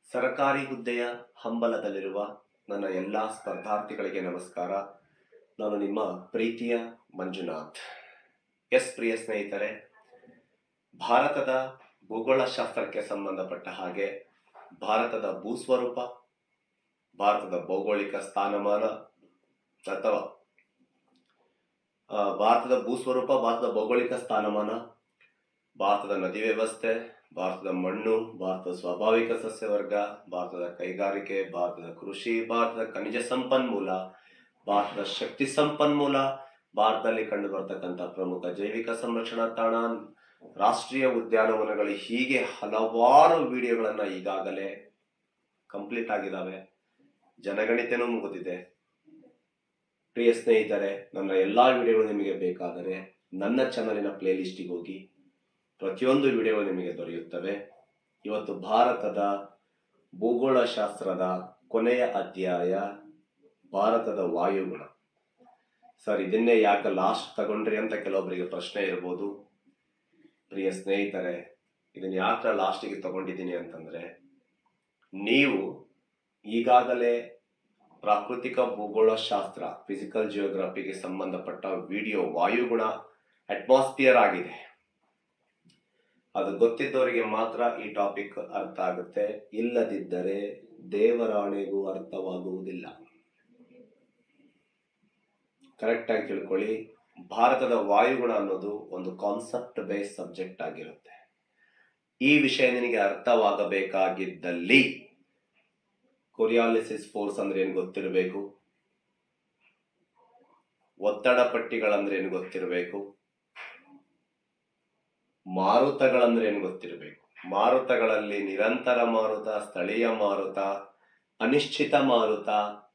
ಸರಕಾರಿ ಹುದ್ದೆಯ ಹಂಬಲದಲ್ಲಿರುವ ನನ್ನ ಎಲ್ಲ ಸ್ಪರ್ಧಾರ್ಥಿಗಳಿಗೆ ನಮಸ್ಕಾರ ನಾನು ನಿಮ್ಮ ಪ್ರೀತಿಯ ಮಂಜುನಾಥ್ ಎಸ್ ಪ್ರಿಯ ಸ್ನೇಹಿತರೆ ಭಾರತದ ಭೂಗೋಳಶಾಸ್ತ್ರಕ್ಕೆ ಸಂಬಂಧಪಟ್ಟ ಹಾಗೆ ಭಾರತದ ಭೂಸ್ವರೂಪ ಭಾರತದ ಭೌಗೋಳಿಕ ಸ್ಥಾನಮಾನ ಅಥವಾ ಆ, ಭಾರತದ ಭೂಸ್ವರೂಪ ಭಾರತದ ಭೌಗೋಳಿಕ ಸ್ಥಾನಮಾನ ಭಾರತದ ನದಿ ವ್ಯವಸ್ಥೆ ಭಾರತದ ಮಣ್ಣು ಭಾರತದ ಸ್ವಾಭಾವಿಕ ಸಸ್ಯವರ್ಗ ಭಾರತದ ಕೈಗಾರಿಕೆ ಭಾರತದ ಕೃಷಿ ಭಾರತದ ಖನಿಜ ಸಂಪನ್ಮೂಲ ಭಾರತದ ಶಕ್ತಿ ಸಂಪನ್ಮೂಲ ಭಾರತದಲ್ಲಿ ಕಂಡು ಬರ್ತಕ್ಕಂಥ ಪ್ರಮುಖ ಜೈವಿಕ ಸಂರಕ್ಷಣಾ ತಾಣ ರಾಷ್ಟ್ರೀಯ ಉದ್ಯಾನವನಗಳು ಹೀಗೆ ಹಲವಾರು ವಿಡಿಯೋಗಳನ್ನ ಈಗಾಗಲೇ ಕಂಪ್ಲೀಟ್ ಆಗಿದ್ದಾವೆ ಜನಗಣತಿನೂ ಮುಗಿದಿದೆ ಪ್ರಿಯ ಸ್ನೇಹಿತರೆ ನನ್ನ ಎಲ್ಲಾ ವಿಡಿಯೋಗಳು ನಿಮಗೆ ಬೇಕಾದರೆ ನನ್ನ ಚಾನಲಿನ ಪ್ಲೇ ಲಿಸ್ಟಿಗೆ ಹೋಗಿ ಪ್ರತಿಯೊಂದು ವಿಡಿಯೋಗಳು ನಿಮಗೆ ದೊರೆಯುತ್ತವೆ ಇವತ್ತು ಭಾರತದ ಭೂಗೋಳಶಾಸ್ತ್ರದ ಕೊನೆಯ ಅಧ್ಯಾಯ ಭಾರತದ ವಾಯುಗುಣ ಸರ್ ಇದನ್ನೇ ಯಾಕೆ ಲಾಸ್ಟ್ ತಗೊಂಡ್ರಿ ಅಂತ ಕೆಲವೊಬ್ಬರಿಗೆ ಪ್ರಶ್ನೆ ಇರ್ಬೋದು ಪ್ರಿಯ ಸ್ನೇಹಿತರೆ ಇದನ್ನ ಯಾಕೆ ಲಾಸ್ಟಿಗೆ ತಗೊಂಡಿದ್ದೀನಿ ಅಂತಂದ್ರೆ ನೀವು ಈಗಾಗಲೇ ಪ್ರಾಕೃತಿಕ ಭೂಗೋಳಶಾಸ್ತ್ರ ಫಿಸಿಕಲ್ ಜಿಯೋಗ್ರಫಿಗೆ ಸಂಬಂಧಪಟ್ಟ ವಿಡಿಯೋ ವಾಯುಗುಣ ಅಟ್ಮಾಸ್ಫಿಯರ್ ಆಗಿದೆ ಅದು ಗೊತ್ತಿದ್ದವರಿಗೆ ಮಾತ್ರ ಈ ಟಾಪಿಕ್ ಅರ್ಥ ಆಗುತ್ತೆ ಇಲ್ಲದಿದ್ದರೆ ದೇವರಾಣೆಗೂ ಅರ್ಥವಾಗುವುದಿಲ್ಲ ಕರೆಕ್ಟ್ ಆಗಿ ತಿಳ್ಕೊಳ್ಳಿ ಭಾರತದ ವಾಯುಗುಣ ಅನ್ನೋದು ಒಂದು ಕಾನ್ಸೆಪ್ಟ್ ಬೇಸ್ ಸಬ್ಜೆಕ್ಟ್ ಆಗಿರುತ್ತೆ ಈ ವಿಷಯ ನಿನಗೆ ಅರ್ಥವಾಗಬೇಕಾಗಿದ್ದಲ್ಲಿ ಕೊರಿಯಾಲಿಸಿಸ್ ಫೋರ್ಸ್ ಅಂದ್ರೆ ಏನು ಗೊತ್ತಿರಬೇಕು ಒತ್ತಡ ಪಟ್ಟಿಗಳಂದ್ರೆ ಏನು ಗೊತ್ತಿರಬೇಕು ಮಾರುತಗಳಂದ್ರೆ ಏನು ಗೊತ್ತಿರಬೇಕು ಮಾರುತಗಳಲ್ಲಿ ನಿರಂತರ ಮಾರುತ ಸ್ಥಳೀಯ ಮಾರುತ ಅನಿಶ್ಚಿತ ಮಾರುತ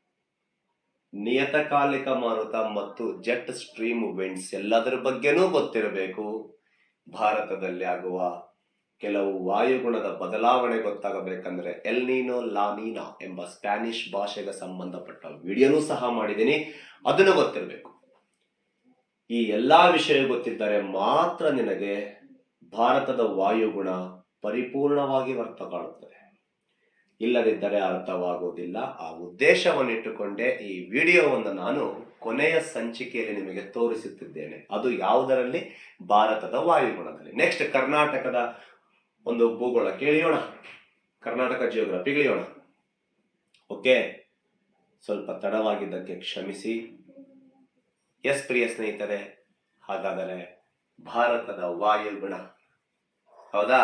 ನಿಯತಕಾಲಿಕ ಮಾರುತ ಮತ್ತು ಜೆಟ್ ಸ್ಟ್ರೀಮ್ ವಿಂಡ್ಸ್ ಎಲ್ಲದರ ಬಗ್ಗೆನೂ ಗೊತ್ತಿರಬೇಕು ಭಾರತದಲ್ಲಿ ಆಗುವ ಕೆಲವು ವಾಯುಗುಣದ ಬದಲಾವಣೆ ಗೊತ್ತಾಗಬೇಕಂದ್ರೆ ಎಲ್ನೀನೋ ಲಾನೀನಾ ಎಂಬ ಸ್ಪ್ಯಾನಿಷ್ ಭಾಷೆಗೆ ಸಂಬಂಧಪಟ್ಟ ವಿಡಿಯೋನೂ ಸಹ ಮಾಡಿದ್ದೀನಿ ಅದನ್ನು ಗೊತ್ತಿರಬೇಕು ಈ ಎಲ್ಲಾ ವಿಷಯ ಗೊತ್ತಿದ್ದರೆ ಮಾತ್ರ ನಿನಗೆ ಭಾರತದ ವಾಯುಗುಣ ಪರಿಪೂರ್ಣವಾಗಿ ಅರ್ಥ ಕಾಣುತ್ತದೆ ಇಲ್ಲದಿದ್ದರೆ ಅರ್ಥವಾಗುವುದಿಲ್ಲ ಆ ಉದ್ದೇಶವನ್ನಿಟ್ಟುಕೊಂಡೇ ಈ ವಿಡಿಯೋವನ್ನು ನಾನು ಕೊನೆಯ ಸಂಚಿಕೆಯಲ್ಲಿ ನಿಮಗೆ ತೋರಿಸುತ್ತಿದ್ದೇನೆ ಅದು ಯಾವುದರಲ್ಲಿ ಭಾರತದ ವಾಯುಗುಣದಲ್ಲಿ ನೆಕ್ಸ್ಟ್ ಕರ್ನಾಟಕದ ಒಂದು ಭೂಗೋಳ ಕೇಳಿಯೋಣ ಕರ್ನಾಟಕ ಜಿಯೋಗ್ರಫಿ ಇಳಿಯೋಣ ಓಕೆ ಸ್ವಲ್ಪ ತಡವಾಗಿದ್ದಕ್ಕೆ ಕ್ಷಮಿಸಿ ಎಸ್ ಪ್ರಿಯ ಸ್ನೇಹಿತರೆ ಹಾಗಾದರೆ ಭಾರತದ ವಾಯುಗುಣ ಹೌದಾ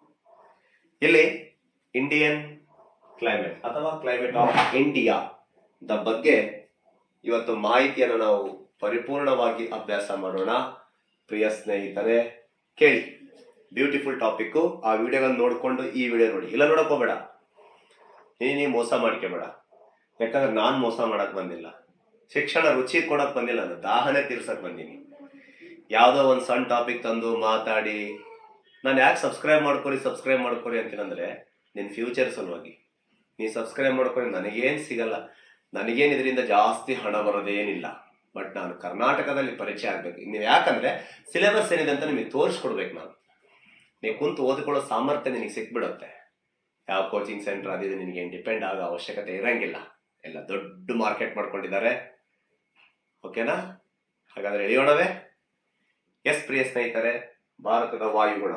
ಇಲ್ಲಿ ಇಂಡಿಯನ್ ಕ್ಲೈಮೇಟ್ ಅಥವಾ ಕ್ಲೈಮೇಟ್ ಆಫ್ ಇಂಡಿಯಾ ದ ಬಗ್ಗೆ ಇವತ್ತು ಮಾಹಿತಿಯನ್ನು ನಾವು ಪರಿಪೂರ್ಣವಾಗಿ ಅಭ್ಯಾಸ ಮಾಡೋಣ ಪ್ರಿಯ ಸ್ನೇಹಿತರೆ ಕೇಳಿ ಬ್ಯೂಟಿಫುಲ್ ಟಾಪಿಕ್ಕು ಆ ವಿಡಿಯೋಗಳನ್ನ ನೋಡಿಕೊಂಡು ಈ ವಿಡಿಯೋ ನೋಡಿ ಇಲ್ಲ ನೋಡಕ್ ಹೋಗ್ಬೇಡ ನೀ ನೀ ಮೋಸ ಮಾಡ್ಕೋಬೇಡ ಯಾಕಂದ್ರೆ ನಾನು ಮೋಸ ಮಾಡಕ್ ಬಂದಿಲ್ಲ ಶಿಕ್ಷಣ ರುಚಿ ಕೊಡಕ್ ಬಂದಿಲ್ಲ ನಾನು ದಾಹನೆ ತೀರ್ಸಕ್ ಬಂದೀನಿ ಯಾವುದೋ ಒಂದು ಸಣ್ಣ ಟಾಪಿಕ್ ತಂದು ಮಾತಾಡಿ ನಾನು ಯಾಕೆ ಸಬ್ಸ್ಕ್ರೈಬ್ ಮಾಡ್ಕೊರಿ ಸಬ್ಸ್ಕ್ರೈಬ್ ಮಾಡ್ಕೊರಿ ಅಂತೀನಂದ್ರೆ ನಿನ್ನ ಫ್ಯೂಚರ್ ಸಲುವಾಗಿ ನೀ ಸಬ್ಸ್ಕ್ರೈಬ್ ಮಾಡ್ಕೊರಿ ನನಗೇನು ಸಿಗಲ್ಲ ನನಗೇನು ಇದರಿಂದ ಜಾಸ್ತಿ ಹಣ ಬರೋದೇನಿಲ್ಲ ಬಟ್ ನಾನು ಕರ್ನಾಟಕದಲ್ಲಿ ಪರಿಚಯ ಆಗ್ಬೇಕು ನೀವು ಯಾಕಂದ್ರೆ ಸಿಲೆಬಸ್ ಏನಿದೆ ಅಂತ ನಿಮಗೆ ತೋರಿಸ್ಕೊಡ್ಬೇಕು ನಾನು ನೀವು ಕುಂತು ಓದಿಕೊಳ್ಳೋ ಸಾಮರ್ಥ್ಯ ನಿನಗೆ ಸಿಕ್ಬಿಡುತ್ತೆ ಯಾವ ಕೋಚಿಂಗ್ ಸೆಂಟರ್ ಅದಿದೆ ನಿನಗೆ ಡಿಪೆಂಡ್ ಆಗೋ ಅವಶ್ಯಕತೆ ಇರಂಗಿಲ್ಲ ಎಲ್ಲ ದೊಡ್ಡ ಮಾರ್ಕೆಟ್ ಮಾಡ್ಕೊಂಡಿದ್ದಾರೆ ಓಕೆನಾ ಹಾಗಾದ್ರೆ ಎಳೆಯೋಣವೇ ಎಸ್ ಪ್ರಿಯ ಸ್ನೇಹಿತರೆ ಭಾರತದ ವಾಯುಗುಣ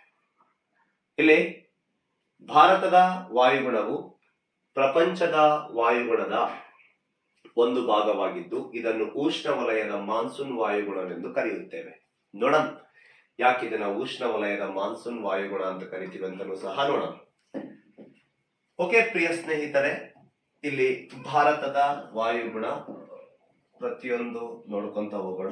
ಇಲ್ಲಿ ಭಾರತದ ವಾಯುಗುಣವು ಪ್ರಪಂಚದ ವಾಯುಗುಣದ ಒಂದು ಭಾಗವಾಗಿದ್ದು ಇದನ್ನು ಉಷ್ಣವಲಯದ ಮಾನ್ಸೂನ್ ವಾಯುಗುಣವೆಂದು ಕರೆಯುತ್ತೇವೆ ನೋಡೋಣ ಯಾಕೆ ಇದನ್ನ ಉಷ್ಣವಲಯದ ಮಾನ್ಸೂನ್ ವಾಯುಗುಣ ಅಂತ ಕರಿತೀವಿ ಅಂತಲೂ ಸಹ ನೋಡೋಣ ಓಕೆ ಪ್ರಿಯ ಸ್ನೇಹಿತರೆ ಇಲ್ಲಿ ಭಾರತದ ವಾಯುಗುಣ ಪ್ರತಿಯೊಂದು ನೋಡ್ಕೊಂತ ಹೋಗೋಣ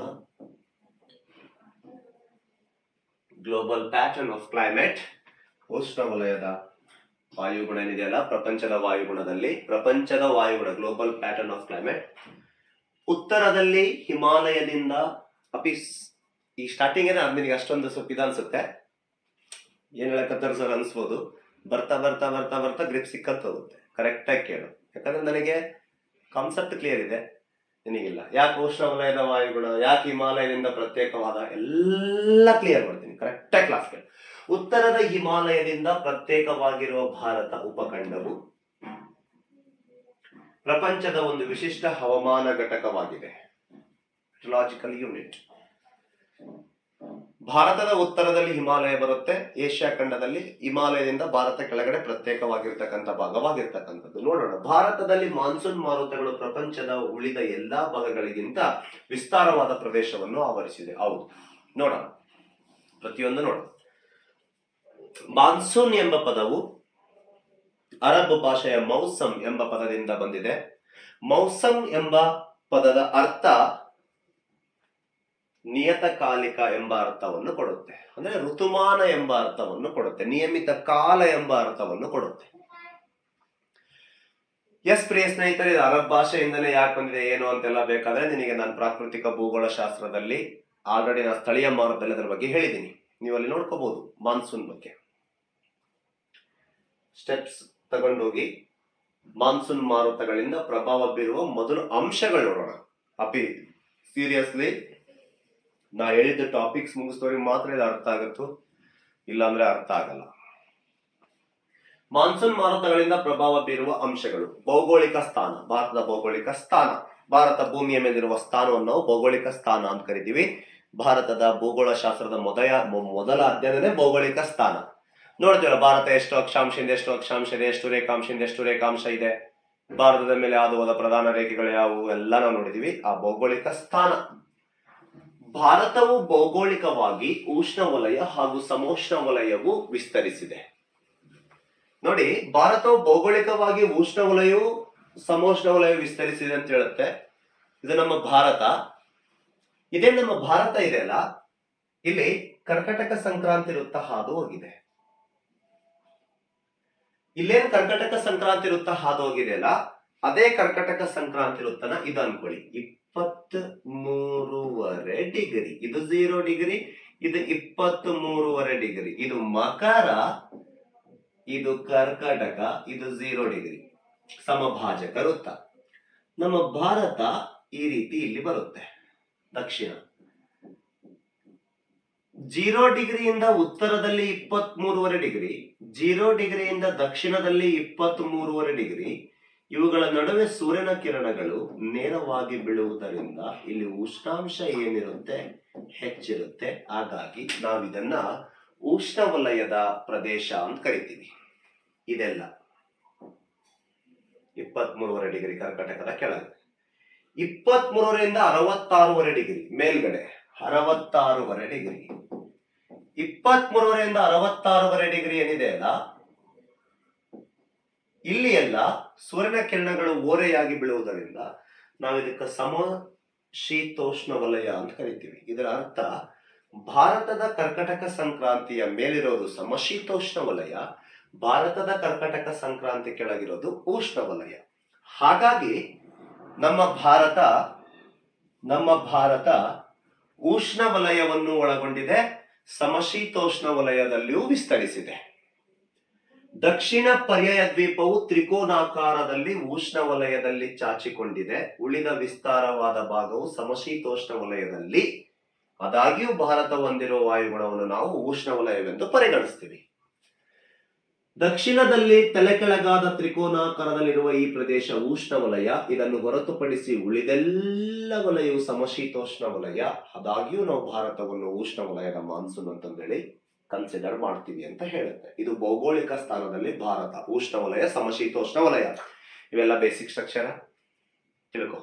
ಗ್ಲೋಬಲ್ ಪ್ಯಾಟರ್ನ್ ಆಫ್ ಕ್ಲೈಮೇಟ್ ಉಷ್ಣವಲಯದ ವಾಯುಗುಣ ಏನಿದೆಯಲ್ಲ ಪ್ರಪಂಚದ ವಾಯುಗುಣದಲ್ಲಿ ಪ್ರಪಂಚದ ವಾಯುಗುಣ ಗ್ಲೋಬಲ್ ಪ್ಯಾಟರ್ನ್ ಆಫ್ ಕ್ಲೈಮೇಟ್ ಉತ್ತರದಲ್ಲಿ ಹಿಮಾಲಯದಿಂದ ಅಪಿಸ್ ಈ ಸ್ಟಾರ್ಟಿಂಗ್ ಏನ ನಿನಗೆ ಅಷ್ಟೊಂದು ಸ್ವಲ್ಪ ಇದು ಅನ್ಸುತ್ತೆ ಏನ್ ಹೇಳಕತ್ತಾರ ಸರ್ ಅನ್ಸ್ಬೋದು ಬರ್ತಾ ಬರ್ತಾ ಬರ್ತಾ ಬರ್ತಾ ಗ್ರಿಪ್ ಸಿಕ್ಕಂತ ಹೋಗುತ್ತೆ ಕರೆಕ್ಟಾಗಿ ಕೇಳು ಯಾಕಂದ್ರೆ ನನಗೆ ಕಾನ್ಸೆಪ್ಟ್ ಕ್ಲಿಯರ್ ಇದೆ ನಿನಗಿಲ್ಲ ಯಾಕೆ ಉಷ್ಣವಲಯದ ವಾಯುಗುಣ ಯಾಕೆ ಹಿಮಾಲಯದಿಂದ ಪ್ರತ್ಯೇಕವಾದ ಎಲ್ಲ ಕ್ಲಿಯರ್ ಮಾಡ್ತೀನಿ ಕರೆಕ್ಟಾಗಿ ಕ್ಲಾಸ್ ಕೇಳಿ ಉತ್ತರದ ಹಿಮಾಲಯದಿಂದ ಪ್ರತ್ಯೇಕವಾಗಿರುವ ಭಾರತ ಉಪಖಂಡವು ಪ್ರಪಂಚದ ಒಂದು ವಿಶಿಷ್ಟ ಹವಾಮಾನ ಘಟಕವಾಗಿದೆ ಲಾಜಿಕಲ್ ಯೂನಿಟ್ ಭಾರತದ ಉತ್ತರದಲ್ಲಿ ಹಿಮಾಲಯ ಬರುತ್ತೆ ಏಷ್ಯಾ ಖಂಡದಲ್ಲಿ ಹಿಮಾಲಯದಿಂದ ಭಾರತ ಕೆಳಗಡೆ ಪ್ರತ್ಯೇಕವಾಗಿರ್ತಕ್ಕಂಥ ಭಾಗವಾಗಿರ್ತಕ್ಕಂಥದ್ದು ನೋಡೋಣ ಭಾರತದಲ್ಲಿ ಮಾನ್ಸೂನ್ ಮಾರುತಗಳು ಪ್ರಪಂಚದ ಉಳಿದ ಎಲ್ಲಾ ಭಾಗಗಳಿಗಿಂತ ವಿಸ್ತಾರವಾದ ಪ್ರದೇಶವನ್ನು ಆವರಿಸಿದೆ ಹೌದು ನೋಡೋಣ ಪ್ರತಿಯೊಂದು ನೋಡೋಣ ಮಾನ್ಸೂನ್ ಎಂಬ ಪದವು ಅರಬ್ ಭಾಷೆಯ ಮೌಸಮ್ ಎಂಬ ಪದದಿಂದ ಬಂದಿದೆ ಮೌಸಮ್ ಎಂಬ ಪದದ ಅರ್ಥ ನಿಯತಕಾಲಿಕ ಎಂಬ ಅರ್ಥವನ್ನು ಕೊಡುತ್ತೆ ಅಂದ್ರೆ ಋತುಮಾನ ಎಂಬ ಅರ್ಥವನ್ನು ಕೊಡುತ್ತೆ ನಿಯಮಿತ ಕಾಲ ಎಂಬ ಅರ್ಥವನ್ನು ಕೊಡುತ್ತೆ ಎಸ್ ಪ್ರಿಯ ಸ್ನೇಹಿತರೆ ಇದು ಅರಬ್ ಭಾಷೆಯಿಂದಲೇ ಯಾಕೆ ಬಂದಿದೆ ಏನು ಅಂತೆಲ್ಲ ಬೇಕಾದ್ರೆ ನಿನಗೆ ನಾನು ಪ್ರಾಕೃತಿಕ ಭೂಗೋಳ ಶಾಸ್ತ್ರದಲ್ಲಿ ಆಲ್ರೆಡಿ ನಾನು ಸ್ಥಳೀಯ ಮಾರುತದಲ್ಲಿ ಅದರ ಬಗ್ಗೆ ಹೇಳಿದ್ದೀನಿ ನೀವು ಅಲ್ಲಿ ನೋಡ್ಕೋಬಹುದು ಮಾನ್ಸೂನ್ ಬಗ್ಗೆ ಸ್ಟೆಪ್ಸ್ ತಗೊಂಡೋಗಿ ಮಾನ್ಸೂನ್ ಮಾರುತಗಳಿಂದ ಪ್ರಭಾವ ಬೀರುವ ಮೊದಲು ಅಂಶಗಳು ನೋಡೋಣ ಅಪಿ ಸೀರಿಯಸ್ಲಿ ನಾ ಹೇಳಿದ ಟಾಪಿಕ್ಸ್ ಮುಗಿಸ್ತೋರಿಗೆ ಮಾತ್ರ ಇದು ಅರ್ಥ ಆಗುತ್ತೋ ಇಲ್ಲಾಂದ್ರೆ ಅರ್ಥ ಆಗಲ್ಲ ಮಾನ್ಸೂನ್ ಮಾರುತಗಳಿಂದ ಪ್ರಭಾವ ಬೀರುವ ಅಂಶಗಳು ಭೌಗೋಳಿಕ ಸ್ಥಾನ ಭಾರತದ ಭೌಗೋಳಿಕ ಸ್ಥಾನ ಭಾರತ ಭೂಮಿಯ ಮೇಲಿರುವ ಸ್ಥಾನವನ್ನು ನಾವು ಭೌಗೋಳಿಕ ಸ್ಥಾನ ಅಂತ ಕರಿತೀವಿ ಭಾರತದ ಭೂಗೋಳ ಶಾಸ್ತ್ರದ ಮೊದಲ ಮೊದಲ ಅಧ್ಯಯನನೇ ಭೌಗೋಳಿಕ ಸ್ಥಾನ ನೋಡ್ತೀವಲ್ಲ ಭಾರತ ಎಷ್ಟು ಅಕ್ಷಾಂಶದಿಂದ ಎಷ್ಟು ಅಕ್ಷಾಂಶ ಇದೆ ಎಷ್ಟು ರೇಖಾಂಶದಿಂದ ಎಷ್ಟು ರೇಖಾಂಶ ಇದೆ ಭಾರತದ ಮೇಲೆ ಆದುವಾದ ಪ್ರಧಾನ ರೇಖೆಗಳು ಯಾವುವು ಎಲ್ಲ ನಾವು ನೋಡಿದೀವಿ ಆ ಭೌಗೋಳಿಕ ಸ್ಥಾನ ಭಾರತವು ಭೌಗೋಳಿಕವಾಗಿ ಉಷ್ಣವಲಯ ಹಾಗೂ ಸಮೋಷ್ಣ ವಲಯವು ವಿಸ್ತರಿಸಿದೆ ನೋಡಿ ಭಾರತವು ಭೌಗೋಳಿಕವಾಗಿ ಉಷ್ಣವಲಯವು ಸಮೋಷ್ಣ ವಲಯ ವಿಸ್ತರಿಸಿದೆ ಅಂತ ಹೇಳುತ್ತೆ ಇದು ನಮ್ಮ ಭಾರತ ಇದೇ ನಮ್ಮ ಭಾರತ ಇದೆಯಲ್ಲ ಇಲ್ಲಿ ಕರ್ಕಟಕ ಸಂಕ್ರಾಂತಿ ವೃತ್ತ ಹಾದು ಹೋಗಿದೆ ಇಲ್ಲೇನು ಕರ್ಕಟಕ ಸಂಕ್ರಾಂತಿ ವೃತ್ತ ಹಾದು ಹೋಗಿದೆಯಲ್ಲ ಅದೇ ಕರ್ಕಟಕ ಸಂಕ್ರಾಂತಿ ವೃತ್ತನ ಇದು ಅನ್ಕೊಳ್ಳಿ ಇಪ್ಪತ್ತ್ ಮೂರುವರೆ ಡಿಗ್ರಿ ಇದು ಝೀರೋ ಡಿಗ್ರಿ ಇದು ಇಪ್ಪತ್ತ್ ಮೂರುವರೆ ಡಿಗ್ರಿ ಇದು ಮಕರ ಇದು ಕರ್ಕಟಕ ಇದು ಝೀರೋ ಡಿಗ್ರಿ ಸಮಭಾಜಕ ವೃತ್ತ ನಮ್ಮ ಭಾರತ ಈ ರೀತಿ ಇಲ್ಲಿ ಬರುತ್ತೆ ದಕ್ಷಿಣ ಜೀರೋ ಡಿಗ್ರಿಯಿಂದ ಉತ್ತರದಲ್ಲಿ ಇಪ್ಪತ್ತ್ ಮೂರುವರೆ ಡಿಗ್ರಿ ಜೀರೋ ಡಿಗ್ರಿಯಿಂದ ದಕ್ಷಿಣದಲ್ಲಿ ಇಪ್ಪತ್ತ್ ಮೂರುವರೆ ಡಿಗ್ರಿ ಇವುಗಳ ನಡುವೆ ಸೂರ್ಯನ ಕಿರಣಗಳು ನೇರವಾಗಿ ಬೀಳುವುದರಿಂದ ಇಲ್ಲಿ ಉಷ್ಣಾಂಶ ಏನಿರುತ್ತೆ ಹೆಚ್ಚಿರುತ್ತೆ ಹಾಗಾಗಿ ನಾವಿದನ್ನ ಉಷ್ಣವಲಯದ ಪ್ರದೇಶ ಅಂತ ಕರಿತೀವಿ ಇದೆಲ್ಲ ಇಪ್ಪತ್ತ್ ಮೂರುವರೆ ಡಿಗ್ರಿ ಕರ್ಕಟಕದ ಕೆಳಗೆ ಇಪ್ಪತ್ತ್ ಮೂರರಿಂದ ಅರವತ್ತಾರೂವರೆ ಡಿಗ್ರಿ ಮೇಲ್ಗಡೆ ಅರವತ್ತಾರೂವರೆ ಡಿಗ್ರಿ ಇಪ್ಪತ್ತ್ ಮೂರರಿಂದ ಅರವತ್ತಾರೂವರೆ ಡಿಗ್ರಿ ಏನಿದೆ ಅಲ್ಲ ಇಲ್ಲಿ ಎಲ್ಲ ಸೂರ್ಯನ ಕಿರಣಗಳು ಓರೆಯಾಗಿ ಬೀಳುವುದರಿಂದ ನಾವು ಇದಕ್ಕೆ ಸಮ ಶೀತೋಷ್ಣ ವಲಯ ಅಂತ ಕರಿತೀವಿ ಇದರ ಅರ್ಥ ಭಾರತದ ಕರ್ಕಟಕ ಸಂಕ್ರಾಂತಿಯ ಮೇಲಿರೋದು ಸಮಶೀತೋಷ್ಣ ವಲಯ ಭಾರತದ ಕರ್ಕಟಕ ಸಂಕ್ರಾಂತಿ ಕೆಳಗಿರೋದು ಉಷ್ಣ ವಲಯ ಹಾಗಾಗಿ ನಮ್ಮ ಭಾರತ ನಮ್ಮ ಭಾರತ ಉಷ್ಣ ವಲಯವನ್ನು ಒಳಗೊಂಡಿದೆ ಸಮಶೀತೋಷ್ಣ ವಲಯದಲ್ಲಿಯೂ ವಿಸ್ತರಿಸಿದೆ ದಕ್ಷಿಣ ಪರ್ಯಾಯ ದ್ವೀಪವು ತ್ರಿಕೋನಾಕಾರದಲ್ಲಿ ಉಷ್ಣ ವಲಯದಲ್ಲಿ ಚಾಚಿಕೊಂಡಿದೆ ಉಳಿದ ವಿಸ್ತಾರವಾದ ಭಾಗವು ಸಮಶೀತೋಷ್ಣ ವಲಯದಲ್ಲಿ ಆದಾಗ್ಯೂ ಭಾರತ ಹೊಂದಿರುವ ವಾಯುಗುಣವನ್ನು ನಾವು ಉಷ್ಣ ವಲಯವೆಂದು ಪರಿಗಣಿಸ್ತೀವಿ ದಕ್ಷಿಣದಲ್ಲಿ ತಲೆಕೆಳಗಾದ ತ್ರಿಕೋನಾಕಾರದಲ್ಲಿರುವ ಈ ಪ್ರದೇಶ ಉಷ್ಣ ವಲಯ ಇದನ್ನು ಹೊರತುಪಡಿಸಿ ಉಳಿದೆಲ್ಲ ವಲಯವು ಸಮಶೀತೋಷ್ಣ ವಲಯ ಆದಾಗ್ಯೂ ನಾವು ಭಾರತವನ್ನು ಉಷ್ಣ ವಲಯದ ಮಾನ್ಸೂನ್ ಅಂತಂದೇಳಿ ಕನ್ಸಿಡರ್ ಮಾಡ್ತೀವಿ ಅಂತ ಹೇಳುತ್ತೆ ಇದು ಭೌಗೋಳಿಕ ಸ್ಥಾನದಲ್ಲಿ ಭಾರತ ಉಷ್ಣ ವಲಯ ಸಮಶೀತೋಷ್ಣ ವಲಯ ಇವೆಲ್ಲ ಬೇಸಿಕ್ ಸ್ಟ್ರಕ್ಚರ್ ತಿಳ್ಕೊ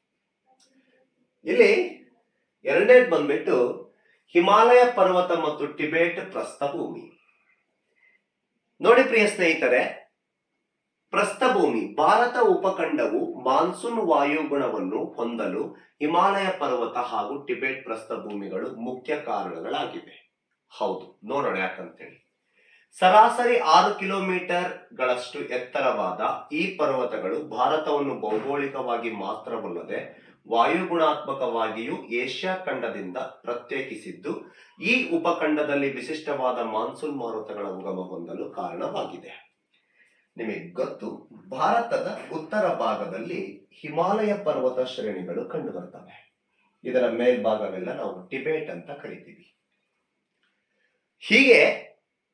ಇಲ್ಲಿ ಎರಡನೇದು ಬಂದ್ಬಿಟ್ಟು ಹಿಮಾಲಯ ಪರ್ವತ ಮತ್ತು ಟಿಬೇಟ್ ಪ್ರಸ್ಥಭೂಮಿ ನೋಡಿ ಪ್ರಿಯ ಸ್ನೇಹಿತರೆ ಪ್ರಸ್ಥಭೂಮಿ ಭಾರತ ಉಪಖಂಡವು ಮಾನ್ಸೂನ್ ವಾಯುಗುಣವನ್ನು ಹೊಂದಲು ಹಿಮಾಲಯ ಪರ್ವತ ಹಾಗೂ ಟಿಬೆಟ್ ಪ್ರಸ್ಥಭೂಮಿಗಳು ಮುಖ್ಯ ಕಾರಣಗಳಾಗಿವೆ ಹೌದು ನೋಡೋಣ ಯಾಕಂತೇಳಿ ಸರಾಸರಿ ಆರು ಕಿಲೋಮೀಟರ್ ಗಳಷ್ಟು ಎತ್ತರವಾದ ಈ ಪರ್ವತಗಳು ಭಾರತವನ್ನು ಭೌಗೋಳಿಕವಾಗಿ ಮಾತ್ರವಲ್ಲದೆ ವಾಯುಗುಣಾತ್ಮಕವಾಗಿಯೂ ಏಷ್ಯಾ ಖಂಡದಿಂದ ಪ್ರತ್ಯೇಕಿಸಿದ್ದು ಈ ಉಪಖಂಡದಲ್ಲಿ ವಿಶಿಷ್ಟವಾದ ಮಾನ್ಸೂನ್ ಮಾರುತಗಳ ಉಗಮ ಹೊಂದಲು ಕಾರಣವಾಗಿದೆ ನಿಮಗೆ ಗೊತ್ತು ಭಾರತದ ಉತ್ತರ ಭಾಗದಲ್ಲಿ ಹಿಮಾಲಯ ಪರ್ವತ ಶ್ರೇಣಿಗಳು ಕಂಡು ಬರ್ತವೆ ಇದರ ಮೇಲ್ಭಾಗವೆಲ್ಲ ನಾವು ಟಿಬೇಟ್ ಅಂತ ಕರಿತೀವಿ ಹೀಗೆ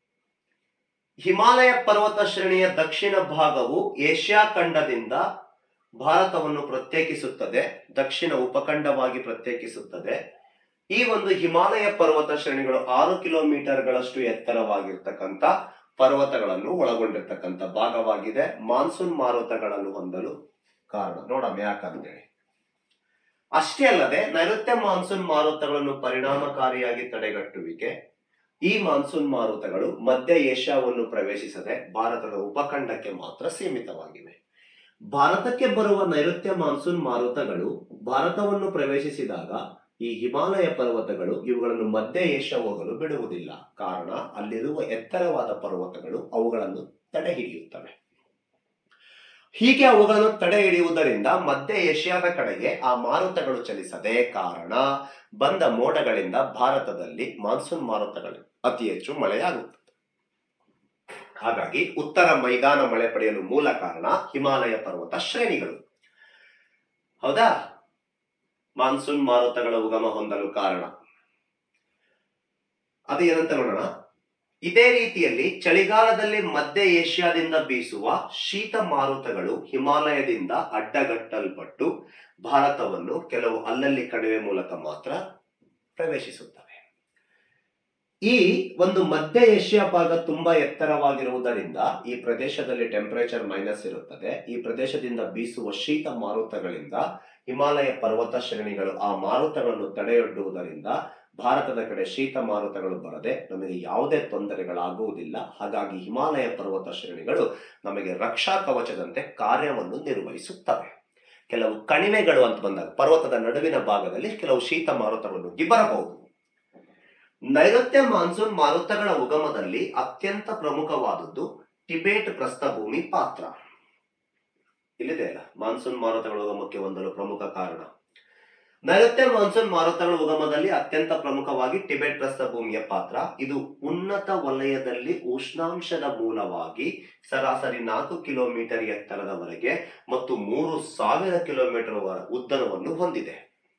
ಹಿಮಾಲಯ ಪರ್ವತ ಶ್ರೇಣಿಯ ದಕ್ಷಿಣ ಭಾಗವು ಏಷ್ಯಾ ಖಂಡದಿಂದ ಭಾರತವನ್ನು ಪ್ರತ್ಯೇಕಿಸುತ್ತದೆ ದಕ್ಷಿಣ ಉಪಖಂಡವಾಗಿ ಪ್ರತ್ಯೇಕಿಸುತ್ತದೆ ಈ ಒಂದು ಹಿಮಾಲಯ ಪರ್ವತ ಶ್ರೇಣಿಗಳು ಆರು ಕಿಲೋಮೀಟರ್ಗಳಷ್ಟು ಎತ್ತರವಾಗಿರ್ತಕ್ಕಂಥ ಪರ್ವತಗಳನ್ನು ಒಳಗೊಂಡಿರ್ತಕ್ಕಂಥ ಭಾಗವಾಗಿದೆ ಮಾನ್ಸೂನ್ ಮಾರುತಗಳನ್ನು ಹೊಂದಲು ಕಾರಣ ನೋಡಮ್ಮ ಯಾಕಂತೇಳಿ ಅಷ್ಟೇ ಅಲ್ಲದೆ ನೈಋತ್ಯ ಮಾನ್ಸೂನ್ ಮಾರುತಗಳನ್ನು ಪರಿಣಾಮಕಾರಿಯಾಗಿ ತಡೆಗಟ್ಟುವಿಕೆ ಈ ಮಾನ್ಸೂನ್ ಮಾರುತಗಳು ಮಧ್ಯ ಏಷ್ಯಾವನ್ನು ಪ್ರವೇಶಿಸದೆ ಭಾರತದ ಉಪಖಂಡಕ್ಕೆ ಮಾತ್ರ ಸೀಮಿತವಾಗಿವೆ ಭಾರತಕ್ಕೆ ಬರುವ ನೈಋತ್ಯ ಮಾನ್ಸೂನ್ ಮಾರುತಗಳು ಭಾರತವನ್ನು ಪ್ರವೇಶಿಸಿದಾಗ ಈ ಹಿಮಾಲಯ ಪರ್ವತಗಳು ಇವುಗಳನ್ನು ಮಧ್ಯ ಏಷ್ಯಾ ಹೋಗಲು ಬಿಡುವುದಿಲ್ಲ ಕಾರಣ ಅಲ್ಲಿರುವ ಎತ್ತರವಾದ ಪರ್ವತಗಳು ಅವುಗಳನ್ನು ತಡೆ ಹಿಡಿಯುತ್ತವೆ ಹೀಗೆ ಅವುಗಳನ್ನು ತಡೆ ಹಿಡಿಯುವುದರಿಂದ ಮಧ್ಯ ಏಷ್ಯಾದ ಕಡೆಗೆ ಆ ಮಾರುತಗಳು ಚಲಿಸದೆ ಕಾರಣ ಬಂದ ಮೋಡಗಳಿಂದ ಭಾರತದಲ್ಲಿ ಮಾನ್ಸೂನ್ ಮಾರುತಗಳು ಅತಿ ಹೆಚ್ಚು ಮಳೆಯಾಗುತ್ತದೆ ಹಾಗಾಗಿ ಉತ್ತರ ಮೈದಾನ ಮಳೆ ಪಡೆಯಲು ಮೂಲ ಕಾರಣ ಹಿಮಾಲಯ ಪರ್ವತ ಶ್ರೇಣಿಗಳು ಹೌದಾ ಮಾನ್ಸೂನ್ ಮಾರುತಗಳ ಉಗಮ ಹೊಂದಲು ಕಾರಣ ಅದು ಏನಂತ ನೋಡೋಣ ಇದೇ ರೀತಿಯಲ್ಲಿ ಚಳಿಗಾಲದಲ್ಲಿ ಮಧ್ಯ ಏಷ್ಯಾದಿಂದ ಬೀಸುವ ಶೀತ ಮಾರುತಗಳು ಹಿಮಾಲಯದಿಂದ ಅಡ್ಡಗಟ್ಟಲ್ಪಟ್ಟು ಭಾರತವನ್ನು ಕೆಲವು ಅಲ್ಲಲ್ಲಿ ಕಣಿವೆ ಮೂಲಕ ಮಾತ್ರ ಪ್ರವೇಶಿಸುತ್ತವೆ ಈ ಒಂದು ಮಧ್ಯ ಏಷ್ಯಾ ಭಾಗ ತುಂಬಾ ಎತ್ತರವಾಗಿರುವುದರಿಂದ ಈ ಪ್ರದೇಶದಲ್ಲಿ ಟೆಂಪರೇಚರ್ ಮೈನಸ್ ಇರುತ್ತದೆ ಈ ಪ್ರದೇಶದಿಂದ ಬೀಸುವ ಶೀತ ಮಾರುತಗಳಿಂದ ಹಿಮಾಲಯ ಪರ್ವತ ಶ್ರೇಣಿಗಳು ಆ ಮಾರುತಗಳನ್ನು ತಡೆಯೊಡ್ಡುವುದರಿಂದ ಭಾರತದ ಕಡೆ ಶೀತ ಮಾರುತಗಳು ಬರದೆ ನಮಗೆ ಯಾವುದೇ ತೊಂದರೆಗಳಾಗುವುದಿಲ್ಲ ಹಾಗಾಗಿ ಹಿಮಾಲಯ ಪರ್ವತ ಶ್ರೇಣಿಗಳು ನಮಗೆ ರಕ್ಷಾ ಕವಚದಂತೆ ಕಾರ್ಯವನ್ನು ನಿರ್ವಹಿಸುತ್ತವೆ ಕೆಲವು ಕಣಿವೆಗಳು ಅಂತ ಬಂದಾಗ ಪರ್ವತದ ನಡುವಿನ ಭಾಗದಲ್ಲಿ ಕೆಲವು ಶೀತ ಮಾರುತಗಳು ನುಗ್ಗಿ ಬರಬಹುದು ನೈಋತ್ಯ ಮಾನ್ಸೂನ್ ಮಾರುತಗಳ ಉಗಮದಲ್ಲಿ ಅತ್ಯಂತ ಪ್ರಮುಖವಾದದ್ದು ಟಿಬೇಟ್ ಪ್ರಸ್ಥಭೂಮಿ ಪಾತ್ರ ಇಲ್ಲಿದೆ ಅಲ್ಲ ಮಾನ್ಸೂನ್ ಮಾರುತಗಳ ಉಗಮಕ್ಕೆ ಹೊಂದಲು ಪ್ರಮುಖ ಕಾರಣ ನೈಋತ್ಯ ಮಾನ್ಸೂನ್ ಮಾರುತಗಳ ಉಗಮದಲ್ಲಿ ಅತ್ಯಂತ ಪ್ರಮುಖವಾಗಿ ಟಿಬೆಟ್ ಪ್ರಸ್ಥಭೂಮಿಯ ಪಾತ್ರ ಇದು ಉನ್ನತ ವಲಯದಲ್ಲಿ ಉಷ್ಣಾಂಶದ ಮೂಲವಾಗಿ ಸರಾಸರಿ ನಾಲ್ಕು ಕಿಲೋಮೀಟರ್ ಎತ್ತರದವರೆಗೆ ಮತ್ತು ಮೂರು ಸಾವಿರ ಕಿಲೋಮೀಟರ್ ಉದ್ದವನ್ನು ಹೊಂದಿದೆ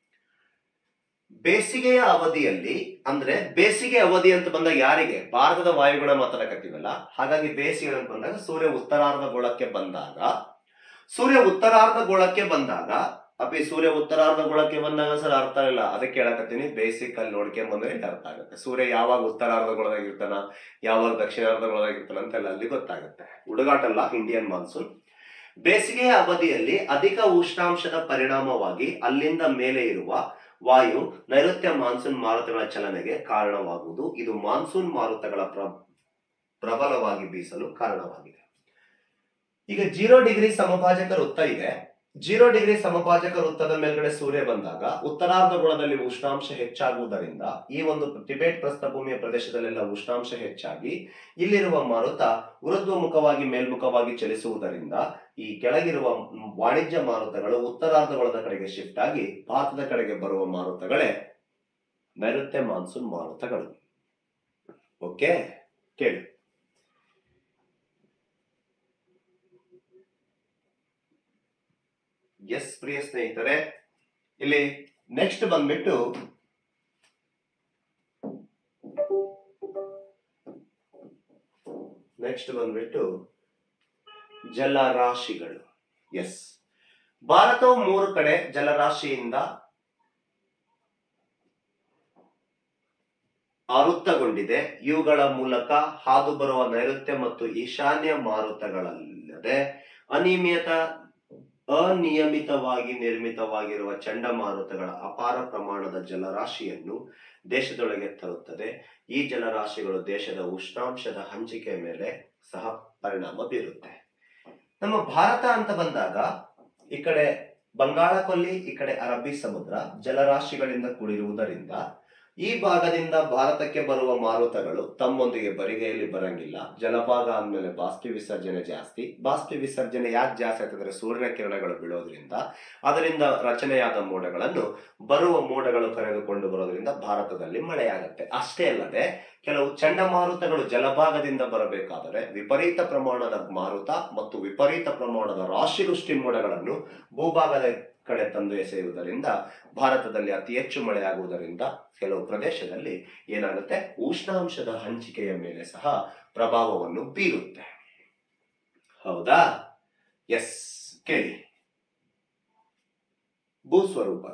ಬೇಸಿಗೆಯ ಅವಧಿಯಲ್ಲಿ ಅಂದ್ರೆ ಬೇಸಿಗೆ ಅವಧಿ ಅಂತ ಬಂದಾಗ ಯಾರಿಗೆ ಭಾರತದ ವಾಯುಗುಣ ಮಾತಾಡಕತ್ತೀವಲ್ಲ ಹಾಗಾಗಿ ಬೇಸಿಗೆ ಅಂತ ಬಂದಾಗ ಸೂರ್ಯ ಉತ್ತರಾರ್ಧ ಗೋಳಕ್ಕೆ ಬಂದಾಗ ಸೂರ್ಯ ಉತ್ತರಾರ್ಧ ಗೋಳಕ್ಕೆ ಬಂದಾಗ ಅಪ್ಪಿ ಸೂರ್ಯ ಉತ್ತರಾರ್ಧ ಗೋಳಕ್ಕೆ ಬಂದಾಗ ಸರ್ ಅರ್ಥ ಇಲ್ಲ ಅದಕ್ಕೆ ಹೇಳಕತ್ತೀನಿ ಬೇಸಿಕ್ ಅಲ್ಲಿ ನೋಡ್ಕೊಂಡ್ ಬಂದ್ರೆ ಇಲ್ಲಿ ಅರ್ಥ ಆಗುತ್ತೆ ಸೂರ್ಯ ಯಾವಾಗ ಉತ್ತರಾರ್ಧ ಗೋಳದಾಗ ಇರ್ತಾನ ಯಾವಾಗ ದಕ್ಷಿಣಾರ್ಧ ಗೋಳದಾಗ ಇರ್ತಾನ ಅಂತೆಲ್ಲ ಅಲ್ಲಿ ಗೊತ್ತಾಗುತ್ತೆ ಹುಡುಗಾಟಲ್ಲ ಇಂಡಿಯನ್ ಮಾನ್ಸೂನ್ ಬೇಸಿಗೆಯ ಅವಧಿಯಲ್ಲಿ ಅಧಿಕ ಉಷ್ಣಾಂಶದ ಪರಿಣಾಮವಾಗಿ ಅಲ್ಲಿಂದ ಮೇಲೆ ಇರುವ ವಾಯು ನೈಋತ್ಯ ಮಾನ್ಸೂನ್ ಮಾರುತಗಳ ಚಲನೆಗೆ ಕಾರಣವಾಗುವುದು ಇದು ಮಾನ್ಸೂನ್ ಮಾರುತಗಳ ಪ್ರ ಪ್ರಬಲವಾಗಿ ಬೀಸಲು ಕಾರಣವಾಗಿದೆ ಈಗ ಜೀರೋ ಡಿಗ್ರಿ ಸಮಭಾಜಕ ವೃತ್ತ ಇದೆ ಜೀರೋ ಡಿಗ್ರಿ ಸಮಭಾಜಕ ವೃತ್ತದ ಮೇಲ್ಗಡೆ ಸೂರ್ಯ ಬಂದಾಗ ಉತ್ತರಾರ್ಧ ಗೋಳದಲ್ಲಿ ಉಷ್ಣಾಂಶ ಹೆಚ್ಚಾಗುವುದರಿಂದ ಈ ಒಂದು ಟಿಬೇಟ್ ಪ್ರಸ್ಥಭೂಮಿಯ ಪ್ರದೇಶದಲ್ಲೆಲ್ಲ ಉಷ್ಣಾಂಶ ಹೆಚ್ಚಾಗಿ ಇಲ್ಲಿರುವ ಮಾರುತ ಊರ್ಧ್ವಮುಖವಾಗಿ ಮೇಲ್ಮುಖವಾಗಿ ಚಲಿಸುವುದರಿಂದ ಈ ಕೆಳಗಿರುವ ವಾಣಿಜ್ಯ ಮಾರುತಗಳು ಉತ್ತರಾರ್ಧಗೋಳದ ಕಡೆಗೆ ಶಿಫ್ಟ್ ಆಗಿ ಭಾರತದ ಕಡೆಗೆ ಬರುವ ಮಾರುತಗಳೇ ನೈಋತ್ಯ ಮಾನ್ಸೂನ್ ಮಾರುತಗಳು ಓಕೆ ಕೇಳಿ ಎಸ್ ಪ್ರಿಯ ಸ್ನೇಹಿತರೆ ಇಲ್ಲಿ ನೆಕ್ಸ್ಟ್ ಬಂದ್ಬಿಟ್ಟು ನೆಕ್ಸ್ಟ್ ಬಂದ್ಬಿಟ್ಟು ಜಲರಾಶಿಗಳು ಎಸ್ ಭಾರತವು ಮೂರು ಕಡೆ ಜಲರಾಶಿಯಿಂದ ಆವೃತ್ತಗೊಂಡಿದೆ ಇವುಗಳ ಮೂಲಕ ಹಾದು ಬರುವ ನೈಋತ್ಯ ಮತ್ತು ಈಶಾನ್ಯ ಮಾರುತಗಳಲ್ಲದೆ ಅನಿಯಮಿತ ಅನಿಯಮಿತವಾಗಿ ನಿರ್ಮಿತವಾಗಿರುವ ಚಂಡಮಾರುತಗಳ ಅಪಾರ ಪ್ರಮಾಣದ ಜಲರಾಶಿಯನ್ನು ದೇಶದೊಳಗೆ ತರುತ್ತದೆ ಈ ಜಲರಾಶಿಗಳು ದೇಶದ ಉಷ್ಣಾಂಶದ ಹಂಚಿಕೆ ಮೇಲೆ ಸಹ ಪರಿಣಾಮ ಬೀರುತ್ತೆ ನಮ್ಮ ಭಾರತ ಅಂತ ಬಂದಾಗ ಈ ಕಡೆ ಬಂಗಾಳ ಕೊಲ್ಲಿ ಈ ಕಡೆ ಅರಬ್ಬಿ ಸಮುದ್ರ ಜಲರಾಶಿಗಳಿಂದ ಕೂಡಿರುವುದರಿಂದ ಈ ಭಾಗದಿಂದ ಭಾರತಕ್ಕೆ ಬರುವ ಮಾರುತಗಳು ತಮ್ಮೊಂದಿಗೆ ಬರಿಗೈಯಲ್ಲಿ ಬರಂಗಿಲ್ಲ ಜಲಭಾಗ ಅಂದಮೇಲೆ ಬಾಷ್ಪಿ ವಿಸರ್ಜನೆ ಜಾಸ್ತಿ ಬಾಷ್ಪಿ ವಿಸರ್ಜನೆ ಯಾಕೆ ಜಾಸ್ತಿ ಆಗ್ತದೆ ಸೂರ್ಯನ ಕಿರಣಗಳು ಬೀಳೋದ್ರಿಂದ ಅದರಿಂದ ರಚನೆಯಾದ ಮೋಡಗಳನ್ನು ಬರುವ ಮೋಡಗಳು ಕರೆದುಕೊಂಡು ಬರೋದ್ರಿಂದ ಭಾರತದಲ್ಲಿ ಮಳೆಯಾಗುತ್ತೆ ಅಷ್ಟೇ ಅಲ್ಲದೆ ಕೆಲವು ಚಂಡಮಾರುತಗಳು ಜಲಭಾಗದಿಂದ ಬರಬೇಕಾದರೆ ವಿಪರೀತ ಪ್ರಮಾಣದ ಮಾರುತ ಮತ್ತು ವಿಪರೀತ ಪ್ರಮಾಣದ ರಾಶಿವೃಷ್ಟಿ ಮೋಡಗಳನ್ನು ಭೂಭಾಗದ ಕಡೆ ತಂದು ಎಸೆಯುವುದರಿಂದ ಭಾರತದಲ್ಲಿ ಅತಿ ಹೆಚ್ಚು ಮಳೆಯಾಗುವುದರಿಂದ ಕೆಲವು ಪ್ರದೇಶದಲ್ಲಿ ಏನಾಗುತ್ತೆ ಉಷ್ಣಾಂಶದ ಹಂಚಿಕೆಯ ಮೇಲೆ ಸಹ ಪ್ರಭಾವವನ್ನು ಬೀರುತ್ತೆ ಹೌದಾ ಎಸ್ ಕೇಳಿ ಭೂಸ್ವರೂಪ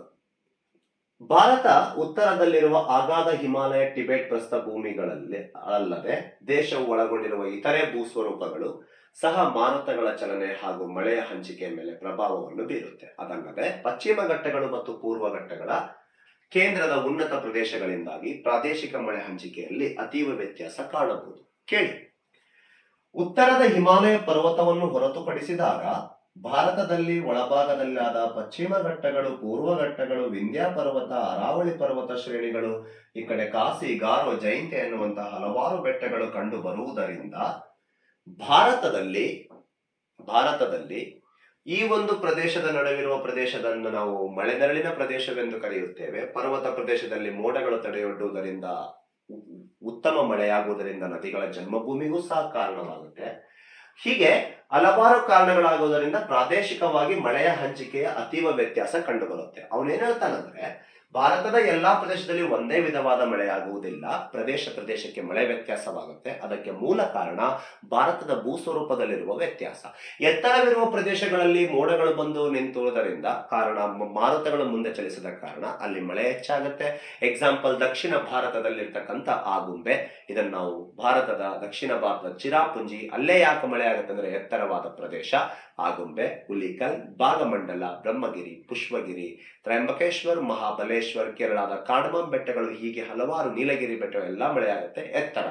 ಭಾರತ ಉತ್ತರದಲ್ಲಿರುವ ಅಗಾಧ ಹಿಮಾಲಯ ಟಿಬೆಟ್ ಪ್ರಸ್ಥಭೂಮಿಗಳಲ್ಲಿ ಅಲ್ಲದೆ ದೇಶವು ಒಳಗೊಂಡಿರುವ ಇತರೆ ಭೂಸ್ವರೂಪಗಳು ಸಹ ಮಾರುತಗಳ ಚಲನೆ ಹಾಗೂ ಮಳೆಯ ಹಂಚಿಕೆಯ ಮೇಲೆ ಪ್ರಭಾವವನ್ನು ಬೀರುತ್ತೆ ಅದಲ್ಲದೆ ಪಶ್ಚಿಮ ಘಟ್ಟಗಳು ಮತ್ತು ಪೂರ್ವ ಘಟ್ಟಗಳ ಕೇಂದ್ರದ ಉನ್ನತ ಪ್ರದೇಶಗಳಿಂದಾಗಿ ಪ್ರಾದೇಶಿಕ ಮಳೆ ಹಂಚಿಕೆಯಲ್ಲಿ ಅತೀವ ವ್ಯತ್ಯಾಸ ಕಾಣಬಹುದು ಕೇಳಿ ಉತ್ತರದ ಹಿಮಾಲಯ ಪರ್ವತವನ್ನು ಹೊರತುಪಡಿಸಿದಾಗ ಭಾರತದಲ್ಲಿ ಒಳಭಾಗದಲ್ಲಾದ ಪಶ್ಚಿಮ ಘಟ್ಟಗಳು ಪೂರ್ವ ಘಟ್ಟಗಳು ವಿಂಧ್ಯ ಪರ್ವತ ಅರಾವಳಿ ಪರ್ವತ ಶ್ರೇಣಿಗಳು ಈ ಕಡೆ ಕಾಸಿ ಗಾರೋ ಜೈಂತೆ ಎನ್ನುವಂತಹ ಹಲವಾರು ಬೆಟ್ಟಗಳು ಕಂಡು ಬರುವುದರಿಂದ ಭಾರತದಲ್ಲಿ ಭಾರತದಲ್ಲಿ ಈ ಒಂದು ಪ್ರದೇಶದ ನಡುವಿರುವ ಪ್ರದೇಶದನ್ನು ನಾವು ಮಳೆನರಳಿನ ಪ್ರದೇಶವೆಂದು ಕರೆಯುತ್ತೇವೆ ಪರ್ವತ ಪ್ರದೇಶದಲ್ಲಿ ಮೋಡಗಳು ತಡೆಯೊಡ್ಡುವುದರಿಂದ ಉ- ಉತ್ತಮ ಮಳೆಯಾಗುವುದರಿಂದ ನದಿಗಳ ಜನ್ಮಭೂಮಿಗೂ ಸಹ ಕಾರಣವಾಗುತ್ತೆ ಹೀಗೆ ಹಲವಾರು ಕಾರಣಗಳಾಗುವುದರಿಂದ ಪ್ರಾದೇಶಿಕವಾಗಿ ಮಳೆಯ ಹಂಚಿಕೆಯ ಅತೀವ ವ್ಯತ್ಯಾಸ ಕಂಡುಬರುತ್ತೆ ಅವನೇನ್ ಹೇಳ್ತಾನಂದ್ರೆ ಭಾರತದ ಎಲ್ಲಾ ಪ್ರದೇಶದಲ್ಲಿ ಒಂದೇ ವಿಧವಾದ ಮಳೆಯಾಗುವುದಿಲ್ಲ ಪ್ರದೇಶ ಪ್ರದೇಶಕ್ಕೆ ಮಳೆ ವ್ಯತ್ಯಾಸವಾಗುತ್ತೆ ಅದಕ್ಕೆ ಮೂಲ ಕಾರಣ ಭಾರತದ ಭೂಸ್ವರೂಪದಲ್ಲಿರುವ ವ್ಯತ್ಯಾಸ ಎತ್ತರವಿರುವ ಪ್ರದೇಶಗಳಲ್ಲಿ ಮೋಡಗಳು ಬಂದು ನಿಂತುವುದರಿಂದ ಕಾರಣ ಮ- ಮಾರುತಗಳು ಮುಂದೆ ಚಲಿಸಿದ ಕಾರಣ ಅಲ್ಲಿ ಮಳೆ ಹೆಚ್ಚಾಗುತ್ತೆ ಎಕ್ಸಾಂಪಲ್ ದಕ್ಷಿಣ ಭಾರತದಲ್ಲಿರ್ತಕ್ಕಂಥ ಆಗುಂಬೆ ಇದನ್ನು ನಾವು ಭಾರತದ ದಕ್ಷಿಣ ಭಾರತದ ಚಿರಾಪುಂಜಿ ಅಲ್ಲೇ ಯಾಕೆ ಮಳೆ ಆಗುತ್ತೆ ಅಂದ್ರೆ ಎತ್ತರವಾದ ಪ್ರದೇಶ ಆಗುಂಬೆ ಹುಲಿಕಲ್ ಭಾಗಮಂಡಲ ಬ್ರಹ್ಮಗಿರಿ ಪುಷ್ಪಗಿರಿ ತ್ರಯಂಬಕೇಶ್ವರ್ ಮಹಾಬಲೇಶ್ವರ್ ಕೇರಳದ ಕಾಡಮಂ ಬೆಟ್ಟಗಳು ಹೀಗೆ ಹಲವಾರು ನೀಲಗಿರಿ ಬೆಟ್ಟ ಎಲ್ಲ ಮಳೆ ಆಗುತ್ತೆ ಎತ್ತರ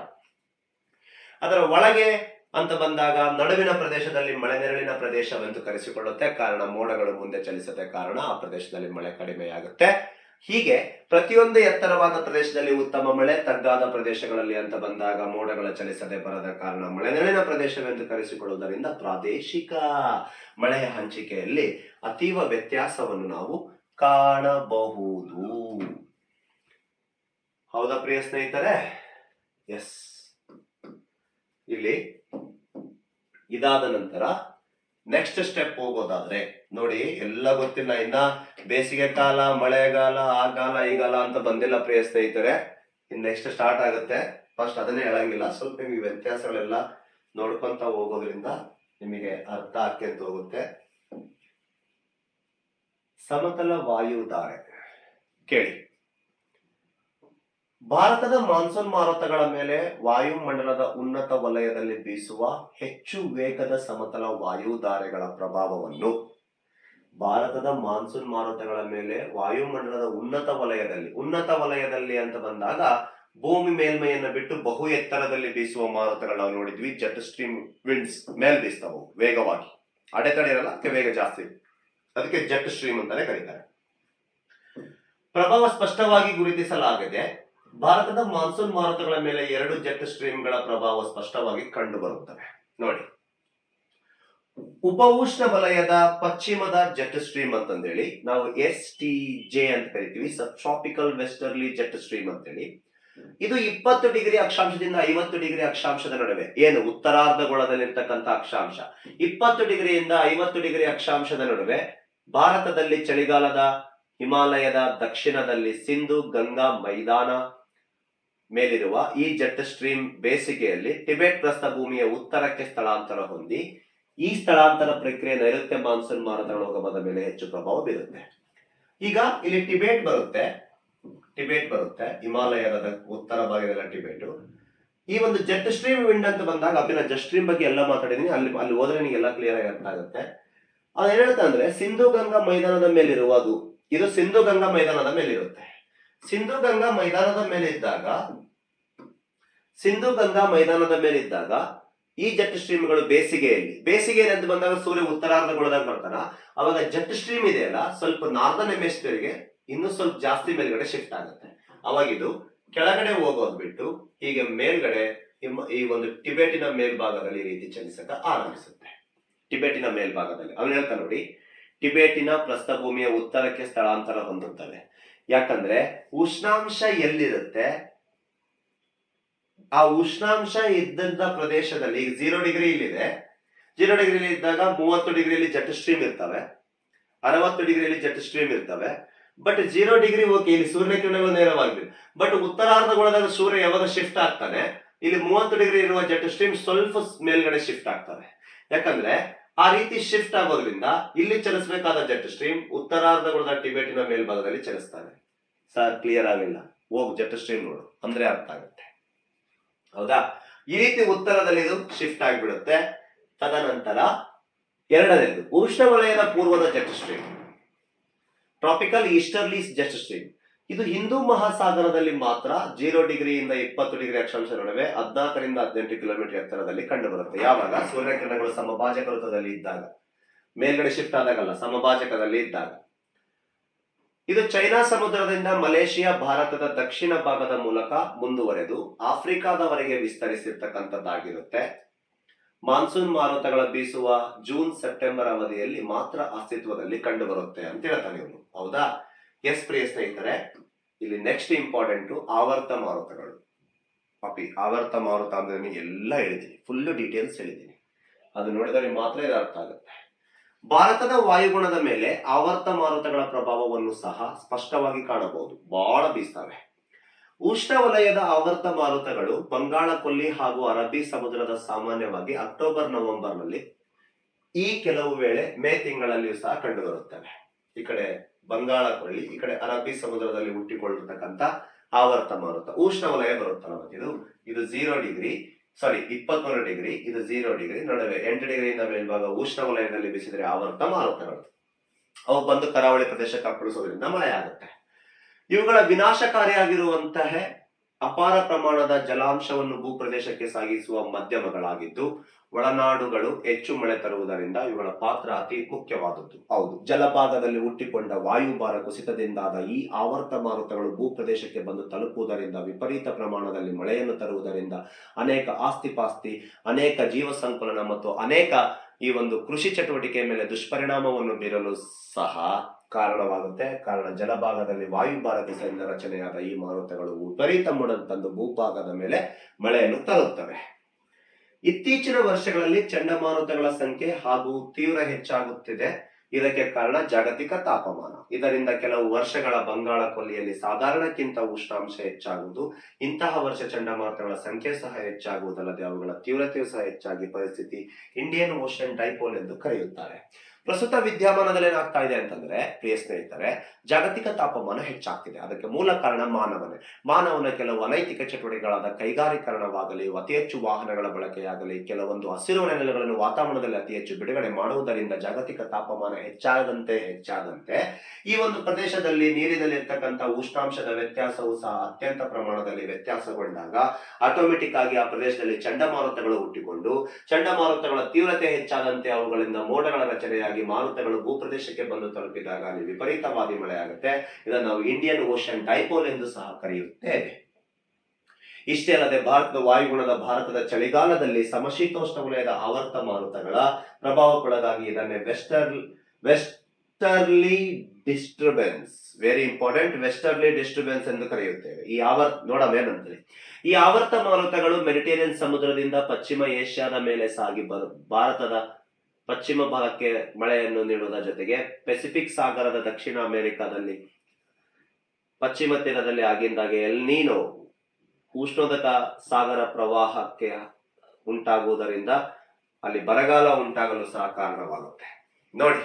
ಅದರ ಒಳಗೆ ಅಂತ ಬಂದಾಗ ನಡುವಿನ ಪ್ರದೇಶದಲ್ಲಿ ಮಳೆ ನೆರಳಿನ ಪ್ರದೇಶವೆಂದು ಕರೆಸಿಕೊಳ್ಳುತ್ತೆ ಕಾರಣ ಮೋಡಗಳು ಮುಂದೆ ಚಲಿಸದೆ ಕಾರಣ ಆ ಪ್ರದೇಶದಲ್ಲಿ ಮಳೆ ಕಡಿಮೆಯಾಗುತ್ತೆ ಹೀಗೆ ಪ್ರತಿಯೊಂದು ಎತ್ತರವಾದ ಪ್ರದೇಶದಲ್ಲಿ ಉತ್ತಮ ಮಳೆ ತಗ್ಗಾದ ಪ್ರದೇಶಗಳಲ್ಲಿ ಅಂತ ಬಂದಾಗ ಮೋಡಗಳ ಚಲಿಸದೆ ಬರದ ಕಾರಣ ಮಳೆನಲ್ಲಿನ ಪ್ರದೇಶವೆಂದು ಕರೆಸಿಕೊಳ್ಳುವುದರಿಂದ ಪ್ರಾದೇಶಿಕ ಮಳೆಯ ಹಂಚಿಕೆಯಲ್ಲಿ ಅತೀವ ವ್ಯತ್ಯಾಸವನ್ನು ನಾವು ಕಾಣಬಹುದು ಹೌದಾ ಪ್ರಿಯ ಸ್ನೇಹಿತರೆ ಎಸ್ ಇಲ್ಲಿ ಇದಾದ ನಂತರ ನೆಕ್ಸ್ಟ್ ಸ್ಟೆಪ್ ಹೋಗೋದಾದ್ರೆ ನೋಡಿ ಎಲ್ಲ ಗೊತ್ತಿಲ್ಲ ಇನ್ನ ಬೇಸಿಗೆ ಕಾಲ ಮಳೆಗಾಲ ಆಗಾಲ ಈಗಾಲ ಅಂತ ಬಂದಿಲ್ಲ ಪ್ರಿಯ ಸ್ನೇಹಿತರೆ ಇನ್ ನೆಕ್ಸ್ಟ್ ಸ್ಟಾರ್ಟ್ ಆಗುತ್ತೆ ಫಸ್ಟ್ ಅದನ್ನೇ ಹೇಳಂಗಿಲ್ಲ ಸ್ವಲ್ಪ ನಿಮಗೆ ವ್ಯತ್ಯಾಸಗಳೆಲ್ಲ ನೋಡ್ಕೊಂತ ಹೋಗೋದ್ರಿಂದ ನಿಮಗೆ ಅರ್ಥ ಆಕ್ಯಂತ ಹೋಗುತ್ತೆ ಸಮತಲ ವಾಯುಧಾರೆ ಕೇಳಿ ಭಾರತದ ಮಾನ್ಸೂನ್ ಮಾರುತಗಳ ಮೇಲೆ ವಾಯುಮಂಡಲದ ಉನ್ನತ ವಲಯದಲ್ಲಿ ಬೀಸುವ ಹೆಚ್ಚು ವೇಗದ ಸಮತಲ ವಾಯುಧಾರೆಗಳ ಪ್ರಭಾವವನ್ನು ಭಾರತದ ಮಾನ್ಸೂನ್ ಮಾರುತಗಳ ಮೇಲೆ ವಾಯುಮಂಡಲದ ಉನ್ನತ ವಲಯದಲ್ಲಿ ಉನ್ನತ ವಲಯದಲ್ಲಿ ಅಂತ ಬಂದಾಗ ಭೂಮಿ ಮೇಲ್ಮೈಯನ್ನ ಬಿಟ್ಟು ಬಹು ಎತ್ತರದಲ್ಲಿ ಬೀಸುವ ಮಾರುತಗಳು ನಾವು ನೋಡಿದ್ವಿ ಜೆಟ್ ಸ್ಟ್ರೀಮ್ ವಿಂಡ್ಸ್ ಮೇಲ್ ಬೀಸ್ತಾವು ವೇಗವಾಗಿ ಅಡೆತಡೆ ಇರಲ್ಲ ಅದಕ್ಕೆ ವೇಗ ಜಾಸ್ತಿ ಅದಕ್ಕೆ ಜೆಟ್ ಸ್ಟ್ರೀಮ್ ಅಂತಾನೆ ಕರೀತಾರೆ ಪ್ರಭಾವ ಸ್ಪಷ್ಟವಾಗಿ ಗುರುತಿಸಲಾಗಿದೆ ಭಾರತದ ಮಾನ್ಸೂನ್ ಮಾರುತಗಳ ಮೇಲೆ ಎರಡು ಜೆಟ್ ಸ್ಟ್ರೀಮ್ಗಳ ಪ್ರಭಾವ ಸ್ಪಷ್ಟವಾಗಿ ಕಂಡು ಬರುತ್ತವೆ ನೋಡಿ ಉಪ ಉಷ್ಣ ವಲಯದ ಪಶ್ಚಿಮದ ಜೆಟ್ ಸ್ಟ್ರೀಮ್ ಅಂತಂದೇಳಿ ನಾವು ಎಸ್ ಟಿ ಜೆ ಅಂತ ಕರಿತೀವಿ subtropical westerly jet stream ಅಂತೇಳಿ ಇದು ಇಪ್ಪತ್ತು ಡಿಗ್ರಿ ಅಕ್ಷಾಂಶದಿಂದ ಐವತ್ತು ಡಿಗ್ರಿ ಅಕ್ಷಾಂಶದ ನಡುವೆ ಏನು ಉತ್ತರಾರ್ಧಗೋಳದಲ್ಲಿರ್ತಕ್ಕಂಥ ಅಕ್ಷಾಂಶ ಇಪ್ಪತ್ತು ಡಿಗ್ರಿಯಿಂದ ಐವತ್ತು ಡಿಗ್ರಿ ಅಕ್ಷಾಂಶದ ನಡುವೆ ಭಾರತದಲ್ಲಿ ಚಳಿಗಾಲದ ಹಿಮಾಲಯದ ದಕ್ಷಿಣದಲ್ಲಿ ಸಿಂಧು ಗಂಗಾ ಮೈದಾನ ಮೇಲಿರುವ ಈ ಜೆಟ್ ಸ್ಟ್ರೀಮ್ ಬೇಸಿಗೆಯಲ್ಲಿ ಟಿಬೆಟ್ ಪ್ರಸ್ಥಭೂಮಿಯ ಉತ್ತರಕ್ಕೆ ಸ್ಥಳಾಂತರ ಹೊಂದಿ ಈ ಸ್ಥಳಾಂತರ ಪ್ರಕ್ರಿಯೆ ನೈಋತ್ಯ ಮಾನ್ಸೂನ್ ಮಾರುತಗಳ ಉಗಮದ ಮೇಲೆ ಹೆಚ್ಚು ಪ್ರಭಾವ ಬೀರುತ್ತೆ ಈಗ ಇಲ್ಲಿ ಟಿಬೇಟ್ ಬರುತ್ತೆ ಟಿಬೇಟ್ ಬರುತ್ತೆ ಹಿಮಾಲಯದ ದ- ಉತ್ತರ ಭಾಗದಲ್ಲ ಟಿಬೇಟ್ ಈ ಒಂದು ಜೆಟ್ ಸ್ಟ್ರೀಮ್ ವಿಂಡ್ ಅಂತ ಬಂದಾಗ ಅಭಿನ ಜೆಟ್ ಸ್ಟ್ರೀಮ್ ಬಗ್ಗೆ ಎಲ್ಲ ಮಾತಾಡಿದೀನಿ ಅಲ್ಲಿ ಅಲ್ಲಿ ಹೋದ್ರೆ ನಿಮಗೆ ಎಲ್ಲ ಕ್ಲಿಯರ್ ಆಗಿ ಅರ್ಥ ಆಗುತ್ತೆ ಅದು ಏನ್ ಹೇಳ್ತಾ ಅಂದ್ರೆ ಸಿಂಧು ಗಂಗಾ ಮೈದಾನದ ಮೇಲಿರುವ ಅದು ಇದು ಸಿಂಧು ಗಂಗಾ ಮೈದಾನದ ಮೇಲಿರುತ್ತೆ ಸಿಂಧು ಗಂಗಾ ಮೈದಾನದ ಮೇಲಿದ್ದಾಗ ಸಿಂಧು ಗಂಗಾ ಮೈದಾನದ ಮೇಲಿದ್ದಾಗ ಈ ಜೆಟ್ ಸ್ಟ್ರೀಮ್ಗಳು ಬೇಸಿಗೆಯಲ್ಲಿ ಬೇಸಿಗೆಯಲ್ಲಿ ಅಂತ ಬಂದಾಗ ಸೂರ್ಯ ಉತ್ತರಾರ್ಧಗೊಳದಾಗ ಬರ್ತಾನ ಅವಾಗ ಜೆಟ್ ಸ್ಟ್ರೀಮ್ ಇದೆಯಲ್ಲ ಸ್ವಲ್ಪ ನಾರ್ದನ್ ಹೆಮಿಸ್ಫಿಯರ್ಗೆ ಇನ್ನೂ ಸ್ವಲ್ಪ ಜಾಸ್ತಿ ಮೇಲ್ಗಡೆ ಶಿಫ್ಟ್ ಆಗುತ್ತೆ ಅವಾಗ ಇದು ಕೆಳಗಡೆ ಹೋಗೋದ್ ಬಿಟ್ಟು ಹೀಗೆ ಮೇಲ್ಗಡೆ ಹಿಮ- ಈ ಒಂದು ಟಿಬೆಟಿನ ಮೇಲ್ಭಾಗದಲ್ಲಿ ಈ ರೀತಿ ಚಲಿಸಕ ಆರಂಭಿಸುತ್ತೆ ಟಿಬೆಟಿನ ಮೇಲ್ಭಾಗದಲ್ಲಿ ಅವನು ಹೇಳ್ತಾ ನೋಡಿ ಟಿಬೆಟಿನ ಪ್ರಸ್ಥಭೂಮಿಯ ಉತ್ತರಕ್ಕೆ ಸ್ಥಳಾಂತರ ಹೊಂದುತ್ತವೆ ಯಾಕಂದ್ರೆ ಉಷ್ಣಾಂಶ ಎಲ್ಲಿರುತ್ತೆ ಆ ಉಷ್ಣಾಂಶ ಇದ್ದಂತ ಪ್ರದೇಶದಲ್ಲಿ ಈಗ ಜೀರೋ ಡಿಗ್ರಿ ಇಲ್ಲಿದೆ ಜೀರೋ ಡಿಗ್ರಿಲಿ ಇದ್ದಾಗ ಮೂವತ್ತು ಡಿಗ್ರಿಯಲ್ಲಿ ಜೆಟ್ ಸ್ಟ್ರೀಮ್ ಇರ್ತವೆ ಅರವತ್ತು ಡಿಗ್ರಿಯಲ್ಲಿ ಜೆಟ್ ಸ್ಟ್ರೀಮ್ ಇರ್ತವೆ ಬಟ್ ಜೀರೋ ಡಿಗ್ರಿ ಓಕೆ ಇಲ್ಲಿ ಸೂರ್ಯ ಕಿರಣಗಳು ನೇರವಾಗಿದೆ ಬಟ್ ಉತ್ತರಾರ್ಧಗೊಳದಾಗ ಸೂರ್ಯ ಯಾವಾಗ ಶಿಫ್ಟ್ ಆಗ್ತಾನೆ ಇಲ್ಲಿ ಮೂವತ್ತು ಡಿಗ್ರಿ ಇರುವ ಜೆಟ್ ಸ್ಟ್ರೀಮ್ ಸ್ವಲ್ಪ ಮೇಲ್ಗಡೆ ಶಿಫ್ಟ್ ಆಗ್ತವೆ ಯಾಕಂದ್ರೆ ಆ ರೀತಿ ಶಿಫ್ಟ್ ಆಗೋದ್ರಿಂದ ಇಲ್ಲಿ ಚಲಿಸಬೇಕಾದ ಜೆಟ್ ಸ್ಟ್ರೀಮ್ ಉತ್ತರಾರ್ಧಗೋಳದ ಟಿಬೆಟಿನ ಮೇಲ್ಭಾಗದಲ್ಲಿ ಚಲಿಸ್ತಾನೆ ಸರ್ ಕ್ಲಿಯರ್ ಆಗಿಲ್ಲ ಹೋಗ್ ಜೆಟ್ ಸ್ಟ್ರೀಮ್ ನೋಡು ಅಂದ್ರೆ ಅರ್ಥ ಆಗುತ್ತೆ ಹೌದಾ ಈ ರೀತಿ ಉತ್ತರದಲ್ಲಿ ಇದು ಶಿಫ್ಟ್ ಆಗಿಬಿಡುತ್ತೆ ತದನಂತರ ಎರಡನೇದು ಉಷ್ಣವಲಯದ ಪೂರ್ವದ jet stream tropical easterly jet stream ಇದು ಹಿಂದೂ ಮಹಾಸಾಗರದಲ್ಲಿ ಮಾತ್ರ ಜೀರೋ ಡಿಗ್ರಿಯಿಂದ ಇಪ್ಪತ್ತು ಡಿಗ್ರಿ ಅಕ್ಷಾಂಶ ನಡುವೆ ಹದಿನಾಲ್ಕರಿಂದ ಹದಿನೆಂಟು ಕಿಲೋಮೀಟರ್ ಎತ್ತರದಲ್ಲಿ ಕಂಡು ಬರುತ್ತೆ ಯಾವಾಗ ಸೂರ್ಯಕಿರಣಗಳು ಸಮಭಾಜಕ ವೃತ್ತದಲ್ಲಿ ಇದ್ದಾಗ ಮೇಲ್ಗಡೆ ಶಿಫ್ಟ್ ಆದಾಗಲ್ಲ ಸಮಭಾಜಕದಲ್ಲಿ ಇದ್ದಾಗ ಇದು ಚೈನಾ ಸಮುದ್ರದಿಂದ ಮಲೇಷಿಯಾ ಭಾರತದ ದಕ್ಷಿಣ ಭಾಗದ ಮೂಲಕ ಮುಂದುವರೆದು ಆಫ್ರಿಕಾದವರೆಗೆ ವಿಸ್ತರಿಸಿರ್ತಕ್ಕಂಥದ್ದಾಗಿರುತ್ತೆ ಮಾನ್ಸೂನ್ ಮಾರುತಗಳ ಬೀಸುವ ಜೂನ್ ಸೆಪ್ಟೆಂಬರ್ ಅವಧಿಯಲ್ಲಿ ಮಾತ್ರ ಅಸ್ತಿತ್ವದಲ್ಲಿ ಕಂಡು ಬರುತ್ತೆ ಅಂತ ಹೇಳ್ತಾನೆ ಇವನು ಹೌದಾ ಎಸ್ ಪ್ರಿಯ ಸ್ನೇಹಿತರೆ ಇಲ್ಲಿ ನೆಕ್ಸ್ಟ್ ಇಂಪಾರ್ಟೆಂಟ್ ಆವರ್ತ ಮಾರುತಗಳು ಪಾಪಿ ಆವರ್ತ ಮಾರುತ ಅಂದ್ರೆ ನಾನು ಎಲ್ಲ ಹೇಳಿದ್ದೀನಿ ಫುಲ್ ಡೀಟೇಲ್ಸ್ ಹೇಳಿದ್ದೀನಿ ಅದು ನೋಡಿದರೆ ಮಾತ್ರ ಇದು ಅರ್ಥ ಆಗುತ್ತೆ ಭಾರತದ ವಾಯುಗುಣದ ಮೇಲೆ ಆವರ್ತ ಮಾರುತಗಳ ಪ್ರಭಾವವನ್ನು ಸಹ ಸ್ಪಷ್ಟವಾಗಿ ಕಾಣಬಹುದು ಬಹಳ ಬೀಸ್ತವೆ ಉಷ್ಣವಲಯದ ಆವರ್ತ ಮಾರುತಗಳು ಬಂಗಾಳ ಕೊಲ್ಲಿ ಹಾಗೂ ಅರಬ್ಬಿ ಸಮುದ್ರದ ಸಾಮಾನ್ಯವಾಗಿ ಅಕ್ಟೋಬರ್ ನವೆಂಬರ್ನಲ್ಲಿ ಈ ಕೆಲವು ವೇಳೆ ಮೇ ತಿಂಗಳಲ್ಲಿಯೂ ಸಹ ಕಂಡುಬರುತ್ತವೆ ಈ ಕಡೆ ಬಂಗಾಳ ಕೊಲ್ಲಿ ಈ ಕಡೆ ಅರಬ್ಬಿ ಸಮುದ್ರದಲ್ಲಿ ಹುಟ್ಟಿಕೊಂಡಿರ್ತಕ್ಕಂಥ ಆವರ್ತ ಮಾರುತ ಉಷ್ಣವಲಯ ಬರುತ್ತಲ್ಲ ಮತ್ತೆ ಇದು ಇದು ಝೀರೋ ಡಿಗ್ರಿ ಸಾರಿ ಇಪ್ಪತ್ಮೂರು ಡಿಗ್ರಿ ಇದು ಝೀರೋ ಡಿಗ್ರಿ ನಡುವೆ ಎಂಟು ಡಿಗ್ರಿಯಿಂದ ಮೇಲ್ಭಾಗ ಉಷ್ಣವಲಯದಲ್ಲಿ ಬಿಸಿದರೆ ಆವರ್ತ ಮಾರುತಗಳು ಅವು ಬಂದು ಕರಾವಳಿ ಪ್ರದೇಶಕ್ಕೆ ಅಪ್ಪಳಿಸೋದ್ರಿಂದ ಮಳೆ ಆಗುತ್ತೆ ಇವುಗಳ ವಿನಾಶಕಾರಿಯಾಗಿರುವಂತಹ ಅಪಾರ ಪ್ರಮಾಣದ ಜಲಾಂಶವನ್ನು ಭೂಪ್ರದೇಶಕ್ಕೆ ಸಾಗಿಸುವ ಮಾಧ್ಯಮಗಳಾಗಿದ್ದು ಒಳನಾಡುಗಳು ಹೆಚ್ಚು ಮಳೆ ತರುವುದರಿಂದ ಇವುಗಳ ಪಾತ್ರ ಅತಿ ಮುಖ್ಯವಾದದ್ದು ಹೌದು ಜಲಭಾಗದಲ್ಲಿ ಹುಟ್ಟಿಕೊಂಡ ವಾಯುಭಾರ ಕುಸಿತದಿಂದಾದ ಈ ಆವರ್ತ ಮಾರುತಗಳು ಭೂಪ್ರದೇಶಕ್ಕೆ ಬಂದು ತಲುಪುವುದರಿಂದ ವಿಪರೀತ ಪ್ರಮಾಣದಲ್ಲಿ ಮಳೆಯನ್ನು ತರುವುದರಿಂದ ಅನೇಕ ಆಸ್ತಿಪಾಸ್ತಿ ಅನೇಕ ಜೀವ ಸಂಕುಲನ ಮತ್ತು ಅನೇಕ ಈ ಒಂದು ಕೃಷಿ ಚಟುವಟಿಕೆ ಮೇಲೆ ದುಷ್ಪರಿಣಾಮವನ್ನು ಬೀರಲು ಸಹ ಕಾರಣವಾಗುತ್ತೆ ಕಾರಣ ಜಲಭಾಗದಲ್ಲಿ ವಾಯುಭಾರ ದಿಸೆಯಿಂದ ರಚನೆಯಾದ ಈ ಮಾರುತಗಳು ವಿಪರೀತ ಮೂಡನ್ನು ತಂದು ಭೂಭಾಗದ ಮೇಲೆ ಮಳೆಯನ್ನು ತರುತ್ತವೆ ಇತ್ತೀಚಿನ ವರ್ಷಗಳಲ್ಲಿ ಚಂಡಮಾರುತಗಳ ಸಂಖ್ಯೆ ಹಾಗೂ ತೀವ್ರ ಹೆಚ್ಚಾಗುತ್ತಿದೆ ಇದಕ್ಕೆ ಕಾರಣ ಜಾಗತಿಕ ತಾಪಮಾನ ಇದರಿಂದ ಕೆಲವು ವರ್ಷಗಳ ಬಂಗಾಳ ಕೊಲ್ಲಿಯಲ್ಲಿ ಸಾಧಾರಣಕ್ಕಿಂತ ಉಷ್ಣಾಂಶ ಹೆಚ್ಚಾಗುವುದು ಇಂತಹ ವರ್ಷ ಚಂಡಮಾರುತಗಳ ಸಂಖ್ಯೆ ಸಹ ಹೆಚ್ಚಾಗುವುದಲ್ಲದೆ ಅವುಗಳ ತೀವ್ರತೆಯೂ ಸಹ ಹೆಚ್ಚಾಗಿ ಪರಿಸ್ಥಿತಿ ಇಂಡಿಯನ್ ಓಷನ್ ಡೈಪೋಲ್ ಎಂದು ಕರೆಯುತ್ತಾರೆ ಪ್ರಸ್ತುತ ವಿದ್ಯಮಾನದಲ್ಲಿ ಏನಾಗ್ತಾ ಇದೆ ಅಂತಂದ್ರೆ ಪ್ರಿಯ ಸ್ನೇಹಿತರೆ ಜಾಗತಿಕ ತಾಪಮಾನ ಹೆಚ್ಚಾಗ್ತಿದೆ ಅದಕ್ಕೆ ಮೂಲ ಕಾರಣ ಮಾನವನೇ ಮಾನವನ ಕೆಲವು ಅನೈತಿಕ ಚಟುವಟಿಕೆಗಳಾದ ಕೈಗಾರೀಕರಣವಾಗಲಿ ಅತಿ ಹೆಚ್ಚು ವಾಹನಗಳ ಬಳಕೆಯಾಗಲಿ ಕೆಲವೊಂದು ಹಸಿರು ನೆಲೆಗಳನ್ನು ವಾತಾವರಣದಲ್ಲಿ ಅತಿ ಹೆಚ್ಚು ಬಿಡುಗಡೆ ಮಾಡುವುದರಿಂದ ಜಾಗತಿಕ ತಾಪಮಾನ ಹೆಚ್ಚಾದಂತೆ ಹೆಚ್ಚಾದಂತೆ ಈ ಒಂದು ಪ್ರದೇಶದಲ್ಲಿ ನೀರಿನಲ್ಲಿ ಇರ್ತಕ್ಕಂಥ ಉಷ್ಣಾಂಶದ ವ್ಯತ್ಯಾಸವು ಸಹ ಅತ್ಯಂತ ಪ್ರಮಾಣದಲ್ಲಿ ವ್ಯತ್ಯಾಸಗೊಂಡಾಗ ಆಟೋಮೆಟಿಕ್ ಆಗಿ ಆ ಪ್ರದೇಶದಲ್ಲಿ ಚಂಡಮಾರುತಗಳು ಹುಟ್ಟಿಕೊಂಡು ಚಂಡಮಾರುತಗಳ ತೀವ್ರತೆ ಹೆಚ್ಚಾದಂತೆ ಅವುಗಳಿಂದ ಮೋಡಗಳ ರಚನೆಯಾಗಿ ಮಾರುತಗಳು ಭೂಪ್ರದೇಶಕ್ಕೆ ಬಂದು ತಲುಪಿದಾಗ ಅಲ್ಲಿ ವಿಪರೀತವಾದಿ ಮಳೆ ಆಗುತ್ತೆ ಇದನ್ನು ನಾವು ಇಂಡಿಯನ್ ಓಷನ್ ಡೈಪೋಲ್ ಎಂದು ಸಹ ಕರೆಯುತ್ತೇವೆ ಇಷ್ಟೇ ಅಲ್ಲದೆ ಭಾರತದ ವಾಯುಗುಣದ ಭಾರತದ ಚಳಿಗಾಲದಲ್ಲಿ ಸಮಶೀತೋಷ್ಣ ವಲಯದ ಆವರ್ತ ಮಾರುತಗಳ ಪ್ರಭಾವಕ್ಕೊಳಗಾಗಿ ಇದನ್ನೇ wester westerly disturbance very important westerly disturbance ಎಂದು ಕರೆಯುತ್ತೇವೆ ಈ ಆವರ್ತ ನೋಡವೇನಂತೇಳಿ ಈ ಆವರ್ತ ಮಾರುತಗಳು ಮೆಡಿಟೇರಿಯನ್ ಸಮುದ್ರದಿಂದ ಪಶ್ಚಿಮ ಏಷ್ಯಾದ ಮೇಲೆ ಸಾಗಿ ಬರು ಭಾರತದ ಪಶ್ಚಿಮ ಭಾಗಕ್ಕೆ ಮಳೆಯನ್ನು ನೀಡುವುದರ ಜೊತೆಗೆ ಪೆಸಿಫಿಕ್ ಸಾಗರದ ದಕ್ಷಿಣ ಅಮೆರಿಕಾದಲ್ಲಿ ಪಶ್ಚಿಮ ತೀರದಲ್ಲಿ ಆಗಿಂದಾಗೆ ಎಲ್ ನೀನೋ ಉಷ್ಣೋದಕ ಸಾಗರ ಪ್ರವಾಹಕ್ಕೆ ಉಂಟಾಗುವುದರಿಂದ ಅಲ್ಲಿ ಬರಗಾಲ ಉಂಟಾಗಲು ಸಹ ಕಾರಣವಾಗುತ್ತೆ ನೋಡಿ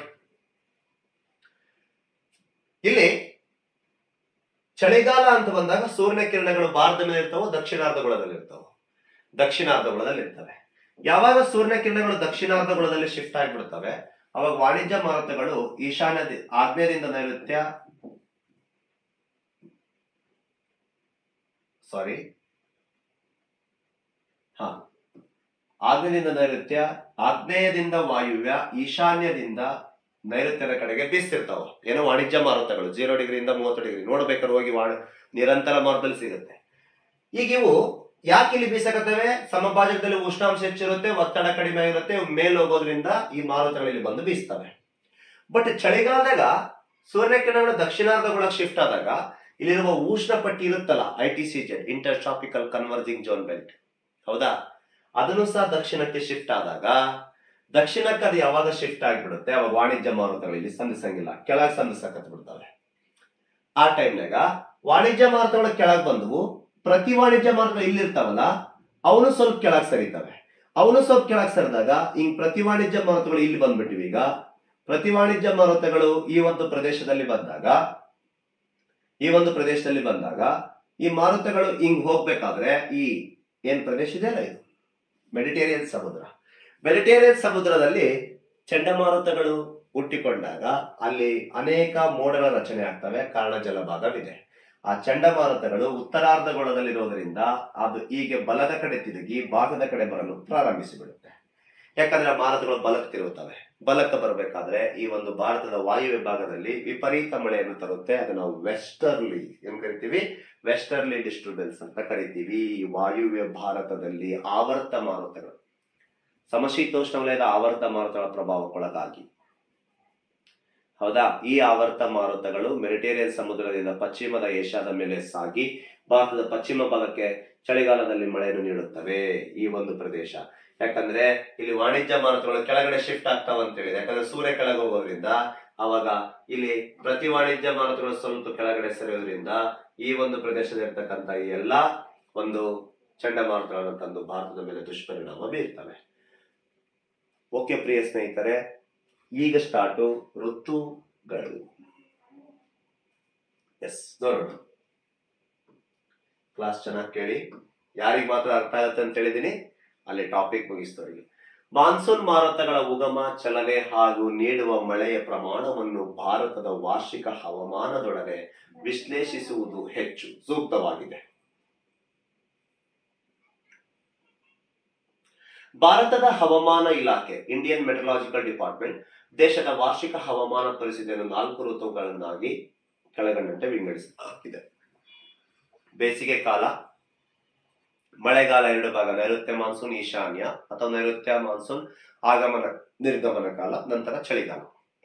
ಇಲ್ಲಿ ಚಳಿಗಾಲ ಅಂತ ಬಂದಾಗ ಸೂರ್ಯನ ಕಿರಣಗಳು ಭಾರತದ ಮೇಲೆ ಇರ್ತಾವೋ ದಕ್ಷಿಣಾರ್ಧಗೋಳದಲ್ಲಿ ಇರ್ತಾವೋ ದಕ್ಷಿಣಾರ್ಧಗೋಳದಲ್ಲಿ ಇರ್ತವೆ ಯಾವಾಗ ಸೂರ್ಯನ ಕಿರಣಗಳು ದಕ್ಷಿಣಾರ್ಧಗೋಳದಲ್ಲಿ ಶಿಫ್ಟ್ ಆಗಿಬಿಡ್ತವೆ ಅವಾಗ ವಾಣಿಜ್ಯ ಮಾರುತಗಳು ಈಶಾನ್ಯ ಆಗ್ನೇಯದಿಂದ ನೈಋತ್ಯ ಸಾರಿ ಹಾ ಆಗ್ನೇಯದಿಂದ ನೈಋತ್ಯ ಆಗ್ನೇಯದಿಂದ ವಾಯುವ್ಯ ಈಶಾನ್ಯದಿಂದ ನೈಋತ್ಯದ ಕಡೆಗೆ ಬೀಸ್ತಿರ್ತಾವ ಏನೋ ವಾಣಿಜ್ಯ ಮಾರುತಗಳು ಜೀರೋ ಡಿಗ್ರಿಯಿಂದ ಮೂವತ್ತು ಡಿಗ್ರಿ ನೋಡ್ಬೇಕಾದ್ರೆ ಹೋಗಿ ವಾಣ ನಿರಂತರ ಮಾರುತದಲ್ಲಿ ಸಿಗುತ್ತೆ ಈಗ ಇವು ಯಾಕೆ ಇಲ್ಲಿ ಬೀಸಕತ್ತವೆ ಸಮಭಾಜಕದಲ್ಲಿ ಉಷ್ಣಾಂಶ ಹೆಚ್ಚಿರುತ್ತೆ ಒತ್ತಡ ಕಡಿಮೆ ಆಗಿರುತ್ತೆ ಇವು ಮೇಲೆ ಹೋಗೋದ್ರಿಂದ ಈ ಮಾರುತಗಳು ಇಲ್ಲಿ ಬಂದು ಬೀಸ್ತವೆ ಬಟ್ ಚಳಿಗಾಲದಾಗ ಸೂರ್ಯಕಿರಣಗಳು ದಕ್ಷಿಣಾರ್ಧಗೊಳಗೆ ಶಿಫ್ಟ್ ಆದಾಗ ಇಲ್ಲಿರುವ ಉಷ್ಣ ಪಟ್ಟಿ ಇರುತ್ತಲ್ಲ I T C Z intertropical converging zone belt ಹೌದಾ ಅದನ್ನು ಸಹ ದಕ್ಷಿಣಕ್ಕೆ ಶಿಫ್ಟ್ ಆದಾಗ ದಕ್ಷಿಣಕ್ಕೆ ಅದು ಯಾವಾಗ ಶಿಫ್ಟ್ ಆಗಿಬಿಡುತ್ತೆ ಅವಾಗ ವಾಣಿಜ್ಯ ಮಾರುತಗಳು ಇಲ್ಲಿ ಸಂಧಿಸಂಗಿಲ್ಲ ಕೆಳಗೆ ಸಂಧಿಸಕತ್ ಬಿಡ್ತವೆ ಆ ಟೈಮ್ನಾಗ ವಾಣಿಜ್ಯ ಮಾರುತಗಳು ಕೆಳಗೆ ಬಂದವು ಪ್ರತಿ ವಾಣಿಜ್ಯ ಮಾರುತ ಇಲ್ಲಿರ್ತಾವಲ್ಲ ಅವನು ಸ್ವಲ್ಪ ಕೆಳಗೆ ಸರಿತವೆ ಅವನು ಸ್ವಲ್ಪ ಕೆಳಗೆ ಸರಿದಾಗ ಹಿಂಗ್ ಪ್ರತಿ ವಾಣಿಜ್ಯ ಮಾರುತಗಳು ಇಲ್ಲಿ ಬಂದ್ಬಿಟ್ಟಿವಿ ಈಗ ಪ್ರತಿ ವಾಣಿಜ್ಯ ಮಾರುತಗಳು ಈ ಒಂದು ಪ್ರದೇಶದಲ್ಲಿ ಬಂದಾಗ ಈ ಒಂದು ಪ್ರದೇಶದಲ್ಲಿ ಬಂದಾಗ ಈ ಮಾರುತಗಳು ಹಿಂಗ್ ಹೋಗ್ಬೇಕಾದ್ರೆ ಈ ಏನ್ ಪ್ರದೇಶ ಇದೆಯಲ್ಲ ಇದು ಮೆಡಿಟೇರಿಯನ್ ಸಮುದ್ರ ಮೆಡಿಟೇರಿಯನ್ ಸಮುದ್ರದಲ್ಲಿ ಚಂಡಮಾರುತಗಳು ಹುಟ್ಟಿಕೊಂಡಾಗ ಅಲ್ಲಿ ಅನೇಕ ಮೋಡಗಳ ರಚನೆ ಆಗ್ತವೆ ಕಾರಣ ಜಲಭಾಗವಿದೆ ಆ ಚಂಡಮಾರುತಗಳು ಉತ್ತರಾರ್ಧಗೋಳದಲ್ಲಿರೋದ್ರಿಂದ ಅದು ಹೀಗೆ ಬಲದ ಕಡೆ ತಿರುಗಿ ಭಾಗದ ಕಡೆ ಬರಲು ಪ್ರಾರಂಭಿಸಿಬಿಡುತ್ತೆ ಯಾಕಂದ್ರೆ ಆ ಮಾರುತಗಳು ಬಲಕ್ಕೆ ತಿರುಗುತ್ತವೆ ಬಲಕ್ಕೆ ಬರಬೇಕಾದ್ರೆ ಈ ಒಂದು ಭಾರತದ ವಾಯುವ್ಯ ಭಾಗದಲ್ಲಿ ವಿಪರೀತ ಮಳೆಯನ್ನು ತರುತ್ತೆ ಅದು ನಾವು ವೆಸ್ಟರ್ಲಿ ಏನ್ ಕರಿತೀವಿ ವೆಸ್ಟರ್ಲಿ ಡಿಸ್ಟರ್ಬೆನ್ಸ್ ಅಂತ ಕರಿತೀವಿ ಈ ವಾಯುವ್ಯ ಭಾರತದಲ್ಲಿ ಆವರ್ತ ಮಾರುತಗಳು ಸಮಶೀತೋಷ್ಣ ವಲಯದ ಆವರ್ತ ಮಾರುತಗಳ ಪ್ರಭಾವಕ್ಕೊಳಗಾಗಿ ಹೌದಾ ಈ ಆವರ್ತ ಮಾರುತಗಳು ಮೆಡಿಟೇರಿಯನ್ ಸಮುದ್ರದಿಂದ ಪಶ್ಚಿಮದ ಏಷ್ಯಾದ ಮೇಲೆ ಸಾಗಿ ಭಾರತದ ಪಶ್ಚಿಮ ಭಾಗಕ್ಕೆ ಚಳಿಗಾಲದಲ್ಲಿ ಮಳೆಯನ್ನು ನೀಡುತ್ತವೆ ಈ ಒಂದು ಪ್ರದೇಶ ಯಾಕಂದ್ರೆ ಇಲ್ಲಿ ವಾಣಿಜ್ಯ ಮಾರುತಗಳು ಕೆಳಗಡೆ ಶಿಫ್ಟ್ ಆಗ್ತಾವ ಅಂತ ಹೇಳಿದೆ ಯಾಕಂದ್ರೆ ಸೂರ್ಯ ಕೆಳಗೆ ಹೋಗೋದ್ರಿಂದ ಅವಾಗ ಇಲ್ಲಿ ಪ್ರತಿ ವಾಣಿಜ್ಯ ಮಾರುತಗಳು ಸ್ವಲ್ಪ ಕೆಳಗಡೆ ಸರಿಯೋದ್ರಿಂದ ಈ ಒಂದು ಪ್ರದೇಶದಲ್ಲಿರ್ತಕ್ಕಂಥ ಈ ಎಲ್ಲಾ ಒಂದು ಚಂಡಮಾರುತಗಳನ್ನು ತಂದು ಭಾರತದ ಮೇಲೆ ದುಷ್ಪರಿಣಾಮ ಬೀರ್ತವೆ ಓಕೆ ಪ್ರಿಯ ಸ್ನೇಹಿತರೆ ಈಗ ಸ್ಟಾರ್ಟು ಋತುಗಳು ಎಸ್ ನೋಡೋಣ ಕ್ಲಾಸ್ ಚೆನ್ನಾಗಿ ಕೇಳಿ ಯಾರಿಗೆ ಮಾತ್ರ ಅರ್ಥ ಆಗುತ್ತೆ ಅಂತ ಹೇಳಿದೀನಿ ಅಲ್ಲಿ ಟಾಪಿಕ್ ಮುಗಿಸ್ತವರಿಗೆ ಮಾನ್ಸೂನ್ ಮಾರುತಗಳ ಉಗಮ ಚಲನೆ ಹಾಗೂ ನೀಡುವ ಮಳೆಯ ಪ್ರಮಾಣವನ್ನು ಭಾರತದ ವಾರ್ಷಿಕ ಹವಾಮಾನದೊಡನೆ ವಿಶ್ಲೇಷಿಸುವುದು ಹೆಚ್ಚು ಸೂಕ್ತವಾಗಿದೆ ಭಾರತದ ಹವಾಮಾನ ಇಲಾಖೆ ಇಂಡಿಯನ್ ಮೆಟ್ರಲಾಜಿಕಲ್ ಡಿಪಾರ್ಟ್ಮೆಂಟ್ ದೇಶದ ವಾರ್ಷಿಕ ಹವಾಮಾನ ಪರಿಸ್ಥಿತಿಯನ್ನು ನಾಲ್ಕು ಋತುಗಳನ್ನಾಗಿ ಕೆಳಗಂಡಂತೆ ವಿಂಗಡಿಸಲಾಗಿದೆ ಬೇಸಿಗೆ ಕಾಲ ಮಳೆಗಾಲ ಎರಡು ಭಾಗ ನೈಋತ್ಯ ಮಾನ್ಸೂನ್ ಈಶಾನ್ಯ ಅಥವಾ ನೈಋತ್ಯ ಮಾನ್ಸೂನ್ ಆಗಮನ ನಿರ್ಗಮನ ಕಾಲ ನಂತರ ಚಳಿಗಾಲ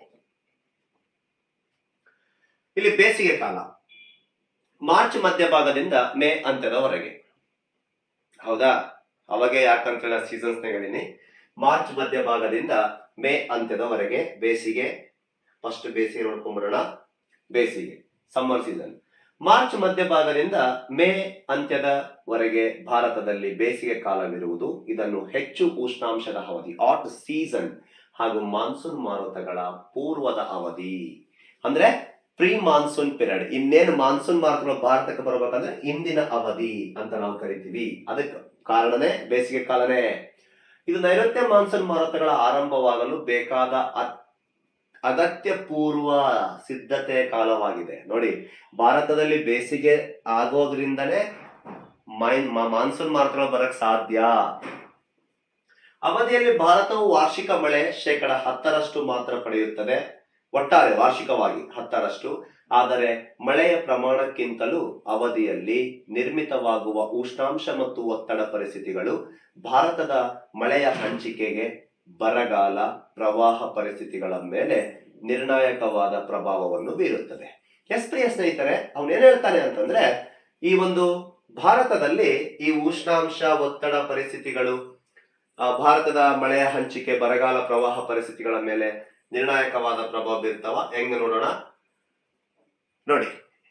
ಇಲ್ಲಿ ಬೇಸಿಗೆ ಕಾಲ ಮಾರ್ಚ್ ಮಧ್ಯಭಾಗದಿಂದ ಮೇ ಅಂತ್ಯದವರೆಗೆ ಹೌದಾ ಅವಾಗೆ ಯಾಕಂತ ನಾನು ಸೀಸನ್ಸ್ ಹೇಳಿನಿ ಮಾರ್ಚ್ ಮಧ್ಯಭಾಗದಿಂದ ಮೇ ಅಂತ್ಯದವರೆಗೆ ಬೇಸಿಗೆ ಫಸ್ಟ್ ಬೇಸಿಗೆ ನೋಡ್ಕೊಂಡ್ಬರೋಣ ಬೇಸಿಗೆ ಸಮ್ಮರ್ ಸೀಸನ್ ಮಾರ್ಚ್ ಮಧ್ಯಭಾಗದಿಂದ ಮೇ ಅಂತ್ಯದವರೆಗೆ ಭಾರತದಲ್ಲಿ ಬೇಸಿಗೆ ಕಾಲವಿರುವುದು ಇದನ್ನು ಹೆಚ್ಚು ಉಷ್ಣಾಂಶದ ಅವಧಿ ಆಟ್ ಸೀಸನ್ ಹಾಗೂ ಮಾನ್ಸೂನ್ ಮಾರುತಗಳ ಪೂರ್ವದ ಅವಧಿ ಅಂದ್ರೆ ಪ್ರೀ ಮಾನ್ಸೂನ್ ಪೀರಿಯಡ್ ಇನ್ನೇನು ಮಾನ್ಸೂನ್ ಮಾರುತಗಳು ಭಾರತಕ್ಕೆ ಬರಬೇಕಂದ್ರೆ ಇಂದಿನ ಅವಧಿ ಅಂತ ನಾವು ಕರಿತೀವಿ ಅದಕ್ಕೆ ಕಾರಣನೇ ಬೇಸಿಗೆ ಕಾಲನೇ ಇದು ನೈಋತ್ಯ ಮಾನ್ಸೂನ್ ಮಾರುತಗಳ ಆರಂಭವಾಗಲು ಬೇಕಾದ ಅತ್- ಅಗತ್ಯ ಪೂರ್ವ ಸಿದ್ಧತೆ ಕಾಲವಾಗಿದೆ ನೋಡಿ ಭಾರತದಲ್ಲಿ ಬೇಸಿಗೆ ಆಗೋದ್ರಿಂದನೇ ಮೈನ್ ಮಾ- ಮಾನ್ಸೂನ್ ಮಾರುತಗಳು ಬರಕ್ ಸಾಧ್ಯ ಅವಧಿಯಲ್ಲಿ ಭಾರತವು ವಾರ್ಷಿಕ ಮಳೆ ಶೇಕಡ ಹತ್ತರಷ್ಟು ಮಾತ್ರ ಪಡೆಯುತ್ತದೆ ಒಟ್ಟಾರೆ ವಾರ್ಷಿಕವಾಗಿ ಹತ್ತರಷ್ಟು ಆದರೆ ಮಳೆಯ ಪ್ರಮಾಣಕ್ಕಿಂತಲೂ ಅವಧಿಯಲ್ಲಿ ನಿರ್ಮಿತವಾಗುವ ಉಷ್ಣಾಂಶ ಮತ್ತು ಒತ್ತಡ ಪರಿಸ್ಥಿತಿಗಳು ಭಾರತದ ಮಳೆಯ ಹಂಚಿಕೆಗೆ ಬರಗಾಲ ಪ್ರವಾಹ ಪರಿಸ್ಥಿತಿಗಳ ಮೇಲೆ ನಿರ್ಣಾಯಕವಾದ ಪ್ರಭಾವವನ್ನು ಬೀರುತ್ತದೆ ಎಸ್ ಪ್ರಿಯ ಸ್ನೇಹಿತರೆ ಅವನೇನ್ ಹೇಳ್ತಾನೆ ಅಂತಂದ್ರೆ ಈ ಒಂದು ಭಾರತದಲ್ಲಿ ಈ ಉಷ್ಣಾಂಶ ಒತ್ತಡ ಪರಿಸ್ಥಿತಿಗಳು ಆ, ಭಾರತದ ಮಳೆಯ ಹಂಚಿಕೆ ಬರಗಾಲ ಪ್ರವಾಹ ಪರಿಸ್ಥಿತಿಗಳ ಮೇಲೆ ನಿರ್ಣಾಯಕವಾದ ಪ್ರಭಾವ ಬೀರ್ತಾವ ಹೆಂಗ ನೋಡೋಣ ನೋಡಿ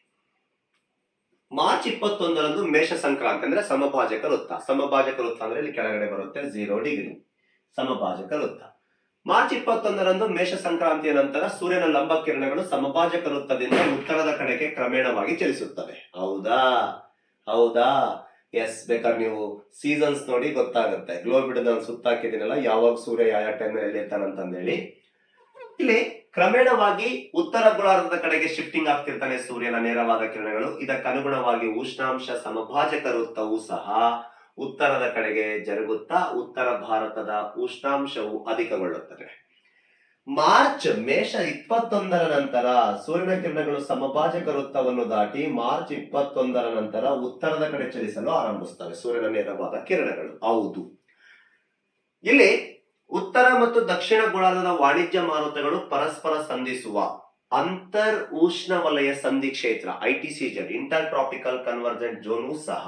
ಮಾರ್ಚ್ ಇಪ್ಪತ್ತೊಂದರಂದು ಮೇಷ ಸಂಕ್ರಾಂತಿ ಅಂದ್ರೆ ಸಮಭಾಜಕ ವೃತ್ತ ಸಮಭಾಜಕ ವೃತ್ತ ಅಂದ್ರೆ ಇಲ್ಲಿ ಕೆಳಗಡೆ ಬರುತ್ತೆ ಝೀರೋ ಡಿಗ್ರಿ ಸಮಭಾಜಕ ವೃತ್ತ ಮಾರ್ಚ್ ಇಪ್ಪತ್ತೊಂದರಂದು ಮೇಷ ಸಂಕ್ರಾಂತಿಯ ನಂತರ ಸೂರ್ಯನ ಲಂಬ ಕಿರಣಗಳು ಸಮಭಾಜಕ ವೃತ್ತದಿಂದ ಉತ್ತರದ ಕಡೆಗೆ ಕ್ರಮೇಣವಾಗಿ ಚಲಿಸುತ್ತವೆ ಹೌದಾ ಹೌದಾ ಎಸ್ ಬೇಕಾದ್ರೆ ನೀವು ಸೀಸನ್ಸ್ ನೋಡಿ ಗೊತ್ತಾಗುತ್ತೆ ಗ್ಲೋಬ್ ಹಿಡಿದು ನಾನು ಸುತ್ತಾಕಿದ್ದೀನಲ್ಲ ಯಾವಾಗ ಸೂರ್ಯ ಯಾವ ಟೈಮ್ ಎಲ್ಲಿ ಇರ್ತಾನಂತಂದೇಳಿ ಇಲ್ಲಿ ಕ್ರಮೇಣವಾಗಿ ಉತ್ತರ ಗೋಳಾರ್ಧದ ಕಡೆಗೆ ಶಿಫ್ಟಿಂಗ್ ಆಗ್ತಿರ್ತಾನೆ ಸೂರ್ಯನ ನೇರವಾದ ಕಿರಣಗಳು ಇದಕ್ಕನುಗುಣವಾಗಿ ಉಷ್ಣಾಂಶ ಸಮಭಾಜಕ ವೃತ್ತವು ಸಹ ಉತ್ತರದ ಕಡೆಗೆ ಜರುಗುತ್ತಾ ಉತ್ತರ ಭಾರತದ ಉಷ್ಣಾಂಶವು ಅಧಿಕಗೊಳ್ಳುತ್ತದೆ ಮಾರ್ಚ್ ಮೇಷ ಇಪ್ಪತ್ತೊಂದರ ನಂತರ ಸೂರ್ಯನ ಕಿರಣಗಳು ಸಮಭಾಜಕ ವೃತ್ತವನ್ನು ದಾಟಿ ಮಾರ್ಚ್ ಇಪ್ಪತ್ತೊಂದರ ನಂತರ ಉತ್ತರದ ಕಡೆ ಚಲಿಸಲು ಆರಂಭಿಸ್ತವೆ ಸೂರ್ಯನ ನೇರವಾದ ಕಿರಣಗಳು ಹೌದು ಇಲ್ಲಿ ಉತ್ತರ ಮತ್ತು ದಕ್ಷಿಣ ಗೋಳಾರ್ಧದ ವಾಣಿಜ್ಯ ಮಾರುತಗಳು ಪರಸ್ಪರ ಸಂಧಿಸುವ ಅಂತರ್ ಉಷ್ಣ ವಲಯ ಸಂಧಿ ಕ್ಷೇತ್ರ ITCZ intertropical convergent zone ಸಹ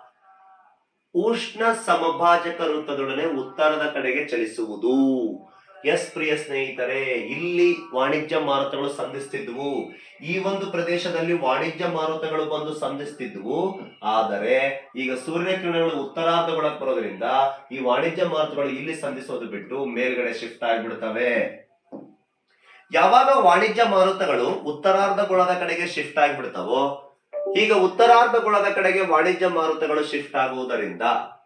ಉಷ್ಣ ಸಮಭಾಜಕ ವೃತ್ತದೊಡನೆ ಉತ್ತರದ ಕಡೆಗೆ ಚಲಿಸುವುದು ಎಸ್ ಪ್ರಿಯ ಸ್ನೇಹಿತರೆ ಇಲ್ಲಿ ವಾಣಿಜ್ಯ ಮಾರುತಗಳು ಸಂಧಿಸ್ತಿದ್ವು ಈ ಒಂದು ಪ್ರದೇಶದಲ್ಲಿ ವಾಣಿಜ್ಯ ಮಾರುತಗಳು ಬಂದು ಸಂಧಿಸ್ತಿದ್ವು ಆದರೆ ಈಗ ಸೂರ್ಯಕಿರಣಗಳು ಉತ್ತರಾರ್ಧಗೊಳಕ್ ಬರೋದ್ರಿಂದ ಈ ವಾಣಿಜ್ಯ ಮಾರುತಗಳು ಇಲ್ಲಿ ಸಂಧಿಸೋದು ಬಿಟ್ಟು ಮೇಲ್ಗಡೆ ಶಿಫ್ಟ್ ಆಗಿಬಿಡ್ತವೆ ಯಾವಾಗ ವಾಣಿಜ್ಯ ಮಾರುತಗಳು ಉತ್ತರಾರ್ಧಗೊಳದ ಕಡೆಗೆ ಶಿಫ್ಟ್ ಆಗಿಬಿಡ್ತಾವೋ ಈಗ ಉತ್ತರಾರ್ಧಗೊಳದ ಕಡೆಗೆ ವಾಣಿಜ್ಯ ಮಾರುತಗಳು ಶಿಫ್ಟ್ ಆಗುವುದರಿಂದ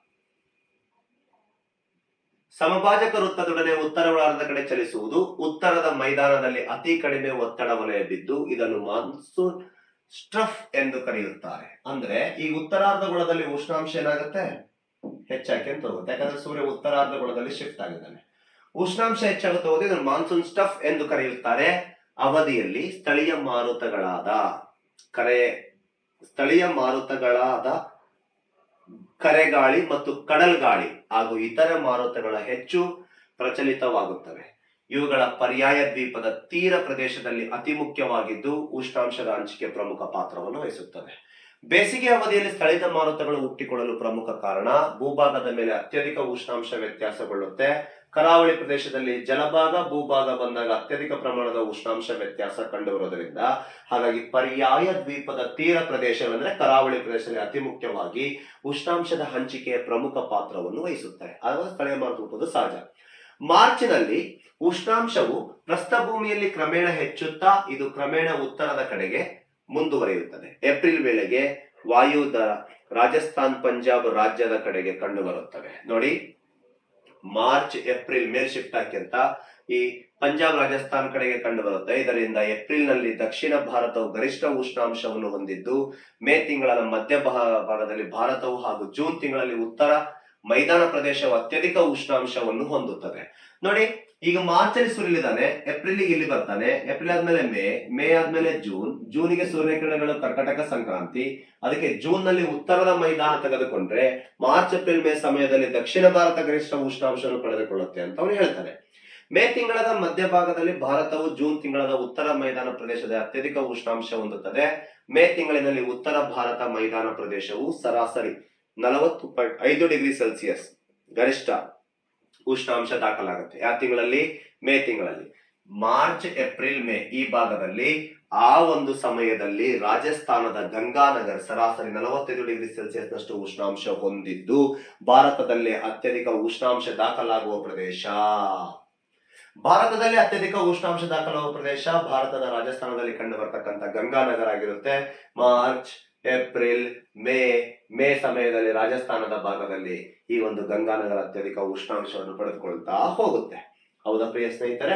ಸಮಭಾಜಕ ವೃತ್ತದೊಡನೆ ಉತ್ತರ ಒಳಾರ್ಧ ಕಡೆ ಚಲಿಸುವುದು ಉತ್ತರದ ಮೈದಾನದಲ್ಲಿ ಅತಿ ಕಡಿಮೆ ಒತ್ತಡ ವಲಯ ಬಿದ್ದು ಇದನ್ನು ಮಾನ್ಸೂನ್ ಸ್ಟ್ರಫ್ ಎಂದು ಕರೆಯುತ್ತಾರೆ ಅಂದ್ರೆ ಈ ಉತ್ತರಾರ್ಧಗೊಳದಲ್ಲಿ ಉಷ್ಣಾಂಶ ಏನಾಗುತ್ತೆ ಹೆಚ್ಚಾಗ್ಯಂತ ಹೋಗುತ್ತೆ ಯಾಕಂದ್ರೆ ಸೂರ್ಯ ಉತ್ತರಾರ್ಧಗೊಳದಲ್ಲಿ ಶಿಫ್ಟ್ ಆಗಿದ್ದಾನೆ ಉಷ್ಣಾಂಶ ಹೆಚ್ಚಾಗುತ್ತಾ ಹೋದ್ರೆ ಇದನ್ನು ಮಾನ್ಸೂನ್ ಸ್ಟಫ್ ಎಂದು ಕರೆಯುತ್ತಾರೆ ಅವಧಿಯಲ್ಲಿ ಸ್ಥಳೀಯ ಮಾರುತಗಳಾದ ಕರೆ ಸ್ಥಳೀಯ ಮಾರುತಗಳಾದ ಕರೆಗಾಳಿ ಮತ್ತು ಕಡಲ್ಗಾಳಿ ಹಾಗೂ ಇತರ ಮಾರುತಗಳ ಹೆಚ್ಚು ಪ್ರಚಲಿತವಾಗುತ್ತವೆ ಇವುಗಳ ಪರ್ಯಾಯ ದ್ವೀಪದ ತೀರ ಪ್ರದೇಶದಲ್ಲಿ ಅತಿ ಮುಖ್ಯವಾಗಿದ್ದು ಉಷ್ಣಾಂಶದ ಹಂಚಿಕೆ ಪ್ರಮುಖ ಪಾತ್ರವನ್ನು ವಹಿಸುತ್ತವೆ ಬೇಸಿಗೆ ಅವಧಿಯಲ್ಲಿ ಸ್ಥಳೀಯ ಮಾರುತಗಳು ಹುಟ್ಟಿಕೊಳ್ಳಲು ಪ್ರಮುಖ ಕಾರಣ ಭೂಭಾಗದ ಮೇಲೆ ಅತ್ಯಧಿಕ ಉಷ್ಣಾಂಶ ವ್ಯತ್ಯಾಸಗೊಳ್ಳುತ್ತೆ ಕರಾವಳಿ ಪ್ರದೇಶದಲ್ಲಿ ಜಲಭಾಗ ಭೂಭಾಗ ಬಂದಾಗ ಅತ್ಯಧಿಕ ಪ್ರಮಾಣದ ಉಷ್ಣಾಂಶ ವ್ಯತ್ಯಾಸ ಕಂಡುಬರುವುದರಿಂದ ಹಾಗಾಗಿ ಪರ್ಯಾಯ ದ್ವೀಪದ ತೀರ ಪ್ರದೇಶಗಳಂದ್ರೆ ಕರಾವಳಿ ಪ್ರದೇಶದಲ್ಲಿ ಅತಿ ಮುಖ್ಯವಾಗಿ ಉಷ್ಣಾಂಶದ ಹಂಚಿಕೆಯ ಪ್ರಮುಖ ಪಾತ್ರವನ್ನು ವಹಿಸುತ್ತಾರೆ ಆಗ ಸ್ಥಳೀಯ ಮಾರುತ ಹುಟ್ಟುವುದು ಸಹಜ ಮಾರ್ಚ್ನಲ್ಲಿ ಉಷ್ಣಾಂಶವು ಪ್ರಸ್ಥಭೂಮಿಯಲ್ಲಿ ಕ್ರಮೇಣ ಹೆಚ್ಚುತ್ತಾ ಇದು ಕ್ರಮೇಣ ಉತ್ತರದ ಕಡೆಗೆ ಮುಂದುವರಿಯುತ್ತದೆ ಏಪ್ರಿಲ್ ವೇಳೆಗೆ ವಾಯುದ ರಾಜಸ್ಥಾನ್ ಪಂಜಾಬ್ ರಾಜ್ಯದ ಕಡೆಗೆ ಕಂಡು ಬರುತ್ತವೆ ನೋಡಿ ಮಾರ್ಚ್ ಏಪ್ರಿಲ್ ಮೇಲ್ ಶಿಫ್ಟ್ ಹಾಕ್ಯಂತ ಈ ಪಂಜಾಬ್ ರಾಜಸ್ಥಾನ್ ಕಡೆಗೆ ಕಂಡು ಬರುತ್ತೆ ಇದರಿಂದ ಏಪ್ರಿಲ್ ನಲ್ಲಿ ದಕ್ಷಿಣ ಭಾರತವು ಗರಿಷ್ಠ ಉಷ್ಣಾಂಶವನ್ನು ಹೊಂದಿದ್ದು ಮೇ ತಿಂಗಳ ಮಧ್ಯ ಭಾ- ಭಾಗದಲ್ಲಿ ಭಾರತವು ಹಾಗೂ ಜೂನ್ ತಿಂಗಳಲ್ಲಿ ಉತ್ತರ ಮೈದಾನ ಪ್ರದೇಶವು ಅತ್ಯಧಿಕ ಉಷ್ಣಾಂಶವನ್ನು ಹೊಂದುತ್ತದೆ ನೋಡಿ ಈಗ ಮಾರ್ಚ್ ಅಲ್ಲಿ ಸೂರ್ಯಲಿದ್ದಾನೆ ಏಪ್ರಿಲ್ ಇಲ್ಲಿ ಬರ್ತಾನೆ ಏಪ್ರಿಲ್ ಆದ್ಮೇಲೆ ಮೇ ಮೇ ಆದ್ಮೇಲೆ ಜೂನ್ ಜೂನಿಗೆ ಸೂರ್ಯಕಿರಣಗಳು ಕರ್ಕಟಕ ಸಂಕ್ರಾಂತಿ ಅದಕ್ಕೆ ಜೂನ್ ನಲ್ಲಿ ಉತ್ತರದ ಮೈದಾನ ತೆಗೆದುಕೊಂಡ್ರೆ ಮಾರ್ಚ್ ಏಪ್ರಿಲ್ ಮೇ ಸಮಯದಲ್ಲಿ ದಕ್ಷಿಣ ಭಾರತ ಗರಿಷ್ಠ ಉಷ್ಣಾಂಶವನ್ನು ಪಡೆದುಕೊಳ್ಳುತ್ತೆ ಅಂತ ಅವನು ಹೇಳ್ತಾನೆ ಮೇ ತಿಂಗಳದ ಮಧ್ಯಭಾಗದಲ್ಲಿ ಭಾರತವು ಜೂನ್ ತಿಂಗಳದ ಉತ್ತರ ಮೈದಾನ ಪ್ರದೇಶದ ಅತ್ಯಧಿಕ ಉಷ್ಣಾಂಶ ಹೊಂದುತ್ತದೆ ಮೇ ತಿಂಗಳಿನಲ್ಲಿ ಉತ್ತರ ಭಾರತ ಮೈದಾನ ಪ್ರದೇಶವು ಸರಾಸರಿ ನಲವತ್ತು ಪಾಯಿಂಟ್ ಐದು ಡಿಗ್ರಿ ಸೆಲ್ಸಿಯಸ್ ಗರಿಷ್ಠ ಉಷ್ಣಾಂಶ ದಾಖಲಾಗುತ್ತೆ ಯಾವ ತಿಂಗಳಲ್ಲಿ ಮೇ ತಿಂಗಳಲ್ಲಿ ಮಾರ್ಚ್ ಏಪ್ರಿಲ್ ಮೇ ಈ ಭಾಗದಲ್ಲಿ ಆ ಒಂದು ಸಮಯದಲ್ಲಿ ರಾಜಸ್ಥಾನದ ಗಂಗಾನಗರ್ ಸರಾಸರಿ ನಲವತ್ತೈದು ಡಿಗ್ರಿ ಸೆಲ್ಸಿಯಸ್ ನಷ್ಟು ಉಷ್ಣಾಂಶ ಹೊಂದಿದ್ದು ಭಾರತದಲ್ಲಿ ಅತ್ಯಧಿಕ ಉಷ್ಣಾಂಶ ದಾಖಲಾಗುವ ಪ್ರದೇಶ ಭಾರತದಲ್ಲಿ ಅತ್ಯಧಿಕ ಉಷ್ಣಾಂಶ ದಾಖಲಾಗುವ ಪ್ರದೇಶ ಭಾರತದ ರಾಜಸ್ಥಾನದಲ್ಲಿ ಕಂಡು ಬರ್ತಕ್ಕಂಥ ಗಂಗಾನಗರ ಆಗಿರುತ್ತೆ ಮಾರ್ಚ್ ಏಪ್ರಿಲ್ ಮೇ ಮೇ ಸಮಯದಲ್ಲಿ ರಾಜಸ್ಥಾನದ ಭಾಗದಲ್ಲಿ ಈ ಒಂದು ಗಂಗಾನಗರ ಅತ್ಯಧಿಕ ಉಷ್ಣಾಂಶವನ್ನು ಪಡೆದುಕೊಳ್ತಾ ಹೋಗುತ್ತೆ ಹೌದಾ ಪ್ರಿಯ ಸ್ನೇಹಿತರೆ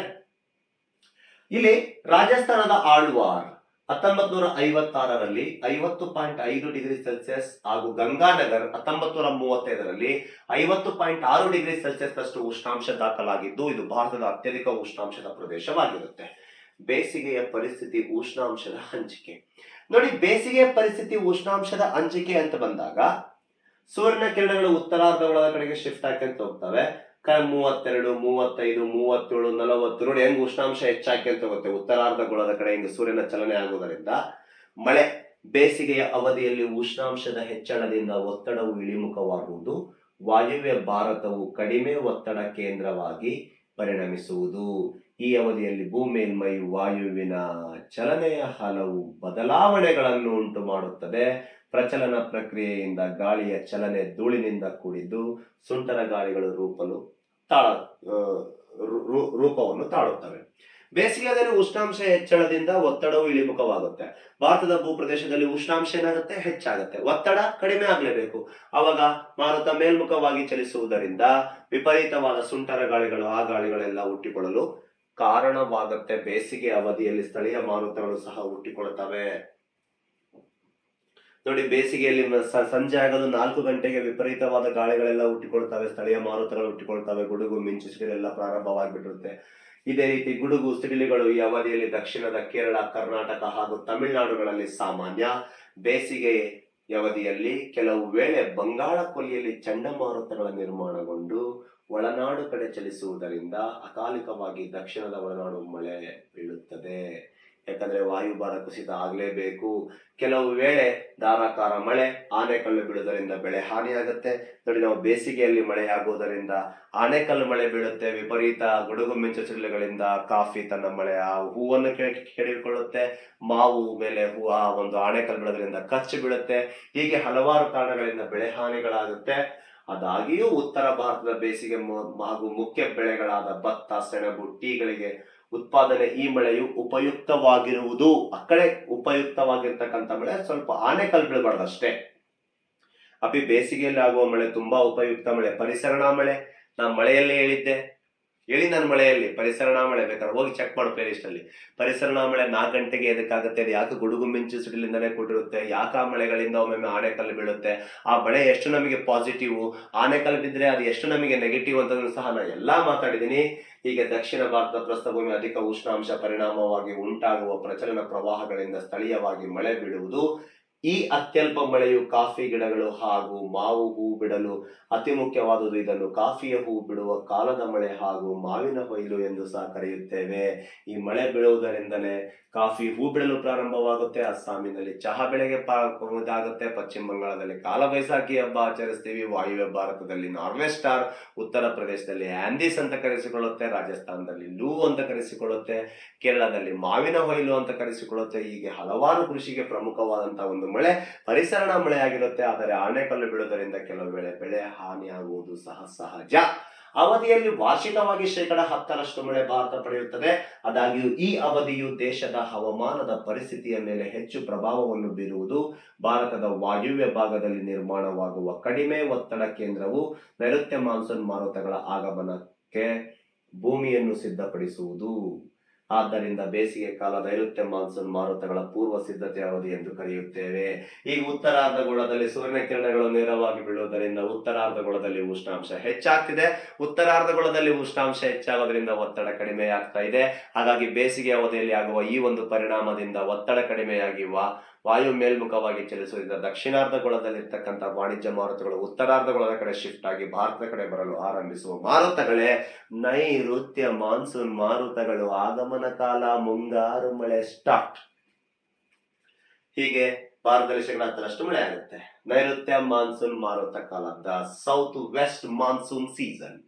ಇಲ್ಲಿ ರಾಜಸ್ಥಾನದ ಆಳ್ವಾರ್ ಹತ್ತೊಂಬತ್ ನೂರ ಐವತ್ತಾರರಲ್ಲಿ ಐವತ್ತು ಪಾಯಿಂಟ್ ಐದು ಡಿಗ್ರಿ ಸೆಲ್ಸಿಯಸ್ ಹಾಗೂ ಗಂಗಾನಗರ್ ಹತ್ತೊಂಬತ್ ನೂರ ಮೂವತ್ತೈದರಲ್ಲಿ ಐವತ್ತು ಪಾಯಿಂಟ್ ಆರು ಡಿಗ್ರಿ ಸೆಲ್ಸಿಯಸ್ ನಷ್ಟು ಉಷ್ಣಾಂಶ ದಾಖಲಾಗಿದ್ದು ಇದು ಭಾರತದ ಅತ್ಯಧಿಕ ಉಷ್ಣಾಂಶದ ಪ್ರದೇಶವಾಗಿರುತ್ತೆ ಬೇಸಿಗೆಯ ಪರಿಸ್ಥಿತಿ ಉಷ್ಣಾಂಶದ ಹಂಚಿಕೆ ನೋಡಿ ಬೇಸಿಗೆಯ ಪರಿಸ್ಥಿತಿ ಉಷ್ಣಾಂಶದ ಹಂಚಿಕೆ ಅಂತ ಬಂದಾಗ ಸೂರ್ಯನ ಕಿರಣಗಳು ಉತ್ತರಾರ್ಧಗಳ ಕಡೆಗೆ ಶಿಫ್ಟ್ ಹಾಕ್ಯಂತ ಹೋಗ್ತವೆ ಕ ಮೂವತ್ತೆರಡು ಮೂವತ್ತೈದು ಮೂವತ್ತೇಳು ನಲವತ್ತು ನೋಡಿ ಹೆಂಗ್ ಉಷ್ಣಾಂಶ ಹೆಚ್ಚಾಕ್ಯಂತ ಹೋಗುತ್ತೆ ಉತ್ತರಾರ್ಧಗೋಳದ ಕಡೆ ಹಿಂಗೆ ಸೂರ್ಯನ ಚಲನೆ ಆಗುವುದರಿಂದ ಮಳೆ ಬೇಸಿಗೆಯ ಅವಧಿಯಲ್ಲಿ ಉಷ್ಣಾಂಶದ ಹೆಚ್ಚಳದಿಂದ ಒತ್ತಡವು ಇಳಿಮುಖವಾಗುವುದು ವಾಯುವ್ಯ ಭಾರತವು ಕಡಿಮೆ ಒತ್ತಡ ಕೇಂದ್ರವಾಗಿ ಪರಿಣಮಿಸುವುದು ಈ ಅವಧಿಯಲ್ಲಿ ಭೂಮೇಲ್ಮೈ ವಾಯುವಿನ ಚಲನೆಯ ಹಲವು ಬದಲಾವಣೆಗಳನ್ನು ಉಂಟು ಮಾಡುತ್ತದೆ ಪ್ರಚಲನ ಪ್ರಕ್ರಿಯೆಯಿಂದ ಗಾಳಿಯ ಚಲನೆ ಧೂಳಿನಿಂದ ಕೂಡಿದ್ದು ಸುಂಟರ ಗಾಳಿಗಳು ರೂಪಲು ತಾಳ ಆ, ರೂ- ರೂ- ರೂಪವನ್ನು ತಾಳುತ್ತವೆ ಬೇಸಿಗೆಯಲ್ಲಿ ಉಷ್ಣಾಂಶ ಹೆಚ್ಚಳದಿಂದ ಒತ್ತಡವು ಇಳಿಮುಖವಾಗುತ್ತೆ ಭಾರತದ ಭೂಪ್ರದೇಶದಲ್ಲಿ ಉಷ್ಣಾಂಶ ಏನಾಗುತ್ತೆ ಹೆಚ್ಚಾಗುತ್ತೆ ಒತ್ತಡ ಕಡಿಮೆ ಆಗಲೇಬೇಕು ಅವಾಗ ಮಾರುತ ಮೇಲ್ಮುಖವಾಗಿ ಚಲಿಸುವುದರಿಂದ ವಿಪರೀತವಾದ ಸುಂಟರ ಗಾಳಿಗಳು ಆ ಗಾಳಿಗಳೆಲ್ಲ ಹುಟ್ಟಿಕೊಳ್ಳಲು ಕಾರಣವಾಗುತ್ತೆ ಬೇಸಿಗೆ ಅವಧಿಯಲ್ಲಿ ಸ್ಥಳೀಯ ಮಾರುತಗಳು ಸಹ ಹುಟ್ಟಿಕೊಳ್ಳುತ್ತವೆ ನೋಡಿ ಬೇಸಿಗೆಯಲ್ಲಿ ಮ- ಸ- ಸಂಜೆ ಆಗಲು ನಾಲ್ಕು ಗಂಟೆಗೆ ವಿಪರೀತವಾದ ಗಾಳಿಗಳೆಲ್ಲ ಹುಟ್ಟಿಕೊಳ್ತವೆ ಸ್ಥಳೀಯ ಮಾರುತಗಳು ಹುಟ್ಟಿಕೊಳ್ತವೆ ಗುಡುಗು ಮಿಂಚು ಸಿಡಿಲೆಲ್ಲ ಪ್ರಾರಂಭವಾಗಿಬಿಟ್ಟಿರುತ್ತೆ ಇದೇ ರೀತಿ ಗುಡುಗು ಸಿಡಿಲುಗಳು ಈ ಅವಧಿಯಲ್ಲಿ ದಕ್ಷಿಣದ ಕೇರಳ ಕರ್ನಾಟಕ ಹಾಗೂ ತಮಿಳುನಾಡುಗಳಲ್ಲಿ ಸಾಮಾನ್ಯ ಬೇಸಿಗೆ ಅವಧಿಯಲ್ಲಿ ಕೆಲವು ವೇಳೆ ಬಂಗಾಳ ಕೊಲ್ಲಿಯಲ್ಲಿ ಚಂಡಮಾರುತಗಳ ನಿರ್ಮಾಣಗೊಂಡು ಒಳನಾಡು ಕಡೆ ಚಲಿಸುವುದರಿಂದ ಅಕಾಲಿಕವಾಗಿ ದಕ್ಷಿಣದ ಒಳನಾಡು ಮಳೆ ಬೀಳುತ್ತದೆ ಯಾಕಂದ್ರೆ ವಾಯುಭಾರ ಕುಸಿತ ಆಗ್ಲೇಬೇಕು ಕೆಲವು ವೇಳೆ ಧಾರಾಕಾರ ಮಳೆ ಆನೆಕಲ್ಲು ಬೀಳುವುದರಿಂದ ಬೆಳೆ ಹಾನಿಯಾಗುತ್ತೆ ನೋಡಿ ನಾವು ಬೇಸಿಗೆಯಲ್ಲಿ ಮಳೆ ಆಗುವುದರಿಂದ ಆನೆಕಲ್ಲು ಮಳೆ ಬೀಳುತ್ತೆ ವಿಪರೀತ ಗುಡುಗು ಮಿಂಚು ಸಿಡಿಲುಗಳಿಂದ ಕಾಫಿ ತನ್ನ ಮಳೆ ಆ ಹೂವನ್ನು ಕೆ- ಕೆಡಿಕೊಳ್ಳುತ್ತೆ ಮಾವು ಮೇಲೆ ಹೂ ಆ ಒಂದು ಆನೆಕಲ್ಲು ಬೀಳೋದ್ರಿಂದ ಕಚ್ಚು ಬೀಳುತ್ತೆ ಹೀಗೆ ಹಲವಾರು ಕಾರಣಗಳಿಂದ ಬೆಳೆ ಹಾನಿಗಳಾಗುತ್ತೆ ಅದಾಗಿಯೂ ಉತ್ತರ ಭಾರತದ ಬೇಸಿಗೆ ಮು- ಹಾಗೂ ಮುಖ್ಯ ಬೆಳೆಗಳಾದ ಭತ್ತ ಸೆಣಬು ಟೀಗಳಿಗೆ ಉತ್ಪಾದನೆ ಈ ಮಳೆಯು ಉಪಯುಕ್ತವಾಗಿರುವುದು ಆ ಕಡೆ ಉಪಯುಕ್ತವಾಗಿರ್ತಕ್ಕಂಥ ಮಳೆ ಸ್ವಲ್ಪ ಆನೆಕಲ್ ಬೀಳಬಾರ್ದು ಅಷ್ಟೇ ಅಪಿ ಬೇಸಿಗೆಯಲ್ಲಿ ಆಗುವ ಮಳೆ ತುಂಬಾ ಉಪಯುಕ್ತ ಮಳೆ ಪರಿಸರಣಾ ಮಳೆ ನಾ ಮಳೆಯಲ್ಲಿ ಹೇಳಿದ್ದೆ ಹೇಳಿ ನಾನು ಮಳೆಯಲ್ಲಿ ಪರಿಸರಣಾ ಮಳೆ ಬೇಕಾದ್ರೆ ಹೋಗಿ ಚೆಕ್ ಮಾಡು ಪ್ಲೇ ಲಿಸ್ಟ್ ಅಲ್ಲಿ ಪರಿಸರಣಾ ಮಳೆ ನಾಲ್ಕು ಗಂಟೆಗೆ ಎದಕ್ಕಾಗುತ್ತೆ ಅದು ಯಾಕೆ ಗುಡುಗು ಮಿಂಚು ಸಿಡಿಲಿಂದನೇ ಕೊಟ್ಟಿರುತ್ತೆ ಯಾಕೆ ಆ ಮಳೆಗಳಿಂದ ಒಮ್ಮೊಮ್ಮೆ ಆನೆಕಲ್ಲು ಬೀಳುತ್ತೆ ಆ ಮಳೆ ಎಷ್ಟು ನಮಗೆ ಪಾಸಿಟಿವ್ ಆನೆಕಲ್ಲು ಬಿದ್ದರೆ ಅದು ಎಷ್ಟು ನಮಗೆ ನೆಗೆಟಿವ್ ಅಂತಂದ್ರೂ ಸಹ ನಾನು ಎಲ್ಲಾ ಮಾತಾಡಿದ್ದೀನಿ ಹೀಗೆ ದಕ್ಷಿಣ ಭಾರತದ ಪ್ರಸ್ಥಭೂಮಿ ಅಧಿಕ ಉಷ್ಣಾಂಶ ಪರಿಣಾಮವಾಗಿ ಉಂಟಾಗುವ ಪ್ರಚಲನ ಪ್ರವಾಹಗಳಿಂದ ಸ್ಥಳೀಯವಾಗಿ ಮಳೆ ಬೀಳುವುದು ಈ ಅತ್ಯಲ್ಪ ಮಳೆಯು ಕಾಫಿ ಗಿಡಗಳು ಹಾಗೂ ಮಾವು ಹೂ ಬಿಡಲು ಅತಿ ಮುಖ್ಯವಾದುದು ಇದನ್ನು ಕಾಫಿಯ ಹೂ ಬಿಡುವ ಕಾಲದ ಮಳೆ ಹಾಗೂ ಮಾವಿನ ಕೊಯ್ಲು ಎಂದು ಸಹ ಕರೆಯುತ್ತೇವೆ ಈ ಮಳೆ ಬೀಳುವುದರಿಂದಲೇ ಕಾಫಿ ಹೂ ಬಿಡಲು ಪ್ರಾರಂಭವಾಗುತ್ತೆ ಅಸ್ಸಾಮಿನಲ್ಲಿ ಚಹಾ ಬೆಳೆಗೆ ಪಾ- ಇದಾಗುತ್ತೆ ಪಶ್ಚಿಮ ಬಂಗಾಳದಲ್ಲಿ ಕಾಲ ಬೈಸಾಖಿ ಹಬ್ಬ ಆಚರಿಸ್ತೀವಿ ವಾಯುವ್ಯ ಭಾರತದಲ್ಲಿ ನಾರ್ವೆ ಸ್ಟಾರ್ ಉತ್ತರ ಪ್ರದೇಶದಲ್ಲಿ ಆಂದೀಸ್ ಅಂತ ಕರೆಸಿಕೊಳ್ಳುತ್ತೆ ರಾಜಸ್ಥಾನದಲ್ಲಿ ಲೂ ಅಂತ ಕರೆಸಿಕೊಳ್ಳುತ್ತೆ ಕೇರಳದಲ್ಲಿ ಮಾವಿನ ಹೊಯ್ಲು ಅಂತ ಕರೆಸಿಕೊಳ್ಳುತ್ತೆ ಹೀಗೆ ಹಲವಾರು ಕೃಷಿಗೆ ಪ್ರಮುಖವಾದಂತಹ ಒಂದು ಮಳೆ ಪರಿಸರಣ ಮಳೆ ಆಗಿರುತ್ತೆ ಆದರೆ ಆನೆಕಲ್ಲು ಬೀಳುವುದರಿಂದ ಕೆಲವು ವೇಳೆ ಬೆಳೆ ಹಾನಿಯಾಗುವುದು ಸಹ ಸಹಜ ಅವಧಿಯಲ್ಲಿ ವಾರ್ಷಿಕವಾಗಿ ಶೇಕಡ ಹತ್ತರಷ್ಟು ಮಳೆ ಭಾರತ ಪಡೆಯುತ್ತದೆ ಆದಾಗ್ಯೂ ಈ ಅವಧಿಯು ದೇಶದ ಹವಾಮಾನದ ಪರಿಸ್ಥಿತಿಯ ಮೇಲೆ ಹೆಚ್ಚು ಪ್ರಭಾವವನ್ನು ಬೀರುವುದು ಭಾರತದ ವಾಯುವ್ಯ ಭಾಗದಲ್ಲಿ ನಿರ್ಮಾಣವಾಗುವ ಕಡಿಮೆ ಒತ್ತಡ ಕೇಂದ್ರವು ನೈಋತ್ಯ ಮಾನ್ಸೂನ್ ಮಾರುತಗಳ ಆಗಮನಕ್ಕೆ ಭೂಮಿಯನ್ನು ಸಿದ್ಧಪಡಿಸುವುದು ಆದ್ದರಿಂದ ಬೇಸಿಗೆ ಕಾಲ ನೈಋತ್ಯ ಮಾನ್ಸೂನ್ ಮಾರುತಗಳ ಪೂರ್ವ ಸಿದ್ಧತೆ ಅವಧಿ ಎಂದು ಕರೆಯುತ್ತೇವೆ ಈ ಉತ್ತರಾರ್ಧಗೋಳದಲ್ಲಿ ಸೂರ್ಯನ ಕಿರಣಗಳು ನೇರವಾಗಿ ಬೀಳುವುದರಿಂದ ಉತ್ತರಾರ್ಧಗೋಳದಲ್ಲಿ ಉಷ್ಣಾಂಶ ಹೆಚ್ಚಾಗ್ತಿದೆ ಉತ್ತರಾರ್ಧಗೋಳದಲ್ಲಿ ಉಷ್ಣಾಂಶ ಹೆಚ್ಚಾಗೋದ್ರಿಂದ ಒತ್ತಡ ಕಡಿಮೆ ಆಗ್ತಾ ಇದೆ ಹಾಗಾಗಿ ಬೇಸಿಗೆ ಅವಧಿಯಲ್ಲಿ ಆಗುವ ಈ ಒಂದು ಪರಿಣಾಮದಿಂದ ಒತ್ತಡ ಕಡಿಮೆಯಾಗಿ ವಾ ವಾಯು ಮೇಲ್ಮುಖವಾಗಿ ಚಲಿಸುವುದರಿಂದ ದಕ್ಷಿಣಾರ್ಧಗೋಳದಲ್ಲಿರ್ತಕ್ಕಂಥ ವಾಣಿಜ್ಯ ಮಾರುತಗಳು ಉತ್ತರಾರ್ಧಗೋಳದ ಕಡೆ ಶಿಫ್ಟ್ ಆಗಿ ಭಾರತದ ಕಡೆ ಬರಲು ಆರಂಭಿಸುವ ಮಾರುತಗಳೇ ನೈಋತ್ಯ ಮಾನ್ಸೂನ್ ಮಾರುತಗಳು ಆಗಮನ ಕಾಲ ಮುಂಗಾರು ಮಳೆ ಸ್ಟಾರ್ಟ್ ಹೀಗೆ ಭಾರತದಲ್ಲಿ ಶೇಕಡ ಹತ್ತರಷ್ಟು ಮಳೆ ಆಗುತ್ತೆ ನೈಋತ್ಯ ಮಾನ್ಸೂನ್ ಮಾರುತ ಕಾಲ the south west monsoon season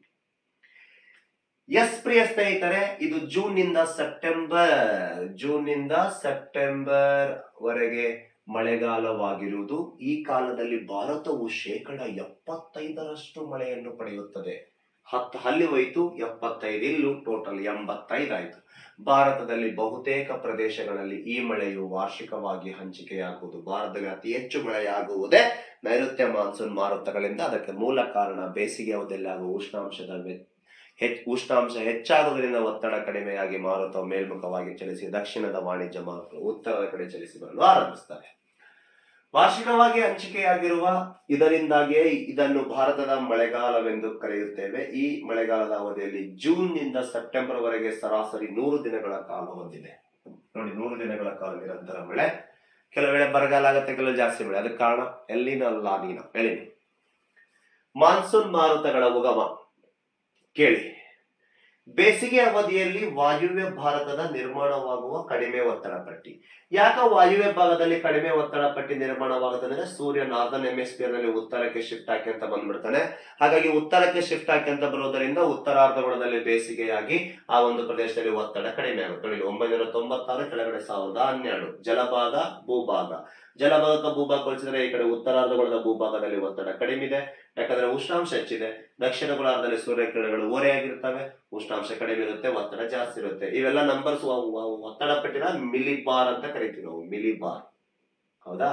ಎಸ್ ಪ್ರಿಯ ಸ್ನೇಹಿತರೆ ಇದು ಜೂನ್ ನಿಂದ ಸೆಪ್ಟೆಂಬರ್ ಜೂನ್ ನಿಂದ ಸೆಪ್ಟೆಂಬರ್ ವರೆಗೆ ಮಳೆಗಾಲವಾಗಿರುವುದು ಈ ಕಾಲದಲ್ಲಿ ಭಾರತವು ಶೇಕಡ ಎಪ್ಪತ್ತೈದರಷ್ಟು ಮಳೆಯನ್ನು ಪಡೆಯುತ್ತದೆ ಹತ್ತು ಅಲ್ಲಿ ಹೋಯ್ತು ಎಪ್ಪತ್ತೈದು ಇಲ್ಲೂ ಟೋಟಲ್ ಎಂಬತ್ತೈದು ಆಯ್ತು ಭಾರತದಲ್ಲಿ ಬಹುತೇಕ ಪ್ರದೇಶಗಳಲ್ಲಿ ಈ ಮಳೆಯು ವಾರ್ಷಿಕವಾಗಿ ಹಂಚಿಕೆಯಾಗುವುದು ಭಾರತದಲ್ಲಿ ಅತಿ ಹೆಚ್ಚು ಮಳೆಯಾಗುವುದೇ ನೈಋತ್ಯ ಮಾನ್ಸೂನ್ ಮಾರುತಗಳಿಂದ ಅದಕ್ಕೆ ಮೂಲ ಕಾರಣ ಬೇಸಿಗೆ ಅವಧಿಯಲ್ಲಿ ಆಗುವ ಉಷ್ಣಾಂಶದ ವ್ಯ- ಹೆಚ್ಚ್ ಉಷ್ಣಾಂಶ ಹೆಚ್ಚಾಗುವುದರಿಂದ ಒತ್ತಡ ಕಡಿಮೆಯಾಗಿ ಮಾರುತ ಮೇಲ್ಮುಖವಾಗಿ ಚಲಿಸಿ ದಕ್ಷಿಣದ ವಾಣಿಜ್ಯ ಮಾರುತಗಳು ಉತ್ತರದ ಕಡೆ ಚಲಿಸಿ ಬರಲು ಆರಂಭಿಸುತ್ತವೆ ವಾರ್ಷಿಕವಾಗಿ ಹಂಚಿಕೆಯಾಗಿರುವ ಇದರಿಂದಾಗಿಯೇ ಇದನ್ನು ಭಾರತದ ಮಳೆಗಾಲವೆಂದು ಕರೆಯುತ್ತೇವೆ ಈ ಮಳೆಗಾಲದ ಅವಧಿಯಲ್ಲಿ ಜೂನ್ ನಿಂದ ಸೆಪ್ಟೆಂಬರ್ ವರೆಗೆ ಸರಾಸರಿ ನೂರು ದಿನಗಳ ಕಾಲ ಹೊಂದಿದೆ ನೋಡಿ ನೂರು ದಿನಗಳ ಕಾಲ ನಿರಂತರ ಮಳೆ ಕೆಲವು ವೇಳೆ ಬರಗಾಲ ಆಗುತ್ತೆ ಕೆಲವು ಜಾಸ್ತಿ ಮಳೆ ಅದಕ್ಕೆ ಕಾರಣ ಎಲ್ಲಿನ ಲಾನಿನ ಎಳಿನಿ ಮಾನ್ಸೂನ್ ಮಾರುತಗಳ ಉಗಮ ಕೇಳಿ ಬೇಸಿಗೆ ಅವಧಿಯಲ್ಲಿ ವಾಯುವ್ಯ ಭಾರತದ ನಿರ್ಮಾಣವಾಗುವ ಕಡಿಮೆ ಒತ್ತಡ ಪಟ್ಟಿ ಯಾಕ ವಾಯುವ್ಯ ಭಾಗದಲ್ಲಿ ಕಡಿಮೆ ಒತ್ತಡ ಪಟ್ಟಿ ನಿರ್ಮಾಣವಾಗುತ್ತೆ ಅಂದ್ರೆ ಸೂರ್ಯ ನಾರ್ದನ್ ಹೆಮಿಸ್ಫಿಯರ್ ನಲ್ಲಿ ಉತ್ತರಕ್ಕೆ ಶಿಫ್ಟ್ ಹಾಕಿ ಅಂತ ಬಂದ್ಬಿಡ್ತಾನೆ ಹಾಗಾಗಿ ಉತ್ತರಕ್ಕೆ ಶಿಫ್ಟ್ ಹಾಕಿ ಅಂತ ಬರೋದರಿಂದ ಉತ್ತರಾರ್ಧಗೋಳದಲ್ಲಿ ಬೇಸಿಗೆಯಾಗಿ ಆ ಒಂದು ಪ್ರದೇಶದಲ್ಲಿ ಒತ್ತಡ ಕಡಿಮೆ ಆಗುತ್ತೆ ನೋಡಿ ಒಂಬೈನೂರ ತೊಂಬತ್ತಾರು ಕೆಳಗಡೆ ಸಾವಿರದ ಹನ್ನೆರಡು ಜಲಭಾಗ ಭೂಭಾಗ ಜಲಭಾಗ ಭೂಭಾಗ ಹೋಲಿಸಿದ್ರೆ ಈ ಕಡೆ ಉತ್ತರಾರ್ಧಗೋಳದ ಭೂಭಾಗದಲ್ಲಿ ಒತ್ತಡ ಕಡಿಮೆ ಇದೆ ಯಾಕಂದ್ರೆ ಉಷ್ಣಾಂಶ ಹೆಚ್ಚಿದೆ ದಕ್ಷಿಣ ಗೋಳಾರ್ಧದಲ್ಲಿ ಸೂರ್ಯ ಕಿರಣಗಳು ಓರೆಯಾಗಿರ್ತವೆ ಉಷ್ಣಾಂಶ ಕಡಿಮೆ ಇರುತ್ತೆ ಒತ್ತಡ ಜಾಸ್ತಿ ಇರುತ್ತೆ ಇವೆಲ್ಲ ನಂಬರ್ಸ್ ಒತ್ತಡ ಪಟ್ಟಿನ ಮಿಲಿ ಬಾರ್ ಅಂತ ಕರಿತೀವಿ ನಾವು ಮಿಲಿ ಬಾರ್ ಹೌದಾ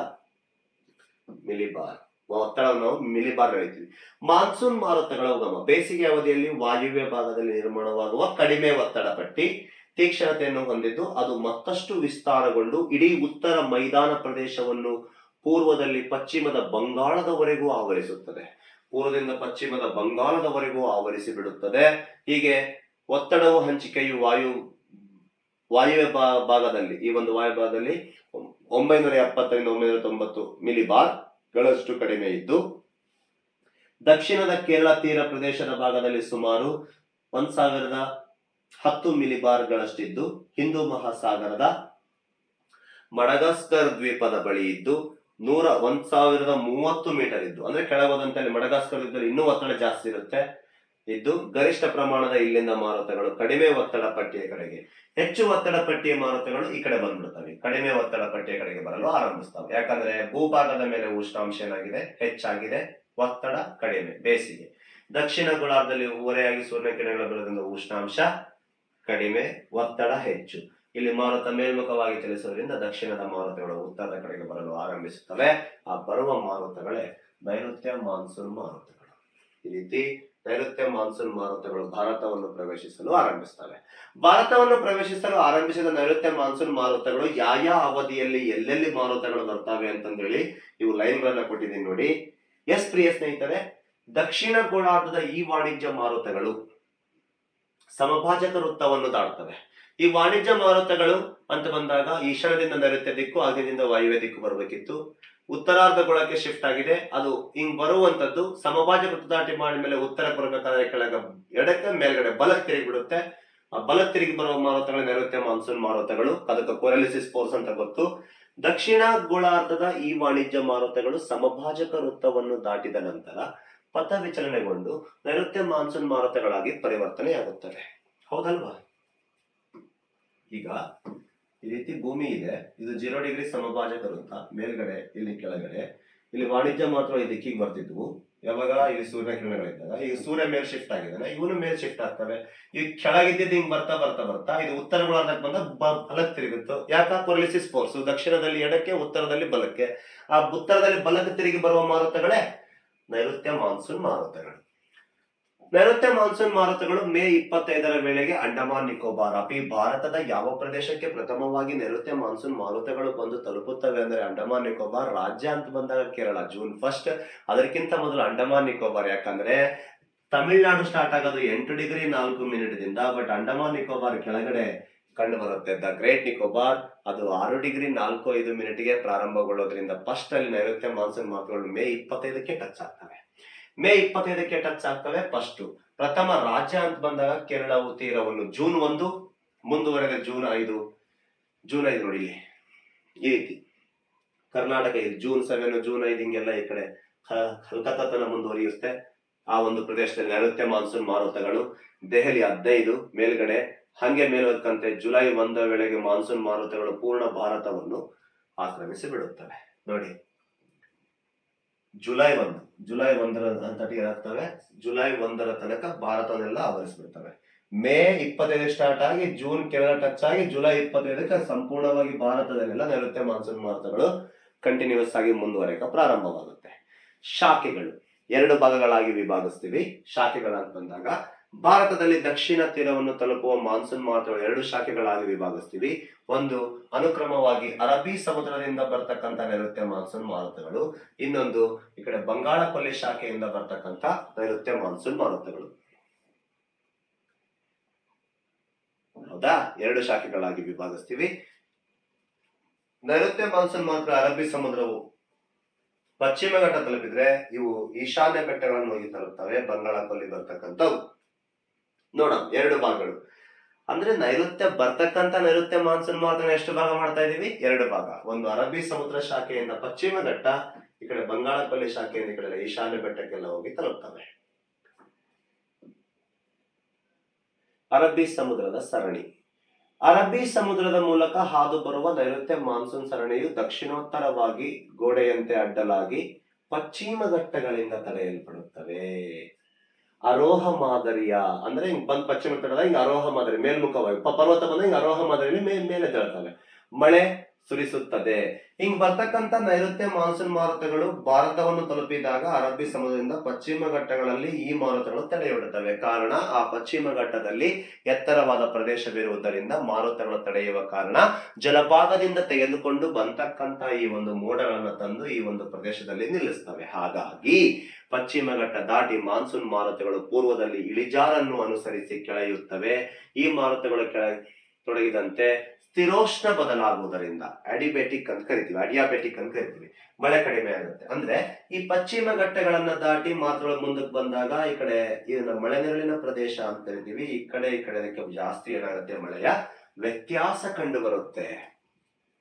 ಮಿಲಿ ಬಾರ್ ಒತ್ತಡವನ್ನು ನಾವು ಮಿಲಿ ಬಾರ್ ಹೇಳ್ತೀವಿ ಮಾನ್ಸೂನ್ ಮಾರುತಗಳ ಉಗಮ ಬೇಸಿಗೆ ಅವಧಿಯಲ್ಲಿ ವಾಯುವ್ಯ ಭಾಗದಲ್ಲಿ ನಿರ್ಮಾಣವಾಗುವ ಕಡಿಮೆ ಒತ್ತಡ ಪಟ್ಟಿ ತೀಕ್ಷ್ಣತೆಯನ್ನು ಹೊಂದಿದ್ದು ಅದು ಮತ್ತಷ್ಟು ವಿಸ್ತಾರಗೊಂಡು ಇಡೀ ಉತ್ತರ ಮೈದಾನ ಪ್ರದೇಶವನ್ನು ಪೂರ್ವದಲ್ಲಿ ಪಶ್ಚಿಮದ ಬಂಗಾಳದವರೆಗೂ ಆವರಿಸುತ್ತದೆ ಪೂರ್ವದಿಂದ ಪಶ್ಚಿಮದ ಬಂಗಾಳದವರೆಗೂ ಆವರಿಸಿ ಬಿಡುತ್ತದೆ ಹೀಗೆ ಒತ್ತಡವು ಹಂಚಿಕೆಯು ವಾಯು ವಾಯುವ್ಯ ಭಾ- ಭಾಗದಲ್ಲಿ ಈ ಒಂದು ವಾಯು ಭಾಗದಲ್ಲಿ ಒಂಬೈನೂರ ಎಪ್ಪತ್ತರಿಂದ ಒಂಬೈನೂರ ತೊಂಬತ್ತು ಮಿಲಿ ಬಾರ್ ಗಳಷ್ಟು ಕಡಿಮೆ ಇದ್ದು ದಕ್ಷಿಣದ ಕೇರಳ ತೀರ ಪ್ರದೇಶದ ಭಾಗದಲ್ಲಿ ಸುಮಾರು ಒಂದ್ ಸಾವಿರದ ಹತ್ತು ಮಿಲಿ ಬಾರ್ಗಳಷ್ಟಿದ್ದು ಹಿಂದೂ ಮಹಾಸಾಗರದ ಮಡಗಾಸ್ಕರ್ ದ್ವೀಪದ ಬಳಿ ಇದ್ದು ನೂರ ಒಂದ್ ಸಾವಿರದ ಮೂವತ್ತು ಮೀಟರ್ ಇದ್ದು ಅಂದ್ರೆ ಕೆಳಗೋದಂತೆ ಅಲ್ಲಿ ಮಡಗಾಸ್ಕರ್ ದ್ವೀಪದಲ್ಲಿ ಇನ್ನೂ ಒತ್ತಡ ಜಾಸ್ತಿ ಇರುತ್ತೆ ಇದ್ದು ಗರಿಷ್ಠ ಪ್ರಮಾಣದ ಇಲ್ಲಿಂದ ಮಾರುತಗಳು ಕಡಿಮೆ ಒತ್ತಡ ಪಟ್ಟಿಯ ಕಡೆಗೆ ಹೆಚ್ಚು ಒತ್ತಡ ಪಟ್ಟಿಯ ಮಾರುತಗಳು ಈ ಕಡೆ ಬಂದ್ಬಿಡ್ತವೆ ಕಡಿಮೆ ಒತ್ತಡ ಪಟ್ಟಿಯ ಕಡೆಗೆ ಬರಲು ಆರಂಭಿಸ್ತವೆ ಯಾಕಂದ್ರೆ ಭೂಭಾಗದ ಮೇಲೆ ಉಷ್ಣಾಂಶ ಏನಾಗಿದೆ ಹೆಚ್ಚಾಗಿದೆ ಒತ್ತಡ ಕಡಿಮೆ ಬೇಸಿಗೆ ದಕ್ಷಿಣ ಗೋಳಾರ್ಧದಲ್ಲಿ ಓರೆಯಾಗಿ ಸೂರ್ಯ ಕಿರಣಗಳ ಬೀಳೋದ್ರಿಂದ ಉಷ್ಣಾಂಶ ಕಡಿಮೆ ಒತ್ತಡ ಹೆಚ್ಚು ಇಲ್ಲಿ ಮಾರುತ ಮೇಲ್ಮುಖವಾಗಿ ಚಲಿಸುವುದರಿಂದ ದಕ್ಷಿಣದ ಮಾರುತಗಳು ಉತ್ತರದ ಕಡೆಗೆ ಬರಲು ಆರಂಭಿಸುತ್ತವೆ ಆ ಬರುವ ಮಾರುತಗಳೇ ನೈಋತ್ಯ ಮಾನ್ಸೂನ್ ಮಾರುತಗಳು ಈ ರೀತಿ ನೈಋತ್ಯ ಮಾನ್ಸೂನ್ ಮಾರುತಗಳು ಭಾರತವನ್ನು ಪ್ರವೇಶಿಸಲು ಆರಂಭಿಸ್ತವೆ ಭಾರತವನ್ನು ಪ್ರವೇಶಿಸಲು ಆರಂಭಿಸಿದ ನೈಋತ್ಯ ಮಾನ್ಸೂನ್ ಮಾರುತಗಳು ಯಾವ ಅವಧಿಯಲ್ಲಿ ಎಲ್ಲೆಲ್ಲಿ ಮಾರುತಗಳು ಬರ್ತವೆ ಅಂತಂದೇಳಿ ಇವು ಲೈನ್ಗಳನ್ನ ಕೊಟ್ಟಿದ್ದೀನಿ ನೋಡಿ ಎಸ್ ಪ್ರಿಯ ಸ್ನೇಹಿತರೆ ದಕ್ಷಿಣ ಗೋಳಾರ್ಧದ ಈ ವಾಣಿಜ್ಯ ಮಾರುತಗಳು ಸಮಭಾಜಕ ವೃತ್ತವನ್ನು ದಾಟ್ತವೆ ಈ ವಾಣಿಜ್ಯ ಮಾರುತಗಳು ಅಂತ ಬಂದಾಗ ಈಶಾನ್ಯದಿಂದ ನೈಋತ್ಯ ದಿಕ್ಕು ಆಗ್ನೇಯದಿಂದ ವಾಯುವ್ಯ ದಿಕ್ಕು ಬರಬೇಕಿತ್ತು ಉತ್ತರಾರ್ಧ ಗೋಳಕ್ಕೆ ಶಿಫ್ಟ್ ಆಗಿದೆ ಅದು ಹಿಂಗ್ ಬರುವಂತದ್ದು ಸಮಭಾಜಕ ವೃತ್ತ ದಾಟಿ ಮಾಡಿದ ಮೇಲೆ ಉತ್ತರಕ್ಕೆ ಬರಬೇಕಾದ್ರೆ ಕೆಳಗೆ ಎಡಕ್ಕೆ ಮೇಲ್ಗಡೆ ಬಲಕ್ಕೆ ತಿರುಗಿ ಬಿಡುತ್ತೆ ಆ ಬಲಕ್ಕೆ ತಿರುಗಿ ಬರುವ ಮಾರುತಗಳು ನೈಋತ್ಯ ಮಾನ್ಸೂನ್ ಮಾರುತಗಳು ಅದಕ್ಕೆ ಕೊರೆಲಿಸಿಸ್ ಫೋರ್ಸ್ ಅಂತ ಗೊತ್ತು ದಕ್ಷಿಣ ಗೋಳಾರ್ಧದ ಈ ವಾಣಿಜ್ಯ ಮಾರುತಗಳು ಸಮಭಾಜಕ ವೃತ್ತವನ್ನು ದಾಟಿದ ನಂತರ ಪಥ ವಿಚಲನೆಗೊಂಡು ನೈಋತ್ಯ ಮಾನ್ಸೂನ್ ಮಾರುತಗಳಾಗಿ ಪರಿವರ್ತನೆಯಾಗುತ್ತವೆ ಹೌದಲ್ವಾ ಈಗ ಈ ರೀತಿ ಭೂಮಿ ಇದೆ ಇದು ಜೀರೋ ಡಿಗ್ರಿ ಸಮಭಾಜಕ ವೃತ್ತ ಮೇಲ್ಗಡೆ ಇಲ್ಲಿ ಕೆಳಗಡೆ ಇಲ್ಲಿ ವಾಣಿಜ್ಯ ಮಾತ್ರ ಈ ದಿಕ್ಕಿಗೆ ಬರ್ತಿದ್ವು ಯಾವಾಗ ಇಲ್ಲಿ ಸೂರ್ಯ ಕಿರಣಗಳಿದ್ದಾಗ ಈಗ ಸೂರ್ಯ ಮೇಲ್ ಶಿಫ್ಟ್ ಆಗಿದ್ದಾನೆ ಇವನು ಮೇಲ್ ಶಿಫ್ಟ್ ಆಗ್ತವೆ ಈಗ ಕೆಳಗಿದ್ದಿದ್ದು ಹಿಂಗ್ ಬರ್ತಾ ಬರ್ತಾ ಬರ್ತಾ ಇದು ಉತ್ತರ ಗೋಳಾರ್ಧಕ್ಕೆ ಬಂದ ಬಲಕ್ಕೆ ತಿರುಗುತ್ತೋ ಯಾಕ ಕೊರಲಿಸಿಸ್ ಫೋರ್ಸ್ ದಕ್ಷಿಣದಲ್ಲಿ ಎಡಕ್ಕೆ ಉತ್ತರದಲ್ಲಿ ಬಲಕ್ಕೆ ಆ ಉತ್ತರದಲ್ಲಿ ಬಲಕ್ಕೆ ತಿರುಗಿ ಬರುವ ಮಾರುತಗಳೇ ನೈಋತ್ಯ ಮಾನ್ಸೂನ್ ಮಾರುತಗಳು ನೈಋತ್ಯ ಮಾನ್ಸೂನ್ ಮಾರುತಗಳು ಮೇ ಇಪ್ಪತ್ತೈದರ ವೇಳೆಗೆ ಅಂಡಮಾನ್ ನಿಕೋಬಾರ್ ಅಪಿ ಭಾರತದ ಯಾವ ಪ್ರದೇಶಕ್ಕೆ ಪ್ರಥಮವಾಗಿ ನೈಋತ್ಯ ಮಾನ್ಸೂನ್ ಮಾರುತಗಳು ಬಂದು ತಲುಪುತ್ತವೆ ಅಂದ್ರೆ ಅಂಡಮಾನ್ ನಿಕೋಬಾರ್ ರಾಜ್ಯ ಅಂತ ಬಂದಾಗ ಕೇರಳ ಜೂನ್ ಫಸ್ಟ್ ಅದಕ್ಕಿಂತ ಮೊದಲು ಅಂಡಮಾನ್ ನಿಕೋಬಾರ್ ಯಾಕಂದ್ರೆ ತಮಿಳ್ನಾಡು ಸ್ಟಾರ್ಟ್ ಆಗೋದು ಎಂಟು ಡಿಗ್ರಿ ನಾಲ್ಕು ಮಿನಿಟ್ ದಿಂದ ಬಟ್ ಅಂಡಮಾನ್ ನಿಕೋಬಾರ್ ಕೆಳಗಡೆ ಕಂಡು ಬರುತ್ತೆ ದ ಗ್ರೇಟ್ ನಿಕೋಬಾರ್ ಅದು ಆರು ಡಿಗ್ರಿ ನಾಲ್ಕು ಐದು ಮಿನಿಟ್ಗೆ ಪ್ರಾರಂಭಗೊಳ್ಳೋದ್ರಿಂದ ಫಸ್ಟ್ ಅಲ್ಲಿ ನೈಋತ್ಯ ಮಾನ್ಸೂನ್ ಮಾರುತಗಳು ಮೇ ಇಪ್ಪತ್ತೈದಕ್ಕೆ ಟಚ್ ಆಗ್ತವೆ ಮೇ ಇಪ್ಪತ್ತೈದಕ್ಕೆ ಟಚ್ ಆಗ್ತವೆ ಫಸ್ಟ್ ಪ್ರಥಮ ರಾಜ್ಯ ಅಂತ ಬಂದಾಗ ಕೇರಳವು ತೀರವನ್ನು ಜೂನ್ ಒಂದು ಮುಂದುವರೆದ ಜೂನ್ ಐದು ಜೂನ್ ಐದು ನೋಡಿ ಇಲ್ಲಿ ಈ ರೀತಿ ಕರ್ನಾಟಕ ಇದು ಜೂನ್ ಸೆವೆನ್ ಜೂನ್ ಐದು ಹಿಂಗೆಲ್ಲ ಈ ಕಡೆ ಹ- ಕಲ್ಕತ್ತಾ ತನ ಮುಂದುವರಿಯುತ್ತೆ ಆ ಒಂದು ಪ್ರದೇಶದಲ್ಲಿ ನೈಋತ್ಯ ಮಾನ್ಸೂನ್ ಮಾರುತಗಳು ದೆಹಲಿ ಹದಿನೈದು ಮೇಲ್ಗಡೆ ಹಂಗೆ ಮೇಲೋದ್ಕಂತೆ ಜುಲೈ ಒಂದ ವೇಳೆಗೆ ಮಾನ್ಸೂನ್ ಮಾರುತಗಳು ಪೂರ್ಣ ಭಾರತವನ್ನು ಆಕ್ರಮಿಸಿ ಬಿಡುತ್ತವೆ ನೋಡಿ ಜುಲೈ ಒಂದು ಜುಲೈ ಒಂದರ ತಟಿ ಏನಾಗ್ತವೆ ಜುಲೈ ಒಂದರ ತನಕ ಭಾರತನೆಲ್ಲ ಆವರಿಸ್ಬಿಡ್ತವೆ ಮೇ ಇಪ್ಪತ್ತೈದು ಸ್ಟಾರ್ಟ್ ಆಗಿ ಜೂನ್ ಕೆಳಗೆ ಟಚ್ ಆಗಿ ಜುಲೈ ಇಪ್ಪತ್ತೈದಕ್ಕೆ ಸಂಪೂರ್ಣವಾಗಿ ಭಾರತದಲ್ಲೆಲ್ಲ ನೈಋತ್ಯ ಮಾನ್ಸೂನ್ ಮಾರುತಗಳು ಕಂಟಿನ್ಯೂಸ್ ಆಗಿ ಮುಂದುವರೆಕ ಪ್ರಾರಂಭವಾಗುತ್ತೆ ಶಾಖೆಗಳು ಎರಡು ಭಾಗಗಳಾಗಿ ವಿಭಾಗಿಸ್ತೀವಿ ಶಾಖೆಗಳು ಅಂತ ಬಂದಾಗ ಭಾರತದಲ್ಲಿ ದಕ್ಷಿಣ ತೀರವನ್ನು ತಲುಪುವ ಮಾನ್ಸೂನ್ ಮಾರುತಗಳು ಎರಡು ಶಾಖೆಗಳಾಗಿ ವಿಭಾಗಿಸ್ತೀವಿ ಒಂದು ಅನುಕ್ರಮವಾಗಿ ಅರಬ್ಬಿ ಸಮುದ್ರದಿಂದ ಬರ್ತಕ್ಕಂಥ ನೈಋತ್ಯ ಮಾನ್ಸೂನ್ ಮಾರುತಗಳು ಇನ್ನೊಂದು ಈ ಕಡೆ ಬಂಗಾಳ ಕೊಲ್ಲಿ ಶಾಖೆಯಿಂದ ಬರ್ತಕ್ಕಂಥ ನೈಋತ್ಯ ಮಾನ್ಸೂನ್ ಮಾರುತಗಳು ಹೌದಾ ಎರಡು ಶಾಖೆಗಳಾಗಿ ವಿಭಾಗಿಸ್ತೀವಿ ನೈಋತ್ಯ ಮಾನ್ಸೂನ್ ಮಾತ್ರ ಅರಬ್ಬಿ ಸಮುದ್ರವು ಪಶ್ಚಿಮ ಘಟ್ಟ ತಲುಪಿದ್ರೆ ಇವು ಈಶಾನ್ಯ ಬೆಟ್ಟಗಳನ್ನು ಹೋಗಿ ತಲುಪ್ತವೆ ಬಂಗಾಳ ಕೊಲ್ಲಿ ಬರ್ತಕ್ಕಂಥವು ನೋಡೋಣ ಎರಡು ಭಾಗಗಳು ಅಂದ್ರೆ ನೈಋತ್ಯ ಬರ್ತಕ್ಕಂಥ ನೈಋತ್ಯ ಮಾನ್ಸೂನ್ ಮಾತ್ರ ಎಷ್ಟು ಭಾಗ ಮಾಡ್ತಾ ಇದೀವಿ ಎರಡು ಭಾಗ ಒಂದು ಅರಬ್ಬಿ ಸಮುದ್ರ ಶಾಖೆಯಿಂದ ಪಶ್ಚಿಮ ಘಟ್ಟ ಈ ಕಡೆ ಬಂಗಾಳ ಕೊಲ್ಲಿ ಶಾಖೆಯಿಂದ ಈ ಕಡೆ ಈಶಾನ್ಯ ಬೆಟ್ಟಕ್ಕೆಲ್ಲ ಹೋಗಿ ತಲುಪ್ತವೆ ಅರಬ್ಬಿ ಸಮುದ್ರದ ಸರಣಿ ಅರಬ್ಬಿ ಸಮುದ್ರದ ಮೂಲಕ ಹಾದು ಬರುವ ನೈಋತ್ಯ ಮಾನ್ಸೂನ್ ಸರಣಿಯು ದಕ್ಷಿಣೋತ್ತರವಾಗಿ ಗೋಡೆಯಂತೆ ಅಡ್ಡಲಾಗಿ ಪಶ್ಚಿಮ ಘಟ್ಟಗಳಿಂದ ತಡೆಯಲ್ಪಡುತ್ತವೆ ಅರೋಹ ಮಾದರಿಯ ಅಂದ್ರೆ ಹಿಂಗ್ ಬಂದ್ ಪಶ್ಚಿಮ ಘಟ್ಟದ ಹಿಂಗ್ ಅರೋಹ ಮಾದರಿ ಮೇಲ್ಮುಖವಾಗಿ ಪ- ಪರ್ವತ ಬಂದ ಹಿಂಗ್ ಅರೋಹ ಮಾದರಿಯಲ್ಲಿ ಮೇ ಮೇಲೆ ತೆರಳ್ತವೆ ಮಳೆ ಸುರಿಸುತ್ತದೆ ಹಿಂಗ್ ಬರ್ತಕ್ಕಂತ ನೈಋತ್ಯ ಮಾನ್ಸೂನ್ ಮಾರುತಗಳು ಭಾರತವನ್ನು ತಲುಪಿದಾಗ ಅರಬ್ಬಿ ಸಮುದ್ರದಿಂದ ಪಶ್ಚಿಮ ಘಟ್ಟಗಳಲ್ಲಿ ಈ ಮಾರುತಗಳು ತಡೆಹಿಡಿಯುತ್ತವೆ ಕಾರಣ ಆ ಪಶ್ಚಿಮ ಘಟ್ಟದಲ್ಲಿ ಎತ್ತರವಾದ ಪ್ರದೇಶವಿರುವುದರಿಂದ ಮಾರುತಗಳು ತಡೆಯುವ ಕಾರಣ ಜಲಪಾತದಿಂದ ತೆಗೆದುಕೊಂಡು ಬಂತಕ್ಕಂತ ಈ ಒಂದು ಮೋಡಗಳನ್ನು ತಂದು ಈ ಒಂದು ಪ್ರದೇಶದಲ್ಲಿ ನಿಲ್ಲಿಸ್ತವೆ ಹಾಗಾಗಿ ಪಶ್ಚಿಮ ಘಟ್ಟ ದಾಟಿ ಮಾನ್ಸೂನ್ ಮಾರುತಗಳು ಪೂರ್ವದಲ್ಲಿ ಇಳಿಜಾರನ್ನು ಅನುಸರಿಸಿ ಕೆಳೆಯುತ್ತವೆ ಈ ಮಾರುತಗಳು ಕೆಳ ತೊಡಗಿದಂತೆ ಸ್ಥಿರೋಷ್ಣ ಬದಲಾಗುವುದರಿಂದ ಅಡಿಬೆಟಿಕ್ ಅಂತ ಕರಿತೀವಿ ಅಡಿಯಾಬೆಟಿಕ್ ಅಂತ ಕರಿತೀವಿ ಮಳೆ ಕಡಿಮೆ ಆಗುತ್ತೆ ಅಂದ್ರೆ ಈ ಪಶ್ಚಿಮ ಘಟ್ಟಗಳನ್ನ ದಾಟಿ ಮಾತುಗಳು ಮುಂದಕ್ಕೆ ಬಂದಾಗ ಈ ಕಡೆ ಇದನ್ನ ಮಳೆ ನೆರಳಿನ ಪ್ರದೇಶ ಅಂತ ಕರಿತೀವಿ ಈ ಕಡೆ ಈ ಕಡೆ ಅದಕ್ಕೆ ಜಾಸ್ತಿ ಏನಾಗುತ್ತೆ ಮಳೆಯ ವ್ಯತ್ಯಾಸ ಕಂಡು ಬರುತ್ತೆ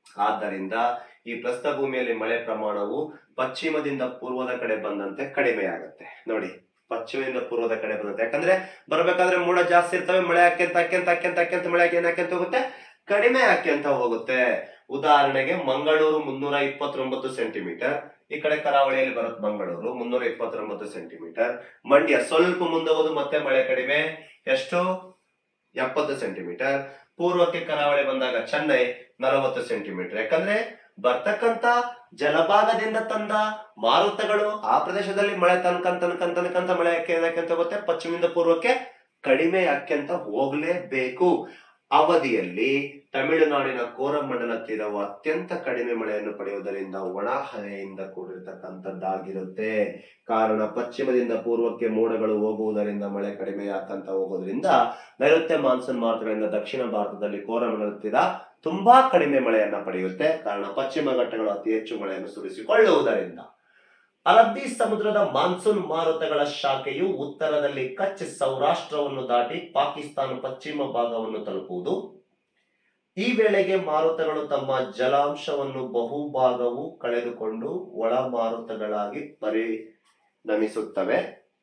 ಆದ್ದರಿಂದ ಈ ಪ್ರಸ್ಥಭೂಮಿಯಲ್ಲಿ ಮಳೆ ಪ್ರಮಾಣವು ಪಶ್ಚಿಮದಿಂದ ಪೂರ್ವದ ಕಡೆ ಬಂದಂತೆ ಕಡಿಮೆ ಆಗುತ್ತೆ ನೋಡಿ ಪಶ್ಚಿಮದಿಂದ ಪೂರ್ವದ ಕಡೆ ಬಂದಂತೆ ಯಾಕಂದ್ರೆ ಬರ್ಬೇಕಾದ್ರೆ ಮೋಡ ಜಾಸ್ತಿ ಇರ್ತವೆ ಮಳೆ ಹಾಕ್ಯಂತ ಹಾಕ್ಯಂತ ಹಾಕ್ಯಂತ ಹಾಕ್ಯಂತ ಮಳೆ ಹಾಕ್ಯಂತ ಹಾಕ್ಯಂತ ಹೋಗುತ್ತೆ ಕಡಿಮೆ ಹಾಕ್ಯಂತ ಹೋಗುತ್ತೆ ಉದಾಹರಣೆಗೆ ಮಂಗಳೂರು ಮುನ್ನೂರ ಇಪ್ಪತ್ತೊಂಬತ್ತು ಸೆಂಟಿಮೀಟರ್ ಈ ಕಡೆ ಕರಾವಳಿಯಲ್ಲಿ ಬರುತ್ತೆ ಮಂಗಳೂರು ಮುನ್ನೂರ ಇಪ್ಪತ್ತೊಂಬತ್ತು ಸೆಂಟಿಮೀಟರ್ ಮಂಡ್ಯ ಸ್ವಲ್ಪ ಮುಂದೆ ಹೋದು ಮತ್ತೆ ಮಳೆ ಕಡಿಮೆ ಎಷ್ಟು ಎಪ್ಪತ್ತು ಸೆಂಟಿಮೀಟರ್ ಪೂರ್ವಕ್ಕೆ ಕರಾವಳಿ ಬಂದಾಗ ಚೆನ್ನೈ ನಲವತ್ತು ಸೆಂಟಿಮೀಟರ್ ಯಾಕಂದ್ರೆ ಬರ್ತಕ್ಕಂತ ಜಲಭಾಗದಿಂದ ತಂದ ಮಾರುತಗಳು ಆ ಪ್ರದೇಶದಲ್ಲಿ ಮಳೆ ತನಕಂತ ತನಕಂತ ತನಕಂತ ಮಳೆ ಯಾಕೆ ಹೋಗುತ್ತೆ ಪಶ್ಚಿಮದಿಂದ ಪೂರ್ವಕ್ಕೆ ಕಡಿಮೆ ಯಾಕೆಂತ ಹೋಗ್ಲೇಬೇಕು ಅವಧಿಯಲ್ಲಿ ತಮಿಳುನಾಡಿನ ಕೋರಮಂಡಲ ತೀರವು ಅತ್ಯಂತ ಕಡಿಮೆ ಮಳೆಯನ್ನು ಪಡೆಯುವುದರಿಂದ ಒಣ ಹನೆಯಿಂದ ಕೂಡಿರ್ತಕ್ಕಂಥದ್ದಾಗಿರುತ್ತೆ ಕಾರಣ ಪಶ್ಚಿಮದಿಂದ ಪೂರ್ವಕ್ಕೆ ಮೋಡಗಳು ಹೋಗುವುದರಿಂದ ಮಳೆ ಕಡಿಮೆ ಆಗ್ತಂತ ಹೋಗೋದ್ರಿಂದ ನೈಋತ್ಯ ಮಾನ್ಸೂನ್ ಮಾರುತಗಳಿಂದ ದಕ್ಷಿಣ ಭಾರತದಲ್ಲಿ ಕೋರಮಂಡಲ ತೀರ ತುಂಬಾ ಕಡಿಮೆ ಮಳೆಯನ್ನ ಪಡೆಯುತ್ತೆ ಕಾರಣ ಪಶ್ಚಿಮ ಘಟ್ಟಗಳು ಅತಿ ಹೆಚ್ಚು ಮಳೆಯನ್ನು ಸುರಿಸಿಕೊಳ್ಳುವುದರಿಂದ ಅರಬ್ಬಿ ಸಮುದ್ರದ ಮಾನ್ಸೂನ್ ಮಾರುತಗಳ ಶಾಖೆಯು ಉತ್ತರದಲ್ಲಿ ಕಚ್ ಸೌರಾಷ್ಟ್ರವನ್ನು ದಾಟಿ ಪಾಕಿಸ್ತಾನ ಪಶ್ಚಿಮ ಭಾಗವನ್ನು ತಲುಪುವುದು ಈ ವೇಳೆಗೆ ಮಾರುತಗಳು ತಮ್ಮ ಜಲಾಂಶವನ್ನು ಬಹುಭಾಗವು ಕಳೆದುಕೊಂಡು ಒಳ ಮಾರುತಗಳಾಗಿ ಪರಿಣಮಿಸುತ್ತವೆ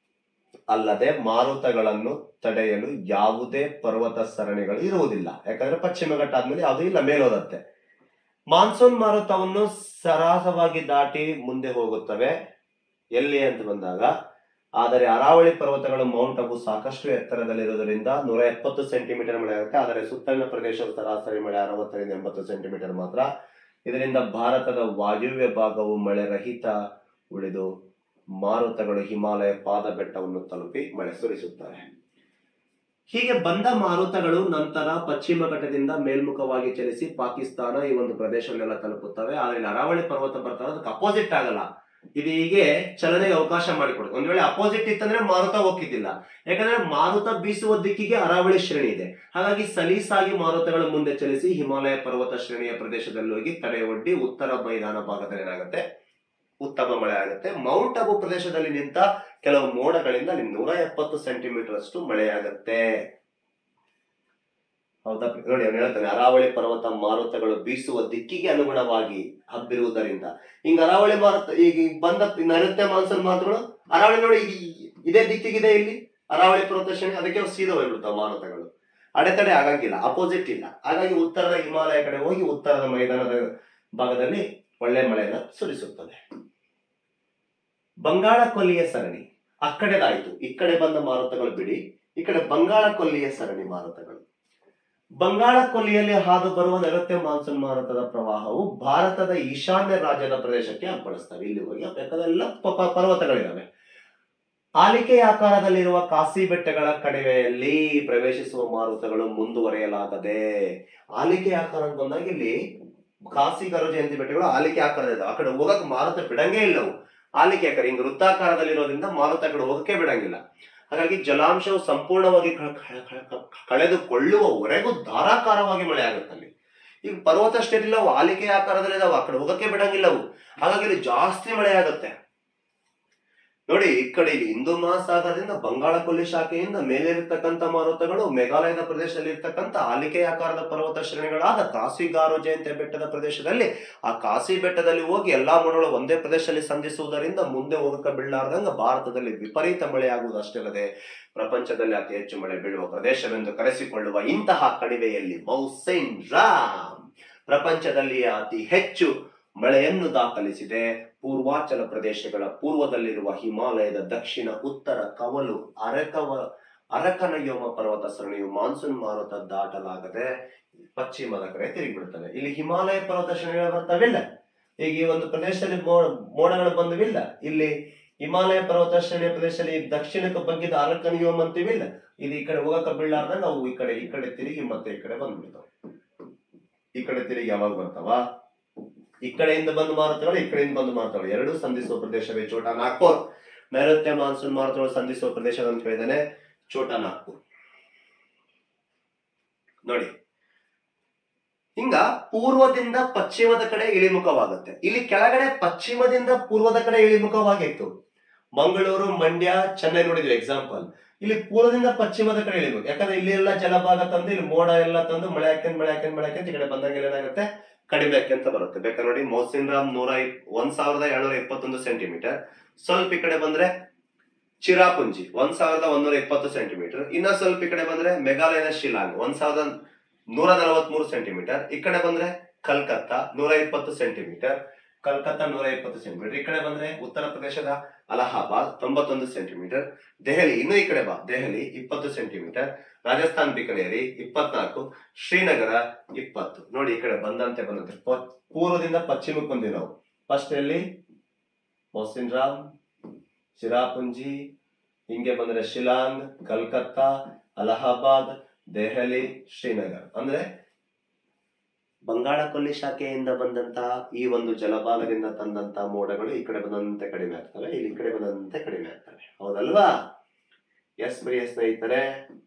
ಅಲ್ಲದೆ ಮಾರುತಗಳನ್ನು ತಡೆಯಲು ಯಾವುದೇ ಪರ್ವತ ಸರಣಿಗಳು ಇರುವುದಿಲ್ಲ ಯಾಕಂದ್ರೆ ಪಶ್ಚಿಮ ಘಟ್ಟ ಆದ್ಮೇಲೆ ಯಾವುದೂ ಇಲ್ಲ ಮೇಲೋದತ್ತೆ ಮಾನ್ಸೂನ್ ಮಾರುತವನ್ನು ಸರಾಸವಾಗಿ ದಾಟಿ ಮುಂದೆ ಹೋಗುತ್ತವೆ ಎಲ್ಲಿ ಅಂತ ಬಂದಾಗ ಆದರೆ ಅರಾವಳಿ ಪರ್ವತಗಳು ಮೌಂಟ್ ಅಬು ಸಾಕಷ್ಟು ಎತ್ತರದಲ್ಲಿರುವುದರಿಂದ ನೂರ ಎಪ್ಪತ್ತು ಸೆಂಟಿಮೀಟರ್ ಮಳೆ ಆಗುತ್ತೆ ಆದರೆ ಸುತ್ತಲಿನ ಪ್ರದೇಶದ ಸರಾಸರಿ ಮಳೆ ಅರವತ್ತರಿಂದ ಎಂಬತ್ತು ಸೆಂಟಿಮೀಟರ್ ಮಾತ್ರ ಇದರಿಂದ ಭಾರತದ ವಾಯುವ್ಯ ಭಾಗವು ಮಳೆ ರಹಿತ ಉಳಿದು ಮಾರುತಗಳು ಹಿಮಾಲಯ ಪಾದ ಬೆಟ್ಟವನ್ನು ತಲುಪಿ ಮಳೆ ಸುರಿಸುತ್ತವೆ ಹೀಗೆ ಬಂದ ಮಾರುತಗಳು ನಂತರ ಪಶ್ಚಿಮ ಘಟ್ಟದಿಂದ ಮೇಲ್ಮುಖವಾಗಿ ಚಲಿಸಿ ಪಾಕಿಸ್ತಾನ ಈ ಒಂದು ಪ್ರದೇಶವನ್ನೆಲ್ಲ ತಲುಪುತ್ತವೆ ಆದರೆ ಇಲ್ಲಿ ಅರಾವಳಿ ಪರ್ವತ ಬರ್ತಾರೆ ಅದಕ್ಕೆ ಅಪೋಸಿಟ್ ಆಗಲ್ಲ ಇದು ಹೀಗೆ ಚಲನೆಗೆ ಅವಕಾಶ ಮಾಡಿಕೊಡುತ್ತೆ ಒಂದ್ ವೇಳೆ ಅಪೋಸಿಟ್ ಇತ್ತಂದ್ರೆ ಮಾರುತ ಹೋಗ್ತಿದ್ದಿಲ್ಲ ಯಾಕಂದ್ರೆ ಮಾರುತ ಬೀಸುವ ದಿಕ್ಕಿಗೆ ಅರಾವಳಿ ಶ್ರೇಣಿ ಇದೆ ಹಾಗಾಗಿ ಸಲೀಸಾಗಿ ಮಾರುತಗಳು ಮುಂದೆ ಚಲಿಸಿ ಹಿಮಾಲಯ ಪರ್ವತ ಶ್ರೇಣಿಯ ಪ್ರದೇಶದಲ್ಲಿ ಹೋಗಿ ತಡೆ ಒಡ್ಡಿ ಉತ್ತರ ಮೈದಾನ ಭಾಗದಲ್ಲಿ ಏನಾಗುತ್ತೆ ಉತ್ತಮ ಮಳೆ ಆಗುತ್ತೆ ಮೌಂಟ್ ಅಬು ಪ್ರದೇಶದಲ್ಲಿ ನಿಂತ ಕೆಲವು ಮೋಡಗಳಿಂದ ಅಲ್ಲಿ ನೂರ ಎಪ್ಪತ್ತು ಸೆಂಟಿಮೀಟರ್ ಅಷ್ಟು ಮಳೆಯಾಗತ್ತೆ ಹೌದಾ ನೋಡಿ ಅವ್ನು ಹೇಳ್ತಾನೆ ಅರಾವಳಿ ಪರ್ವತ ಮಾರುತಗಳು ಬೀಸುವ ದಿಕ್ಕಿಗೆ ಅನುಗುಣವಾಗಿ ಹಬ್ಬಿರುವುದರಿಂದ ಹಿಂಗ ಅರಾವಳಿ ಮಾರುತ ಈಗ ಈಗ ಬಂದ ನೈಋತ್ಯ ಮಾನ್ಸೂನ್ ಮಾರುತಗಳು ಅರಾವಳಿ ನೋಡಿ ಈಗ ಇದೇ ದಿಕ್ಕಿಗಿದೆ ಇಲ್ಲಿ ಅರಾವಳಿ ಪರ್ವತ ಶ್ರೇಣಿ ಅದಕ್ಕೆ ಸೀದಾ ಹೋಗ್ಬಿಡ್ತಾವ ಮಾರುತಗಳು ಅಡೆತಡೆ ಆಗಂಗಿಲ್ಲ ಅಪೋಸಿಟ್ ಇಲ್ಲ ಹಾಗಾಗಿ ಉತ್ತರದ ಹಿಮಾಲಯ ಕಡೆ ಹೋಗಿ ಉತ್ತರದ ಮೈದಾನದ ಭಾಗದಲ್ಲಿ ಒಳ್ಳೆ ಮಳೆಯನ್ನ ಸುರಿಸುತ್ತದೆ ಬಂಗಾಳ ಕೊಲ್ಲಿಯ ಸರಣಿ ಆ ಕಡೆದಾಯ್ತು ಈ ಕಡೆ ಬಂದ ಮಾರುತಗಳು ಬಿಡಿ ಈ ಕಡೆ ಬಂಗಾಳ ಕೊಲ್ಲಿಯ ಸರಣಿ ಮಾರುತಗಳು ಬಂಗಾಳ ಕೊಲ್ಲಿಯಲ್ಲಿ ಹಾದು ಬರುವ ನೈಋತ್ಯ ಮಾನ್ಸೂನ್ ಮಾರುತದ ಪ್ರವಾಹವು ಭಾರತದ ಈಶಾನ್ಯ ರಾಜ್ಯದ ಪ್ರದೇಶಕ್ಕೆ ಅಪ್ಪಳಿಸ್ತವೆ ಇಲ್ಲಿ ಹೋಗಿ ಬೇಕಾದೆಲ್ಲ ಪ- ಪ- ಪರ್ವತಗಳಿದಾವೆ ಆಲಿಕೆಯ ಆಕಾರದಲ್ಲಿರುವ ಕಾಸಿ ಬೆಟ್ಟಗಳ ಕಣಿವೆಯಲ್ಲಿ ಪ್ರವೇಶಿಸುವ ಮಾರುತಗಳು ಮುಂದುವರೆಯಲಾಗದೆ ಆಲಿಕೆ ಆಕಾರ ಅಂತ ಬಂದಾಗ ಇಲ್ಲಿ ಕಾಸಿ ಗರು ಜಯಂತಿ ಬೆಟ್ಟಗಳು ಆಲಿಕೆ ಆಕಾರದ ಆ ಕಡೆ ಹೋಗಕ್ ಮಾರುತ ಬಿಡಂಗೇ ಇಲ್ಲವು ಆಲಿಕೆ ಆಕಾರ ಹಿಂಗ ವೃತ್ತಾಕಾರದಲ್ಲಿರೋದ್ರಿಂದ ಮಾರುತ ಆ ಕಡೆ ಹೋಗಕ್ಕೆ ಬಿಡಂಗಿಲ್ಲ ಹಾಗಾಗಿ ಜಲಾಂಶವು ಸಂಪೂರ್ಣವಾಗಿ ಕ- ಕ- ಕ- ಕ- ಕಳೆದುಕೊಳ್ಳುವವರೆಗೂ ಧಾರಾಕಾರವಾಗಿ ಮಳೆ ಆಗುತ್ತೆ ಅಲ್ಲಿ ಈಗ ಪರ್ವತ ಸ್ಟೇಟ್ ಇಲ್ಲ ಅವು ಆಲಿಕೆ ಆಕಾರದಲ್ಲಿ ಇದಾವೆ ಆ ಕಡೆ ಹೋಗಕ್ಕೆ ಬಿಡಂಗಿಲ್ಲ ಅವು ಹಾಗಾಗಿ ಇಲ್ಲಿ ಜಾಸ್ತಿ ಮಳೆ ಆಗುತ್ತೆ ನೋಡಿ ಈ ಕಡೆ ಇಲ್ಲಿ ಹಿಂದೂ ಮಹಾಸಾಗರದಿಂದ ಬಂಗಾಳ ಕೊಲ್ಲಿ ಶಾಖೆಯಿಂದ ಮೇಲಿರ್ತಕ್ಕಂಥ ಮಾರುತಗಳು ಮೇಘಾಲಯದ ಪ್ರದೇಶದಲ್ಲಿ ಇರ್ತಕ್ಕಂಥ ಆಲಿಕೆ ಆಕಾರದ ಪರ್ವತ ಶ್ರೇಣಿಗಳಾದ ಕಾಸಿಗಾರೋ ಜಯಂತಿ ಬೆಟ್ಟದ ಪ್ರದೇಶದಲ್ಲಿ ಆ ಕಾಸಿ ಬೆಟ್ಟದಲ್ಲಿ ಹೋಗಿ ಎಲ್ಲಾ ಮೋಡಗಳು ಒಂದೇ ಪ್ರದೇಶದಲ್ಲಿ ಸಂಧಿಸುವುದರಿಂದ ಮುಂದೆ ಹೋಗಕ್ಕೆ ಬೀಳಲಾರ್ದಂಗ ಭಾರತದಲ್ಲಿ ವಿಪರೀತ ಮಳೆ ಆಗುವುದು ಅಷ್ಟೇ ಅಲ್ಲದೆ ಪ್ರಪಂಚದಲ್ಲಿ ಅತಿ ಹೆಚ್ಚು ಮಳೆ ಬೀಳುವ ಪ್ರದೇಶವೆಂದು ಕರೆಸಿಕೊಳ್ಳುವ ಇಂತಹ ಕಣಿವೆಯಲ್ಲಿ ಮೌಸೈನ್ ರಾಮ್ ಪ್ರಪಂಚದಲ್ಲಿ ಅತಿ ಹೆಚ್ಚು ಮಳೆಯನ್ನು ದಾಖಲಿಸಿದೆ ಪೂರ್ವಾಚಲ ಪ್ರದೇಶಗಳ ಪೂರ್ವದಲ್ಲಿರುವ ಹಿಮಾಲಯದ ದಕ್ಷಿಣ ಉತ್ತರ ಕವಲು ಅರಕವ ಅರಕನಯೋಮ ಪರ್ವತ ಸರಣಿಯು ಮಾನ್ಸೂನ್ ಮಾರುತ ದಾಟಲಾಗದೆ ಪಶ್ಚಿಮದ ಕಡೆ ತಿರುಗಿಬಿಡುತ್ತವೆ ಇಲ್ಲಿ ಹಿಮಾಲಯ ಪರ್ವತ ಶ್ರೇಣಿಗಳು ಬರ್ತಾವಿಲ್ಲ ಈಗ ಈ ಒಂದು ಪ್ರದೇಶದಲ್ಲಿ ಮೋಡ ಮೋಡಗಳು ಬಂದವಿಲ್ಲ ಇಲ್ಲಿ ಹಿಮಾಲಯ ಪರ್ವತ ಶ್ರೇಣಿಯ ಪ್ರದೇಶದಲ್ಲಿ ದಕ್ಷಿಣಕ್ಕೆ ಬಗ್ಗಿದ ಅರಕನಿಯೋಮ್ ಅಂತೀವಿಲ್ಲ ಇದು ಈ ಕಡೆ ಹೋಗಕ್ಕೆ ಬೀಳಾರ್ದಂಗ ಅವು ಈ ಕಡೆ ಈ ಕಡೆ ತಿರುಗಿ ಮತ್ತೆ ಈ ಕಡೆ ಬಂದ್ಬಿಡ್ತಾವ ಈ ಕಡೆ ತಿರುಗಿ ಯಾವಾಗ ಬರ್ತಾವ ಈ ಕಡೆಯಿಂದ ಬಂದು ಮಾರುತಗಳು ಈ ಕಡೆಯಿಂದ ಬಂದು ಮಾರುತಗಳು ಎರಡೂ ಸಂಧಿಸುವ ಪ್ರದೇಶವೇ ಚೋಟಾ ನಾಗ್ಪುರ್ ನೈಋತ್ಯ ಮಾನ್ಸೂನ್ ಮಾರುತಗಳು ಸಂಧಿಸುವ ಪ್ರದೇಶ ಅಂತ ಹೇಳಿದಾನೆ ಚೋಟಾ ನಾಗ್ಪುರ್ ನೋಡಿ ಹಿಂಗ ಪೂರ್ವದಿಂದ ಪಶ್ಚಿಮದ ಕಡೆ ಇಳಿಮುಖವಾಗುತ್ತೆ ಇಲ್ಲಿ ಕೆಳಗಡೆ ಪಶ್ಚಿಮದಿಂದ ಪೂರ್ವದ ಕಡೆ ಇಳಿಮುಖವಾಗಿತ್ತು ಮಂಗಳೂರು ಮಂಡ್ಯ ಚೆನ್ನೈ ನೋಡಿದ್ವಿ ಎಕ್ಸಾಂಪಲ್ ಇಲ್ಲಿ ಪೂರ್ವದಿಂದ ಪಶ್ಚಿಮದ ಕಡೆ ಇಳಿಬೇಕು ಯಾಕಂದ್ರೆ ಇಲ್ಲಿ ಎಲ್ಲ ಜಲಭಾಗ ತಂದು ಇಲ್ಲಿ ಮೋಡ ಎಲ್ಲ ತಂದು ಮಳೆ ಹಾಕ್ಯಂಡ್ ಮಳೆ ಹಾಕ್ಯಂಡ್ ಮಳೆ ಹಾಕ್ಯಂಡ್ ಈ ಕಡೆ ಬಂದಂಗೆಲ್ಲ ಏನಾಗುತ್ತೆ ಕಡಿಮೆ ಅಂತ ಬರುತ್ತೆ ಬೇಕಾದ್ರೆ ನೋಡಿ ಮೌಸಿನ್ ರಾಮ್ ನೂರ ಇಪ್- ಒಂದ್ ಸಾವಿರದ ಏಳ್ನೂರ ಇಪ್ಪತ್ತೊಂದು ಸೆಂಟಿಮೀಟರ್ ಸ್ವಲ್ಪ ಈ ಕಡೆ ಬಂದ್ರೆ ಚಿರಾಪುಂಜಿ ಒಂದ್ ಸಾವಿರದ ಒಂದೂರ ಇಪ್ಪತ್ತು ಸೆಂಟಿಮೀಟರ್ ಇನ್ನ ಸ್ವಲ್ಪ ಈ ಕಡೆ ಬಂದ್ರೆ ಮೇಘಾಲಯದ ಶಿಲಾಂಗ್ ಒಂದ್ ಸಾವಿರದ ನೂರ ನಲವತ್ಮೂರು ಸೆಂಟಿಮೀಟರ್ ಈ ಕಡೆ ಬಂದ್ರೆ ಕಲ್ಕತ್ತಾ ನೂರ ಇಪ್ಪತ್ತು ಸೆಂಟಿಮೀಟರ್ ಕಲ್ಕತ್ತಾ ನೂರ ಇಪ್ಪತ್ತು ಸೆಂಟಿಮೀಟರ್ ಈ ಕಡೆ ಬಂದ್ರೆ ಉತ್ತರ ಪ್ರದೇಶದ ಅಲಹಾಬಾದ್ ತೊಂಬತ್ತೊಂದು ಸೆಂಟಿಮೀಟರ್ ದೆಹಲಿ ಇನ್ನು ಈ ಕಡೆ ಬಾ ದೆಹಲಿ ಇಪ್ಪತ್ತು ಸೆಂಟಿಮೀಟರ್ ರಾಜಸ್ಥಾನ್ ಬಿಕನೇರಿ ಇಪ್ಪತ್ನಾಲ್ಕು ಶ್ರೀನಗರ ಇಪ್ಪತ್ತು ನೋಡಿ ಈ ಕಡೆ ಬಂದಂತೆ ಬಂದಂತೆ ಪ- ಪೂರ್ವದಿಂದ ಪಶ್ಚಿಮಕ್ಕೆ ಬಂದಿವಿ ನಾವು ಫಸ್ಟ್ ಎಲ್ಲಿ ಮೊಹಸಿನ್ ರಾಮ್ ಚಿರಾಪುಂಜಿ ಹಿಂಗೆ ಬಂದ್ರೆ ಶಿಲಾಂಗ್ ಕಲ್ಕತ್ತಾ ಅಲಹಾಬಾದ್ ದೆಹಲಿ ಶ್ರೀನಗರ್ ಅಂದ್ರೆ ಬಂಗಾಳ ಕೊಲ್ಲಿ ಶಾಖೆಯಿಂದ ಬಂದಂತಹ ಈ ಒಂದು ಜಲಭಾಗದಿಂದ ತಂದಂತ ಮೋಡಗಳು ಈ ಕಡೆ ಬಂದಂತೆ ಕಡಿಮೆ ಆಗ್ತವೆ ಇಲ್ಲಿ ಈ ಕಡೆ ಬಂದಂತೆ ಕಡಿಮೆ ಆಗ್ತವೆ ಹೌದಲ್ವಾ ಎಸ್ ಪ್ರಿಯ ಸ್ನೇಹಿತರೆ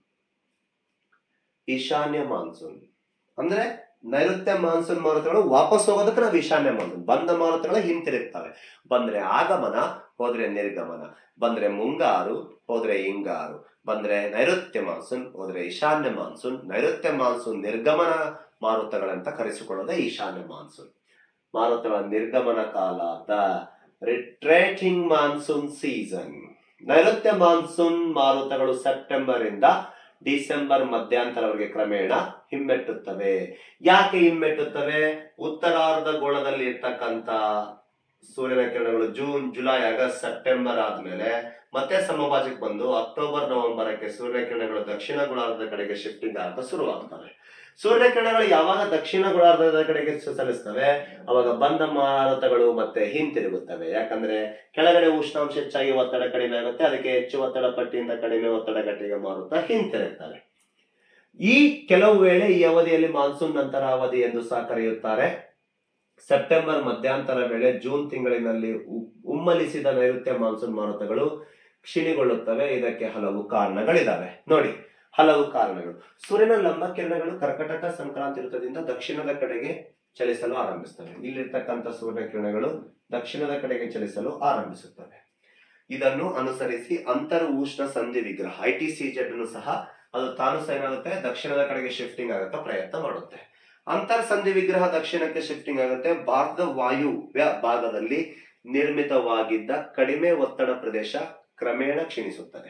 ಈಶಾನ್ಯ ಮಾನ್ಸೂನ್ ಅಂದ್ರೆ ನೈಋತ್ಯ ಮಾನ್ಸೂನ್ ಮಾರುತಗಳು ವಾಪಸ್ ಹೋಗೋದಕ್ಕೆ ನಾವು ಈಶಾನ್ಯ ಮಾನ್ಸೂನ್ ಬಂದ ಮಾರುತಗಳು ಹಿಂತಿರುಗ್ತವೆ ಬಂದ್ರೆ ಆಗಮನ ಹೋದ್ರೆ ನಿರ್ಗಮನ ಬಂದ್ರೆ ಮುಂಗಾರು ಹೋದ್ರೆ ಹಿಂಗಾರು ಬಂದ್ರೆ ನೈಋತ್ಯ ಮಾನ್ಸೂನ್ ಹೋದ್ರೆ ಈಶಾನ್ಯ ಮಾನ್ಸೂನ್ ನೈಋತ್ಯ ಮಾನ್ಸೂನ್ ನಿರ್ಗಮನ ಮಾರುತಗಳಂತ ಕರೆಸಿಕೊಳ್ಳೋದೇ ಈಶಾನ್ಯ ಮಾನ್ಸೂನ್ ಮಾರುತಗಳ ನಿರ್ಗಮನ ಕಾಲ ದ ರಿಟ್ರೇಟಿಂಗ್ ಮಾನ್ಸೂನ್ ಸೀಸನ್ ನೈಋತ್ಯ ಮಾನ್ಸೂನ್ ಮಾರುತಗಳು ಸೆಪ್ಟೆಂಬರ್ ಇಂದ ಡಿಸೆಂಬರ್ ಮಧ್ಯಾಂತರವರೆಗೆ ಕ್ರಮೇಣ ಹಿಮ್ಮೆಟ್ಟುತ್ತವೆ ಯಾಕೆ ಹಿಮ್ಮೆಟ್ಟುತ್ತವೆ ಉತ್ತರಾರ್ಧ ಗೋಳದಲ್ಲಿ ಇರ್ತಕ್ಕಂತ ಸೂರ್ಯನ ಕಿರಣಗಳು ಜೂನ್ ಜುಲೈ ಆಗಸ್ಟ್ ಸೆಪ್ಟೆಂಬರ್ ಆದ್ಮೇಲೆ ಮತ್ತೆ ಸಮಭಾಜಕ್ಕೆ ಬಂದು ಅಕ್ಟೋಬರ್ ನವೆಂಬರಕ್ಕೆ ಸೂರ್ಯನ ಕಿರಣಗಳು ದಕ್ಷಿಣ ಗೋಳಾರ್ಧದ ಕಡೆಗೆ ಶಿಫ್ಟಿಂಗ್ ಆಗ್ತಾ ಶುರುವಾಗ್ತವೆ ಸೂರ್ಯನ ಕಿರಣಗಳು ಯಾವಾಗ ದಕ್ಷಿಣ ಗೋಳಾರ್ಧದ ಕಡೆಗೆ ಚಲಿಸ್ತವೆ ಅವಾಗ ಬಂದ ಮಾರುತಗಳು ಮತ್ತೆ ಹಿಂತಿರುಗುತ್ತವೆ ಯಾಕಂದ್ರೆ ಕೆಳಗಡೆ ಉಷ್ಣಾಂಶ ಹೆಚ್ಚಾಗಿ ಒತ್ತಡ ಕಡಿಮೆ ಆಗುತ್ತೆ ಅದಕ್ಕೆ ಹೆಚ್ಚು ಒತ್ತಡ ಪಟ್ಟಿಯಿಂದ ಕಡಿಮೆ ಒತ್ತಡ ಗಟ್ಟಿಗೆ ಮಾರುತ್ತಾ ಹಿಂತಿರುಗ್ತವೆ ಈ ಕೆಲವು ವೇಳೆ ಈ ಅವಧಿಯಲ್ಲಿ ಮಾನ್ಸೂನ್ ನಂತರ ಅವಧಿ ಎಂದು ಸಹ ಕರೆಯುತ್ತಾರೆ ಸೆಪ್ಟೆಂಬರ್ ಮಧ್ಯಾಂತರ ವೇಳೆ ಜೂನ್ ತಿಂಗಳಿನಲ್ಲಿ ಉ- ಉಮ್ಮಲಿಸಿದ ನೈಋತ್ಯ ಮಾನ್ಸೂನ್ ಮಾರುತಗಳು ಕ್ಷೀಣಿಗೊಳ್ಳುತ್ತವೆ ಇದಕ್ಕೆ ಹಲವು ಕಾರಣಗಳಿದಾವೆ ನೋಡಿ ಹಲವು ಕಾರಣಗಳು ಸೂರ್ಯನ ಲಂಬ ಕಿರಣಗಳು ಕರ್ಕಟಕ ಸಂಕ್ರಾಂತಿ ವೃತ್ತದಿಂದ ದಕ್ಷಿಣದ ಕಡೆಗೆ ಚಲಿಸಲು ಆರಂಭಿಸ್ತವೆ ಇಲ್ಲಿರ್ತಕ್ಕಂಥ ಸೂರ್ಯನ ಕಿರಣಗಳು ದಕ್ಷಿಣದ ಕಡೆಗೆ ಚಲಿಸಲು ಆರಂಭಿಸುತ್ತವೆ ಇದನ್ನು ಅನುಸರಿಸಿ ಅಂತರ್ ಉಷ್ಣ ಸಂಧಿ ವಿಗ್ರಹ ಐ ಟಿ ಸಿ ಜೆಡ್ ಅನ್ನು ಸಹ ಅದು ತಾನು ಸಹ ಏನಾಗುತ್ತೆ ದಕ್ಷಿಣದ ಕಡೆಗೆ ಶಿಫ್ಟಿಂಗ್ ಆಗುತ್ತೆ ಪ್ರಯತ್ನ ಮಾಡುತ್ತೆ ಅಂತರ್ ಸಂಧಿ ವಿಗ್ರಹ ದಕ್ಷಿಣಕ್ಕೆ ಶಿಫ್ಟಿಂಗ್ ಆಗುತ್ತೆ ಭಾರತದ ವಾಯುವ್ಯ ಭಾಗದಲ್ಲಿ ನಿರ್ಮಿತವಾಗಿದ್ದ ಕಡಿಮೆ ಒತ್ತಡ ಪ್ರದೇಶ ಕ್ರಮೇಣ ಕ್ಷೀಣಿಸುತ್ತದೆ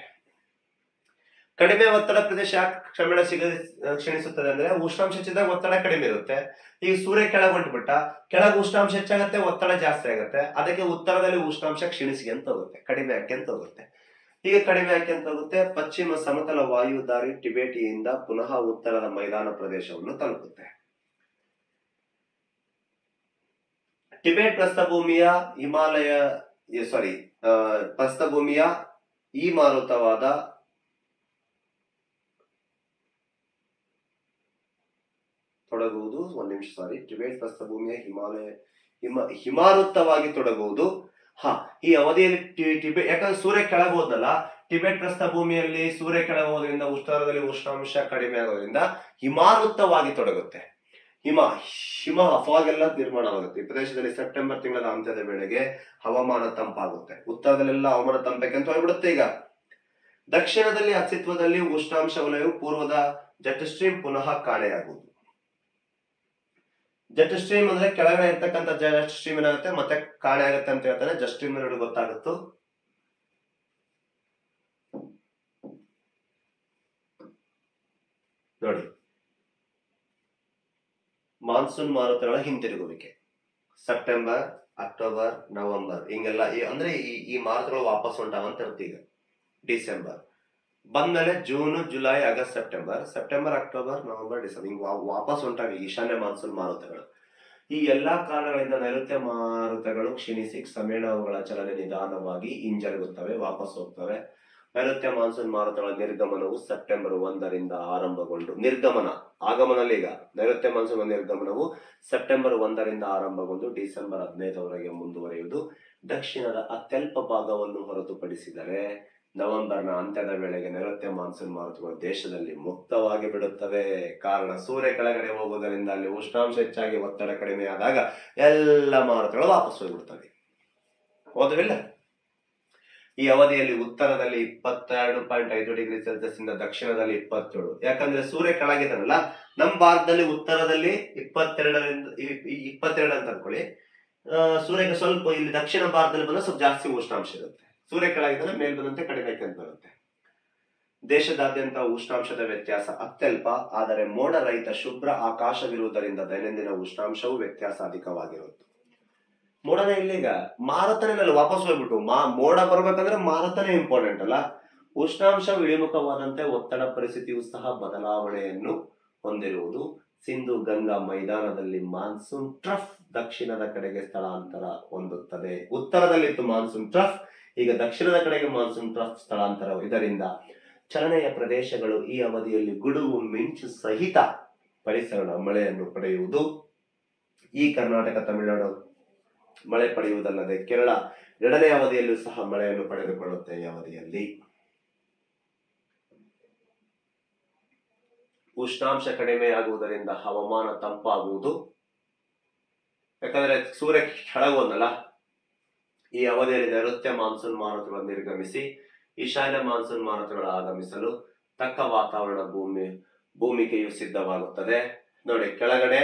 ಕಡಿಮೆ ಒತ್ತಡ ಪ್ರದೇಶ ಯಾಕ್ ಕ್ರಮೇಣ ಸಿಗ ಕ್ಷೀಣಿಸುತ್ತದೆ ಅಂದ್ರೆ ಉಷ್ಣಾಂಶ ಹೆಚ್ಚಿದಾಗ ಒತ್ತಡ ಕಡಿಮೆ ಇರುತ್ತೆ ಈಗ ಸೂರ್ಯ ಕೆಳಗೊಂಡ್ಬಿಟ್ಟ ಕೆಳಗೆ ಉಷ್ಣಾಂಶ ಹೆಚ್ಚಾಗುತ್ತೆ ಒತ್ತಡ ಜಾಸ್ತಿ ಆಗುತ್ತೆ ಅದಕ್ಕೆ ಉತ್ತರದಲ್ಲಿ ಉಷ್ಣಾಂಶ ಕ್ಷೀಣಿಸಿಗೆ ಹೋಗುತ್ತೆ ಕಡಿಮೆ ಆಕ್ಯಂತ ಹೋಗುತ್ತೆ ಈಗ ಕಡಿಮೆ ಆಕ್ಯಂತ ಹೋಗುತ್ತೆ ಪಶ್ಚಿಮ ಸಮತಲ ವಾಯುದಾರಿ ಟಿಬೇಟಿಯಿಂದ ಪುನಃ ಉತ್ತರದ ಮೈದಾನ ಪ್ರದೇಶವನ್ನು ತಲುಪುತ್ತೆ ಟಿಬೇಟ್ ಪ್ರಸ್ಥಭೂಮಿಯ ಹಿಮಾಲಯ ಸಾರಿ ಪ್ರಸ್ಥಭೂಮಿಯ ಈ ಮಾರುತವಾದ ತೊಡಗುವುದು ಒಂದ್ ನಿಮಿಷ ಸಾರಿ ಟಿಬೇಟ್ ಪ್ರಸ್ಥಭೂಮಿಯ ಹಿಮಾಲಯ ಹಿಮ ಹಿಮಾವೃತ್ತವಾಗಿ ತೊಡಗುವುದು ಹಾ ಈ ಅವಧಿಯಲ್ಲಿ ಟಿ- ಟಿಬೆಟ್ ಯಾಕಂದ್ರೆ ಸೂರ್ಯ ಕೆಳಗೆ ಹೋದಲ್ಲ ಟಿಬೆಟ್ ಪ್ರಸ್ಥಭೂಮಿಯಲ್ಲಿ ಸೂರ್ಯ ಕೆಳಗೆ ಹೋದ್ರಿಂದ ಉತ್ತರದಲ್ಲಿ ಉಷ್ಣಾಂಶ ಕಡಿಮೆ ಆಗೋದ್ರಿಂದ ಹಿಮಾವೃತ್ತವಾಗಿ ತೊಡಗುತ್ತೆ ಹಿಮ ಹಿಮ ಫಾಗ್ ಎಲ್ಲ ನಿರ್ಮಾಣವಾಗುತ್ತೆ ಈ ಪ್ರದೇಶದಲ್ಲಿ ಸೆಪ್ಟೆಂಬರ್ ತಿಂಗಳ ಅಂತ್ಯದ ವೇಳೆಗೆ ಹವಾಮಾನ ತಂಪಾಗುತ್ತೆ ಉತ್ತರದಲ್ಲೆಲ್ಲ ಹವಾಮಾನ ತಂಪಕ್ಕೆ ಹೋಗ್ಬಿಡುತ್ತೆ ಈಗ ದಕ್ಷಿಣದಲ್ಲಿ ಅಸ್ತಿತ್ವದಲ್ಲಿ ಉಷ್ಣಾಂಶ ವಲಯವು ಪೂರ್ವದ ಜೆಟ್ ಸ್ಟ್ರೀಮ್ ಪುನಃ ಕಾಣೆಯಾಗುವುದು ಜೆಟ್ ಸ್ಟ್ರೀಮ್ ಅಂದ್ರೆ ಕೆಳಗಡೆ ಇರ್ತಕ್ಕಂಥ ಜೆಟ್ ಸ್ಟ್ರೀಮ್ ಏನಾಗುತ್ತೆ ಮತ್ತೆ ಕಾಣೆ ಆಗುತ್ತೆ ಅಂತ ಹೇಳ್ತಾರೆ ಜೆಟ್ ಸ್ಟ್ರೀಮ್ ನೋಡಿ ಗೊತ್ತಾಗುತ್ತೋ ನೋಡಿ ಮಾನ್ಸೂನ್ ಮಾರುತಗಳ ಹಿಂತಿರುಗುವಿಕೆ ಸೆಪ್ಟೆಂಬರ್ ಅಕ್ಟೋಬರ್ ನವೆಂಬರ್ ಹಿಂಗೆಲ್ಲ ಈ- ಅಂದ್ರೆ ಈ ಈ ಮಾರುತಗಳು ವಾಪಸ್ ಹೊಂಟಾವಂತ ಇರುತ್ತೆ ಈಗ ಡಿಸೆಂಬರ್ ಬಂದ್ಮೇಲೆ June July August September September October November December ಹಿಂಗ್ ವಾ- ವಾಪಸ್ ಹೊಂಟಾವ ಈಶಾನ್ಯ ಮಾನ್ಸೂನ್ ಮಾರುತಗಳು ಈ ಎಲ್ಲಾ ಕಾರಣಗಳಿಂದ ನೈಋತ್ಯ ಮಾರುತಗಳು ಕ್ಷೀಣಿಸಿ ಕ್ರಮೇಣ ಅವುಗಳ ಚಲನೆ ನಿಧಾನವಾಗಿ ಹಿಂಜರುಗುತ್ತವೆ ವಾಪಸ್ ಹೋಗ್ತವೆ ನೈಋತ್ಯ ಮಾನ್ಸೂನ್ ಮಾರುತಗಳ ನಿರ್ಗಮನವು ಸೆಪ್ಟೆಂಬರ್ ಒಂದರಿಂದ ಆರಂಭಗೊಂಡು ನಿರ್ಗಮನ ಆಗಮನಲ್ಲಿ ಈಗ ನೈಋತ್ಯ ಮಾನ್ಸೂನ್ ನಿರ್ಗಮನವು ಸೆಪ್ಟೆಂಬರ್ ಒಂದರಿಂದ ಆರಂಭಗೊಂಡು ಡಿಸೆಂಬರ್ ಹದಿನೈದರವರೆಗೆ ಮುಂದುವರಿಯುವುದು ದಕ್ಷಿಣದ ಅತ್ಯಲ್ಪ ಭಾಗವನ್ನು ಹೊರತುಪಡಿಸಿದರೆ ನವೆಂಬರ್ನ ಅಂತ್ಯದ ವೇಳೆಗೆ ನೈಋತ್ಯ ಮಾನ್ಸೂನ್ ಮಾರುತಗಳು ದೇಶದಲ್ಲಿ ಮುಕ್ತವಾಗಿ ಬಿಡುತ್ತವೆ ಕಾರಣ ಸೂರ್ಯ ಕೆಳಗಡೆ ಹೋಗುವುದರಿಂದ ಅಲ್ಲಿ ಉಷ್ಣಾಂಶ ಹೆಚ್ಚಾಗಿ ಒತ್ತಡ ಕಡಿಮೆ ಆದಾಗ ಎಲ್ಲ ಮಾರುತಗಳು ವಾಪಸ್ ಹೋಗ್ಬಿಡ್ತವೆ ಹೌದವಿಲ್ಲ ಈ ಅವಧಿಯಲ್ಲಿ ಉತ್ತರದಲ್ಲಿ ಇಪ್ಪತ್ತೆರಡು ಪಾಯಿಂಟ್ ಐದು ಡಿಗ್ರಿ ಸೆಲ್ಸಿಯಸ್ ಇಂದ ದಕ್ಷಿಣದಲ್ಲಿ ಇಪ್ಪತ್ತೇಳು ಯಾಕಂದ್ರೆ ಸೂರ್ಯ ಕೆಳಗಿದಾನಲ್ಲ ನಮ್ಮ ಭಾರತದಲ್ಲಿ ಉತ್ತರದಲ್ಲಿ ಇಪ್ಪತ್ತೆರಡರಿಂದ ಇ- ಇ- ಇಪ್ಪತ್ತೆರಡು ಅಂತ ಅನ್ಕೊಳ್ಳಿ ಆ, ಸೂರ್ಯಗೆ ಸ್ವಲ್ಪ ಇಲ್ಲಿ ದಕ್ಷಿಣ ಭಾರತದಲ್ಲಿ ಬಂದ್ರೆ ಸ್ವಲ್ಪ ಜಾಸ್ತಿ ಉಷ್ಣಾಂಶ ಇರುತ್ತೆ ಸೂರ್ಯ ಕೆಳಗಿದ್ರೆ ಮೇಲ್ ಬಂದಂತೆ ಕಡಿಮೆ ಅಂತ ಬರುತ್ತೆ ದೇಶದಾದ್ಯಂತ ಉಷ್ಣಾಂಶದ ವ್ಯತ್ಯಾಸ ಅತ್ಯಲ್ಪ ಆದರೆ ಮೋಡ ರಹಿತ ಶುಭ್ರ ಆಕಾಶವಿರುವುದರಿಂದ ದೈನಂದಿನ ಉಷ್ಣಾಂಶವು ವ್ಯತ್ಯಾಸ ಅಧಿಕವಾಗಿರುತ್ತೆ ಮೋಡನೇ ಇಲ್ಲೀಗ ಮಾರುತನೇ ನಲ್ಲಿ ವಾಪಸ್ ಹೋಗ್ಬಿಟ್ಟು ಮಾ ಮೋಡ ಬರ್ಬೇಕಂದ್ರೆ ಮಾರುತನೇ ಇಂಪಾರ್ಟೆಂಟ್ ಅಲ್ಲ ಉಷ್ಣಾಂಶ ಇಳಿಮುಖವಾದಂತೆ ಒತ್ತಡ ಪರಿಸ್ಥಿತಿಯು ಸಹ ಬದಲಾವಣೆಯನ್ನು ಹೊಂದಿರುವುದು ಸಿಂಧು ಗಂಗಾ ಮೈದಾನದಲ್ಲಿ ಮಾನ್ಸೂನ್ ಟ್ರಫ್ ದಕ್ಷಿಣದ ಕಡೆಗೆ ಸ್ಥಳಾಂತರ ಹೊಂದುತ್ತದೆ ಉತ್ತರದಲ್ಲಿತ್ತು ಮಾನ್ಸೂನ್ ಟ್ರಫ್ ಈಗ ದಕ್ಷಿಣದ ಕಡೆಗೆ ಮಾನ್ಸೂನ್ ಟ್ರಫ್ ಸ್ಥಳಾಂತರ ಇದರಿಂದ ಚಲನೆಯ ಪ್ರದೇಶಗಳು ಈ ಅವಧಿಯಲ್ಲಿ ಗುಡುಗು ಮಿಂಚು ಸಹಿತ ಪರಿಸರ ಮಳೆಯನ್ನು ಪಡೆಯುವುದು ಈ ಕರ್ನಾಟಕ ತಮಿಳುನಾಡು ಮಳೆ ಪಡೆಯುವುದಲ್ಲದೆ ಕೇರಳ ಎರಡನೇ ಅವಧಿಯಲ್ಲೂ ಸಹ ಮಳೆಯನ್ನು ಪಡೆದುಕೊಳ್ಳುತ್ತೆ ಈ ಅವಧಿಯಲ್ಲಿ ಉಷ್ಣಾಂಶ ಕಡಿಮೆಯಾಗುವುದರಿಂದ ಹವಾಮಾನ ತಂಪಾಗುವುದು ಯಾಕಂದ್ರೆ ಸೂರ್ಯ ಕೆಳಗೋದಲ್ಲ ಈ ಅವಧಿಯಲ್ಲಿ ನೈಋತ್ಯ ಮಾನ್ಸೂನ್ ಮಾರುತಗಳು ನಿರ್ಗಮಿಸಿ ಈಶಾನ್ಯ ಮಾನ್ಸೂನ್ ಮಾರುತಗಳು ಆಗಮಿಸಲು ತಕ್ಕ ವಾತಾವರಣ ಭೂಮಿ ಭೂಮಿಕೆಯು ಸಿದ್ಧವಾಗುತ್ತದೆ ನೋಡಿ ಕೆಳಗಡೆ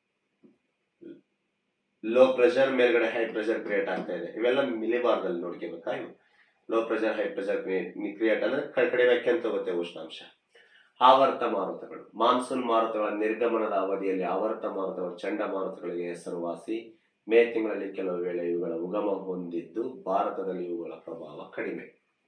ಲೋ ಪ್ರೆಷರ್ ಮೇಲ್ಗಡೆ ಹೈ ಪ್ರೆಷರ್ ಕ್ರಿಯೇಟ್ ಆಗ್ತಾ ಇದೆ ಇವೆಲ್ಲ ಮಿಲಿಬಾರ್ದಲ್ಲಿ ನೋಡ್ಕೋಬೇಕಾ ಇವು low pressure high pressure create ಅಂದ್ರೆ ಕ- ಕಡಿಮೆ ಕೆಂತ ಹೋಗುತ್ತೆ ಉಷ್ಣಾಂಶ ಆವರ್ತ ಮಾರುತಗಳು ಮಾನ್ಸೂನ್ ಮಾರುತಗಳ ನಿರ್ಗಮನದ ಅವಧಿಯಲ್ಲಿ ಆವರ್ತ ಮಾರುತಗಳು ಚಂಡಮಾರುತಗಳಿಗೆ ಹೆಸರುವಾಸಿ ಮೇ ತಿಂಗಳಲ್ಲಿ ಕೆಲವು ವೇಳೆ ಇವುಗಳ ಉಗಮ ಹೊಂದಿದ್ದು ಭಾರತದಲ್ಲಿ ಇವುಗಳ ಪ್ರಭಾವ ಕಡಿಮೆ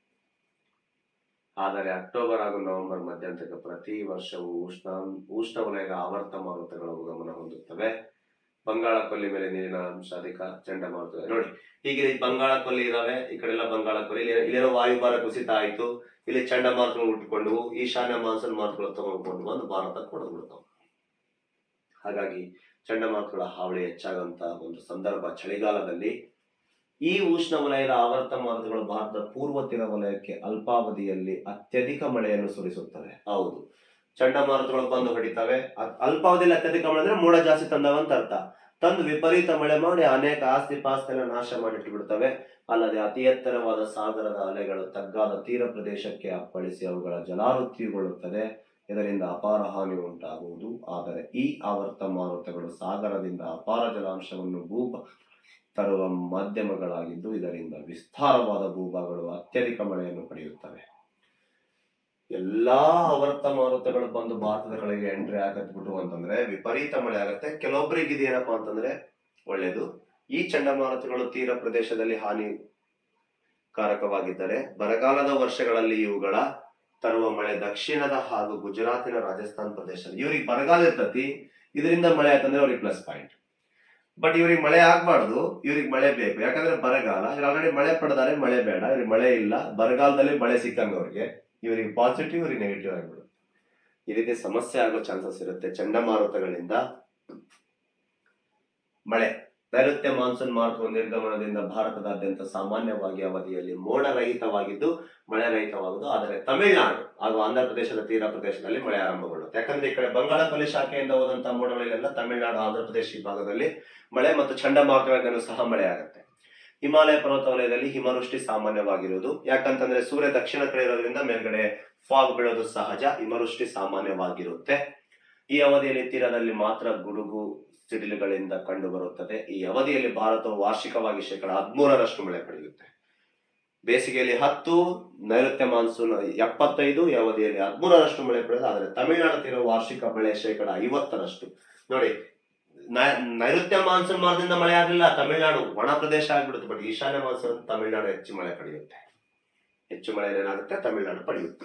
ಆದರೆ ಅಕ್ಟೋಬರ್ ಹಾಗೂ ನವೆಂಬರ್ ಮಧ್ಯಂತಕ್ಕೆ ಪ್ರತಿ ವರ್ಷವೂ ಉಷ್ಣ ಉಷ್ಣವಲಯದ ಆವರ್ತ ಮಾರುತಗಳ ಉಗಮನ ಹೊಂದುತ್ತವೆ ಬಂಗಾಳ ಕೊಲ್ಲಿ ಮೇಲೆ ನೀರಿನ ಅಂಶ ಅಧಿಕ ಚಂಡಮಾರುತ ನೋಡಿ ಹೀಗೆ ಈ ಬಂಗಾಳ ಕೊಲ್ಲಿ ಇದಾವೆ ಈ ಕಡೆ ಎಲ್ಲ ಬಂಗಾಳ ಕೊಲ್ಲಿ ಇಲ್ಲಿ ಇಲ್ಲಿರೋ ವಾಯುಭಾರ ಕುಸಿತ ಆಯ್ತು ಇಲ್ಲಿ ಚಂಡಮಾರುತಗಳು ಹುಟ್ಟುಕೊಂಡು ಈಶಾನ್ಯ ಮಾನ್ಸೂನ್ ಮಾರುತಗಳು ತಗೊಂಡ್ಕೊಂಡು ಬಂದು ಭಾರತ ಕೊಡದ್ಬಿಡ್ತಾವೆ ಹಾಗಾಗಿ ಚಂಡಮಾರುತಗಳ ಹಾವಳಿ ಹೆಚ್ಚಾಗಂತ ಒಂದು ಸಂದರ್ಭ ಚಳಿಗಾಲದಲ್ಲಿ ಈ ಉಷ್ಣ ವಲಯದ ಆವರ್ತ ಮಾರುತಗಳು ಭಾರತದ ಪೂರ್ವ ತೀರ ವಲಯಕ್ಕೆ ಅಲ್ಪಾವಧಿಯಲ್ಲಿ ಅತ್ಯಧಿಕ ಮಳೆಯನ್ನು ಸುರಿಸುತ್ತವೆ ಹೌದು ಚಂಡಮಾರುತಗಳು ಬಂದು ಹೊಡಿತವೆ ಅ- ಅಲ್ಪಾವಧಿಯಲ್ಲಿ ಅತ್ಯಧಿಕ ಮಳೆ ಅಂದ್ರೆ ಮೋಡ ಜಾಸ್ತಿ ತಂದವ ಅಂತ ಅರ್ಥ ತಂದು ವಿಪರೀತ ಮಳೆ ಮಾಡಿ ಅನೇಕ ಆಸ್ತಿ ಪಾಸ್ತಿನ ನಾಶ ಮಾಡಿಟ್ಟು ಬಿಡ್ತವೆ ಅಲ್ಲದೆ ಅತಿ ಎತ್ತರವಾದ ಸಾಗರದ ಅಲೆಗಳು ತಗ್ಗಾದ ತೀರ ಪ್ರದೇಶಕ್ಕೆ ಅಪ್ಪಳಿಸಿ ಅವುಗಳ ಜಲಾವೃತ್ತಿಗೊಳ್ಳುತ್ತದೆ ಇದರಿಂದ ಅಪಾರ ಹಾನಿ ಉಂಟಾಗುವುದು ಆದರೆ ಈ ಆವರ್ತ ಮಾರುತಗಳು ಸಾಗರದಿಂದ ಅಪಾರ ಜಲಾಂಶವನ್ನು ಭೂಪ ತರುವ ಮಾಧ್ಯಮಗಳಾಗಿದ್ದು ಇದರಿಂದ ವಿಸ್ತಾರವಾದ ಭೂಭಾಗಗಳು ಅತ್ಯಧಿಕ ಮಳೆಯನ್ನು ಪಡೆಯುತ್ತವೆ ಎಲ್ಲಾ ಆವರ್ತ ಮಾರುತಗಳು ಬಂದು ಭಾರತದ ಕಡೆಗೆ ಎಂಟ್ರಿ ಆಗತ್ಬಿಟ್ಟು ಅಂತಂದ್ರೆ ವಿಪರೀತ ಮಳೆ ಆಗತ್ತೆ ಕೆಲವೊಬ್ಬರಿಗೆ ಇದೇನಪ್ಪಾ ಅಂತಂದ್ರೆ ಒಳ್ಳೇದು ಈ ಚಂಡಮಾರುತಗಳು ತೀರ ಪ್ರದೇಶದಲ್ಲಿ ಹಾನಿ ಕಾರಕವಾಗಿದ್ದರೆ ಬರಗಾಲದ ವರ್ಷಗಳಲ್ಲಿ ಇವುಗಳ ತರುವ ಮಳೆ ದಕ್ಷಿಣದ ಹಾಗೂ ಗುಜರಾತಿನ ರಾಜಸ್ಥಾನ್ ಪ್ರದೇಶದಲ್ಲಿ ಇವ್ರಿಗೆ ಬರಗಾಲ ಇರ್ತತಿ ಇದರಿಂದ ಮಳೆ ಆಯ್ತಂದ್ರೆ ಅವ್ರಿಗೆ ಪ್ಲಸ್ ಪಾಯಿಂಟ್ ಬಟ್ ಇವ್ರಿಗೆ ಮಳೆ ಆಗ್ಬಾರ್ದು ಇವ್ರಿಗೆ ಮಳೆ ಬೇಕು ಯಾಕಂದ್ರೆ ಬರಗಾಲ ಇವ್ರು ಆಲ್ರೆಡಿ ಮಳೆ ಪಡೆದಾರೆ ಮಳೆ ಬೇಡ ಇವ್ರಿಗೆ ಮಳೆ ಇಲ್ಲ ಬರಗಾಲದಲ್ಲಿ ಮಳೆ ಸಿಕ್ಕಂಗ ಅವ್ರಿಗೆ ಇವ್ರಿಗೆ ಪಾಸಿಟಿವ್ ಇವ್ರಿಗೆ ನೆಗೆಟಿವ್ ಆಗ್ಬಿಡುತ್ತೆ ಈ ರೀತಿ ಸಮಸ್ಯೆ ಆಗೋ ಚಾನ್ಸಸ್ ಇರುತ್ತೆ ಚಂಡಮಾರುತಗಳಿಂದ ಮಳೆ ನೈಋತ್ಯ ಮಾನ್ಸೂನ್ ಮಾರುತದ ನಿರ್ಗಮನದಿಂದ ಭಾರತದಾದ್ಯಂತ ಸಾಮಾನ್ಯವಾಗಿ ಅವಧಿಯಲ್ಲಿ ಮೋಡ ರಹಿತವಾಗಿದ್ದು ಮಳೆ ರಹಿತವಾಗುವುದು ಆದರೆ ತಮಿಳುನಾಡು ಹಾಗೂ ಆಂಧ್ರ ಪ್ರದೇಶದ ತೀರ ಪ್ರದೇಶದಲ್ಲಿ ಮಳೆ ಆರಂಭಗೊಳ್ಳುತ್ತೆ ಯಾಕಂದ್ರೆ ಈ ಕಡೆ ಬಂಗಾಳ ಕೊಲ್ಲಿ ಶಾಖೆಯಿಂದ ಹೋದಂತಹ ಮೋಡಗಳಿಗೆಲ್ಲ ತಮಿಳುನಾಡು ಆಂಧ್ರ ಪ್ರದೇಶ ಈ ಭಾಗದಲ್ಲಿ ಮಳೆ ಮತ್ತು ಚಂಡಮಾರುತಗಳಿಂದಲೂ ಸಹ ಮಳೆ ಆಗುತ್ತೆ ಹಿಮಾಲಯ ಪರ್ವತ ವಲಯದಲ್ಲಿ ಹಿಮವೃಷ್ಟಿ ಸಾಮಾನ್ಯವಾಗಿರುವುದು ಯಾಕಂತಂದ್ರೆ ಸೂರ್ಯ ದಕ್ಷಿಣ ಕಡೆ ಇರೋದ್ರಿಂದ ಮೇಲ್ಗಡೆ ಫಾಗ್ ಬೀಳೋದು ಸಹಜ ಹಿಮವೃಷ್ಟಿ ಸಾಮಾನ್ಯವಾಗಿರುತ್ತೆ ಈ ಅವಧಿಯಲ್ಲಿ ತೀರದಲ್ಲಿ ಮಾತ್ರ ಗುಡುಗು ಸಿಡಿಲುಗಳಿಂದ ಕಂಡು ಬರುತ್ತದೆ ಈ ಅವಧಿಯಲ್ಲಿ ಭಾರತವು ವಾರ್ಷಿಕವಾಗಿ ಶೇಕಡ ಹದಿಮೂರರಷ್ಟು ಮಳೆ ಪಡೆಯುತ್ತೆ ಬೇಸಿಗೆಯಲ್ಲಿ ಹತ್ತು ನೈಋತ್ಯ ಮಾನ್ಸೂನ್ ಎಪ್ಪತ್ತೈದು ಈ ಅವಧಿಯಲ್ಲಿ ಹದಿಮೂರರಷ್ಟು ಮಳೆ ಪಡೆಯುತ್ತೆ ಆದರೆ ತಮಿಳುನಾಡು ತೀರ ವಾರ್ಷಿಕ ಮಳೆ ಶೇಕಡ ಐವತ್ತರಷ್ಟು ನೋಡಿ ನೈ- ನೈಋತ್ಯ ಮಾನ್ಸೂನ್ ಮಾರ್ಗದಿಂದ ಮಳೆ ಆಗಲಿಲ್ಲ ತಮಿಳುನಾಡು ಒಣ ಪ್ರದೇಶ ಆಗ್ಬಿಡುತ್ತೆ ಬಟ್ ಈಶಾನ್ಯ ಮಾನ್ಸೂನ್ ತಮಿಳುನಾಡು ಹೆಚ್ಚು ಮಳೆ ಪಡೆಯುತ್ತೆ ಹೆಚ್ಚು ಮಳೆ ಏನಾಗುತ್ತೆ ತಮಿಳುನಾಡು ಪಡೆಯುತ್ತೆ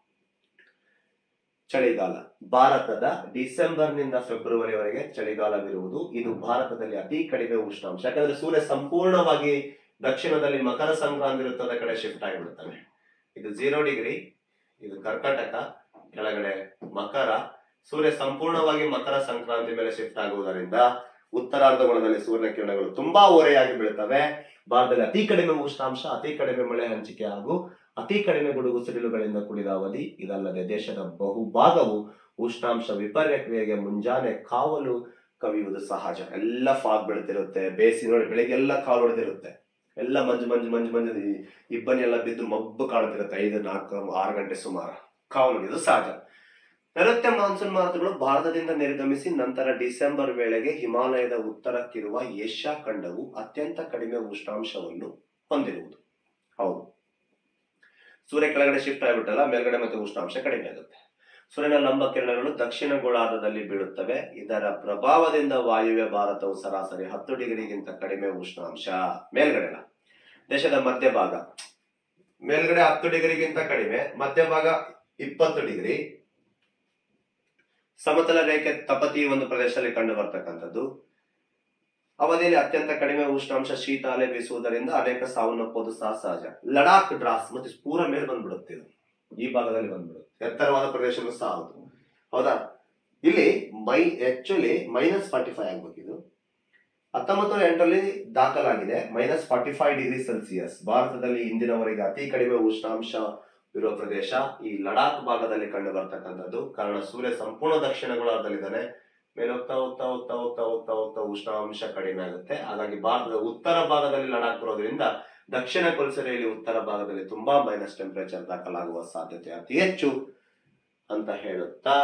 ಚಳಿಗಾಲ ಭಾರತದ ಡಿಸೆಂಬರ್ನಿಂದ ಫೆಬ್ರವರಿವರೆಗೆ ಚಳಿಗಾಲವಿರುವುದು ಇದು ಭಾರತದಲ್ಲಿ ಅತಿ ಕಡಿಮೆ ಉಷ್ಣಾಂಶ ಯಾಕಂದ್ರೆ ಸೂರ್ಯ ಸಂಪೂರ್ಣವಾಗಿ ದಕ್ಷಿಣದಲ್ಲಿ ಮಕರ ಸಂಕ್ರಾಂತಿ ವೃತ್ತದ ಕಡೆ ಶಿಫ್ಟ್ ಆಗಿಬಿಡುತ್ತಾನೆ ಇದು ಜೀರೋ ಡಿಗ್ರಿ ಇದು ಕರ್ನಾಟಕ ಕೆಳಗಡೆ ಮಕರ ಸೂರ್ಯ ಸಂಪೂರ್ಣವಾಗಿ ಮಕರ ಸಂಕ್ರಾಂತಿ ಮೇಲೆ ಶಿಫ್ಟ್ ಆಗುವುದರಿಂದ ಉತ್ತರಾರ್ಧಗೋಳದಲ್ಲಿ ಸೂರ್ಯನ ಕಿರಣಗಳು ತುಂಬಾ ಓರೆಯಾಗಿ ಬೀಳುತ್ತವೆ ಭಾರತದಲ್ಲಿ ಅತಿ ಕಡಿಮೆ ಉಷ್ಣಾಂಶ ಅತಿ ಕಡಿಮೆ ಮಳೆ ಹಂಚಿಕೆ ಹಾಗೂ ಅತಿ ಕಡಿಮೆ ಗುಡುಗು ಸಿಡಿಲುಗಳಿಂದ ಕೂಡಿದ ಅವಧಿ ಇದಲ್ಲದೆ ದೇಶದ ಬಹುಭಾಗವು ಉಷ್ಣಾಂಶ ವಿಪರ್ಯ ಕ್ರಿಯೆಗೆ ಮುಂಜಾನೆ ಕಾವಲು ಕವಿಯುವುದು ಸಹಜ ಎಲ್ಲ ಫಾಗ್ ಬೀಳ್ತಿರುತ್ತೆ ಬೇಸಿ ನೋಡಿ ಬೆಳಿಗ್ಗೆಲ್ಲ ಕಾಲು ಹೊಡೆದಿರುತ್ತೆ ಎಲ್ಲ ಮಂಜು ಮಂಜು ಮಂಜು ಮಂಜು ಈ ಇಬ್ಬನಿ ಎಲ್ಲ ಬಿದ್ದು ಮಬ್ಬು ಕಾಣ್ತಿರುತ್ತೆ ಐದು ನಾಲ್ಕು ಆರು ಗಂಟೆ ಸುಮಾರು ಕಾವು ನೋಡಿ ಇದು ಸಹಜ ನೈಋತ್ಯ ಮಾನ್ಸೂನ್ ಮಾರುತಗಳು ಭಾರತದಿಂದ ನಿರ್ಗಮಿಸಿ ನಂತರ ಡಿಸೆಂಬರ್ ವೇಳೆಗೆ ಹಿಮಾಲಯದ ಉತ್ತರಕ್ಕಿರುವ ಏಷ್ಯಾ ಖಂಡವು ಅತ್ಯಂತ ಕಡಿಮೆ ಉಷ್ಣಾಂಶವನ್ನು ಹೊಂದಿರುವುದು ಹೌದು ಸೂರ್ಯ ಕೆಳಗಡೆ ಶಿಫ್ಟ್ ಆಗಿಬಿಟ್ಟಲ್ಲ ಮೇಲ್ಗಡೆ ಮತ್ತೆ ಉಷ್ಣಾಂಶ ಕಡಿಮೆ ಆಗುತ್ತೆ ಸೂರ್ಯನ ಲಂಬ ಕಿರಣಗಳು ದಕ್ಷಿಣ ಗೋಳಾರ್ಧದಲ್ಲಿ ಬೀಳುತ್ತವೆ ಇದರ ಪ್ರಭಾವದಿಂದ ವಾಯುವ್ಯ ಭಾರತವು ಸರಾಸರಿ ಹತ್ತು ಡಿಗ್ರಿಗಿಂತ ಕಡಿಮೆ ಉಷ್ಣಾಂಶ ಮೇಲ್ಗಡೆ ಅಲ್ಲ. ದೇಶದ ಮಧ್ಯಭಾಗ ಮೇಲ್ಗಡೆ ಹತ್ತು ಡಿಗ್ರಿಗಿಂತ ಕಡಿಮೆ ಮಧ್ಯಭಾಗ ಇಪ್ಪತ್ತು ಡಿಗ್ರಿ ಸಮತಲ ರೇಖೆ ತಪತಿ ಒಂದು ಪ್ರದೇಶದಲ್ಲಿ ಕಂಡು ಬರ್ತಕ್ಕಂಥದ್ದು ಅವಧಿಯಲ್ಲಿ ಅತ್ಯಂತ ಕಡಿಮೆ ಉಷ್ಣಾಂಶ ಶೀತ ಅಲೆ ಬೀಸುವುದರಿಂದ ಅನೇಕ ಸಾವನ್ನಪ್ಪೋದು ಸಹ ಸಹಜ ಲಡಾಖ್ ಡ್ರಾಸ್ ಮತ್ತೆ ಪೂರ ಮೇಲೆ ಬಂದ್ಬಿಡುತ್ತೆ ಇದು ಈ ಭಾಗದಲ್ಲಿ ಬಂದ್ಬಿಡುತ್ತೆ ಎತ್ತರವಾದ ಪ್ರದೇಶನೂ ಸಹ ಹೌದು ಹೌದಾ ಇಲ್ಲಿ ಮೈ ಆಕ್ಚುಲಿ ಮೈನಸ್ ಫಾರ್ಟಿ ಫೈವ್ ಆಗ್ಬೇಕಿದು ಹತ್ತೊಂಬತ್ತು ನೂರ ಎಂಟರಲ್ಲಿ ದಾಖಲಾಗಿದೆ minus forty five degree Celsius ಭಾರತದಲ್ಲಿ ಇಂದಿನವರೆಗೆ ಅತಿ ಕಡಿಮೆ ಉಷ್ಣಾಂಶ ಇರುವ ಪ್ರದೇಶ ಈ ಲಡಾಖ್ ಭಾಗದಲ್ಲಿ ಕಂಡು ಬರ್ತಕ್ಕಂಥದ್ದು ಕಾರಣ ಸೂರ್ಯ ಸಂಪೂರ್ಣ ದಕ್ಷಿಣ ಗೋಳಾರ್ಧದಲ್ಲಿದ್ದಾನೆ ಮೇಲೆ ಹೋಗ್ತಾ ಹೋಗ್ತಾ ಹೋಗ್ತಾ ಹೋಗ್ತಾ ಹೋಗ್ತಾ ಹೋಗ್ತಾ ಉಷ್ಣಾಂಶ ಕಡಿಮೆ ಆಗುತ್ತೆ ಹಾಗಾಗಿ ಭಾರತದ ಉತ್ತರ ಭಾಗದಲ್ಲಿ ಲಡಾಖ್ ಬರೋದ್ರಿಂದ ದಕ್ಷಿಣ ಕೊಲ್ಸರಿಯಲ್ಲಿ ಉತ್ತರ ಭಾಗದಲ್ಲಿ ತುಂಬಾ ಮೈನಸ್ ಟೆಂಪರೇಚರ್ ದಾಖಲಾಗುವ ಸಾಧ್ಯತೆ ಅತಿ ಹೆಚ್ಚು ಅಂತ ಹೇಳುತ್ತಾ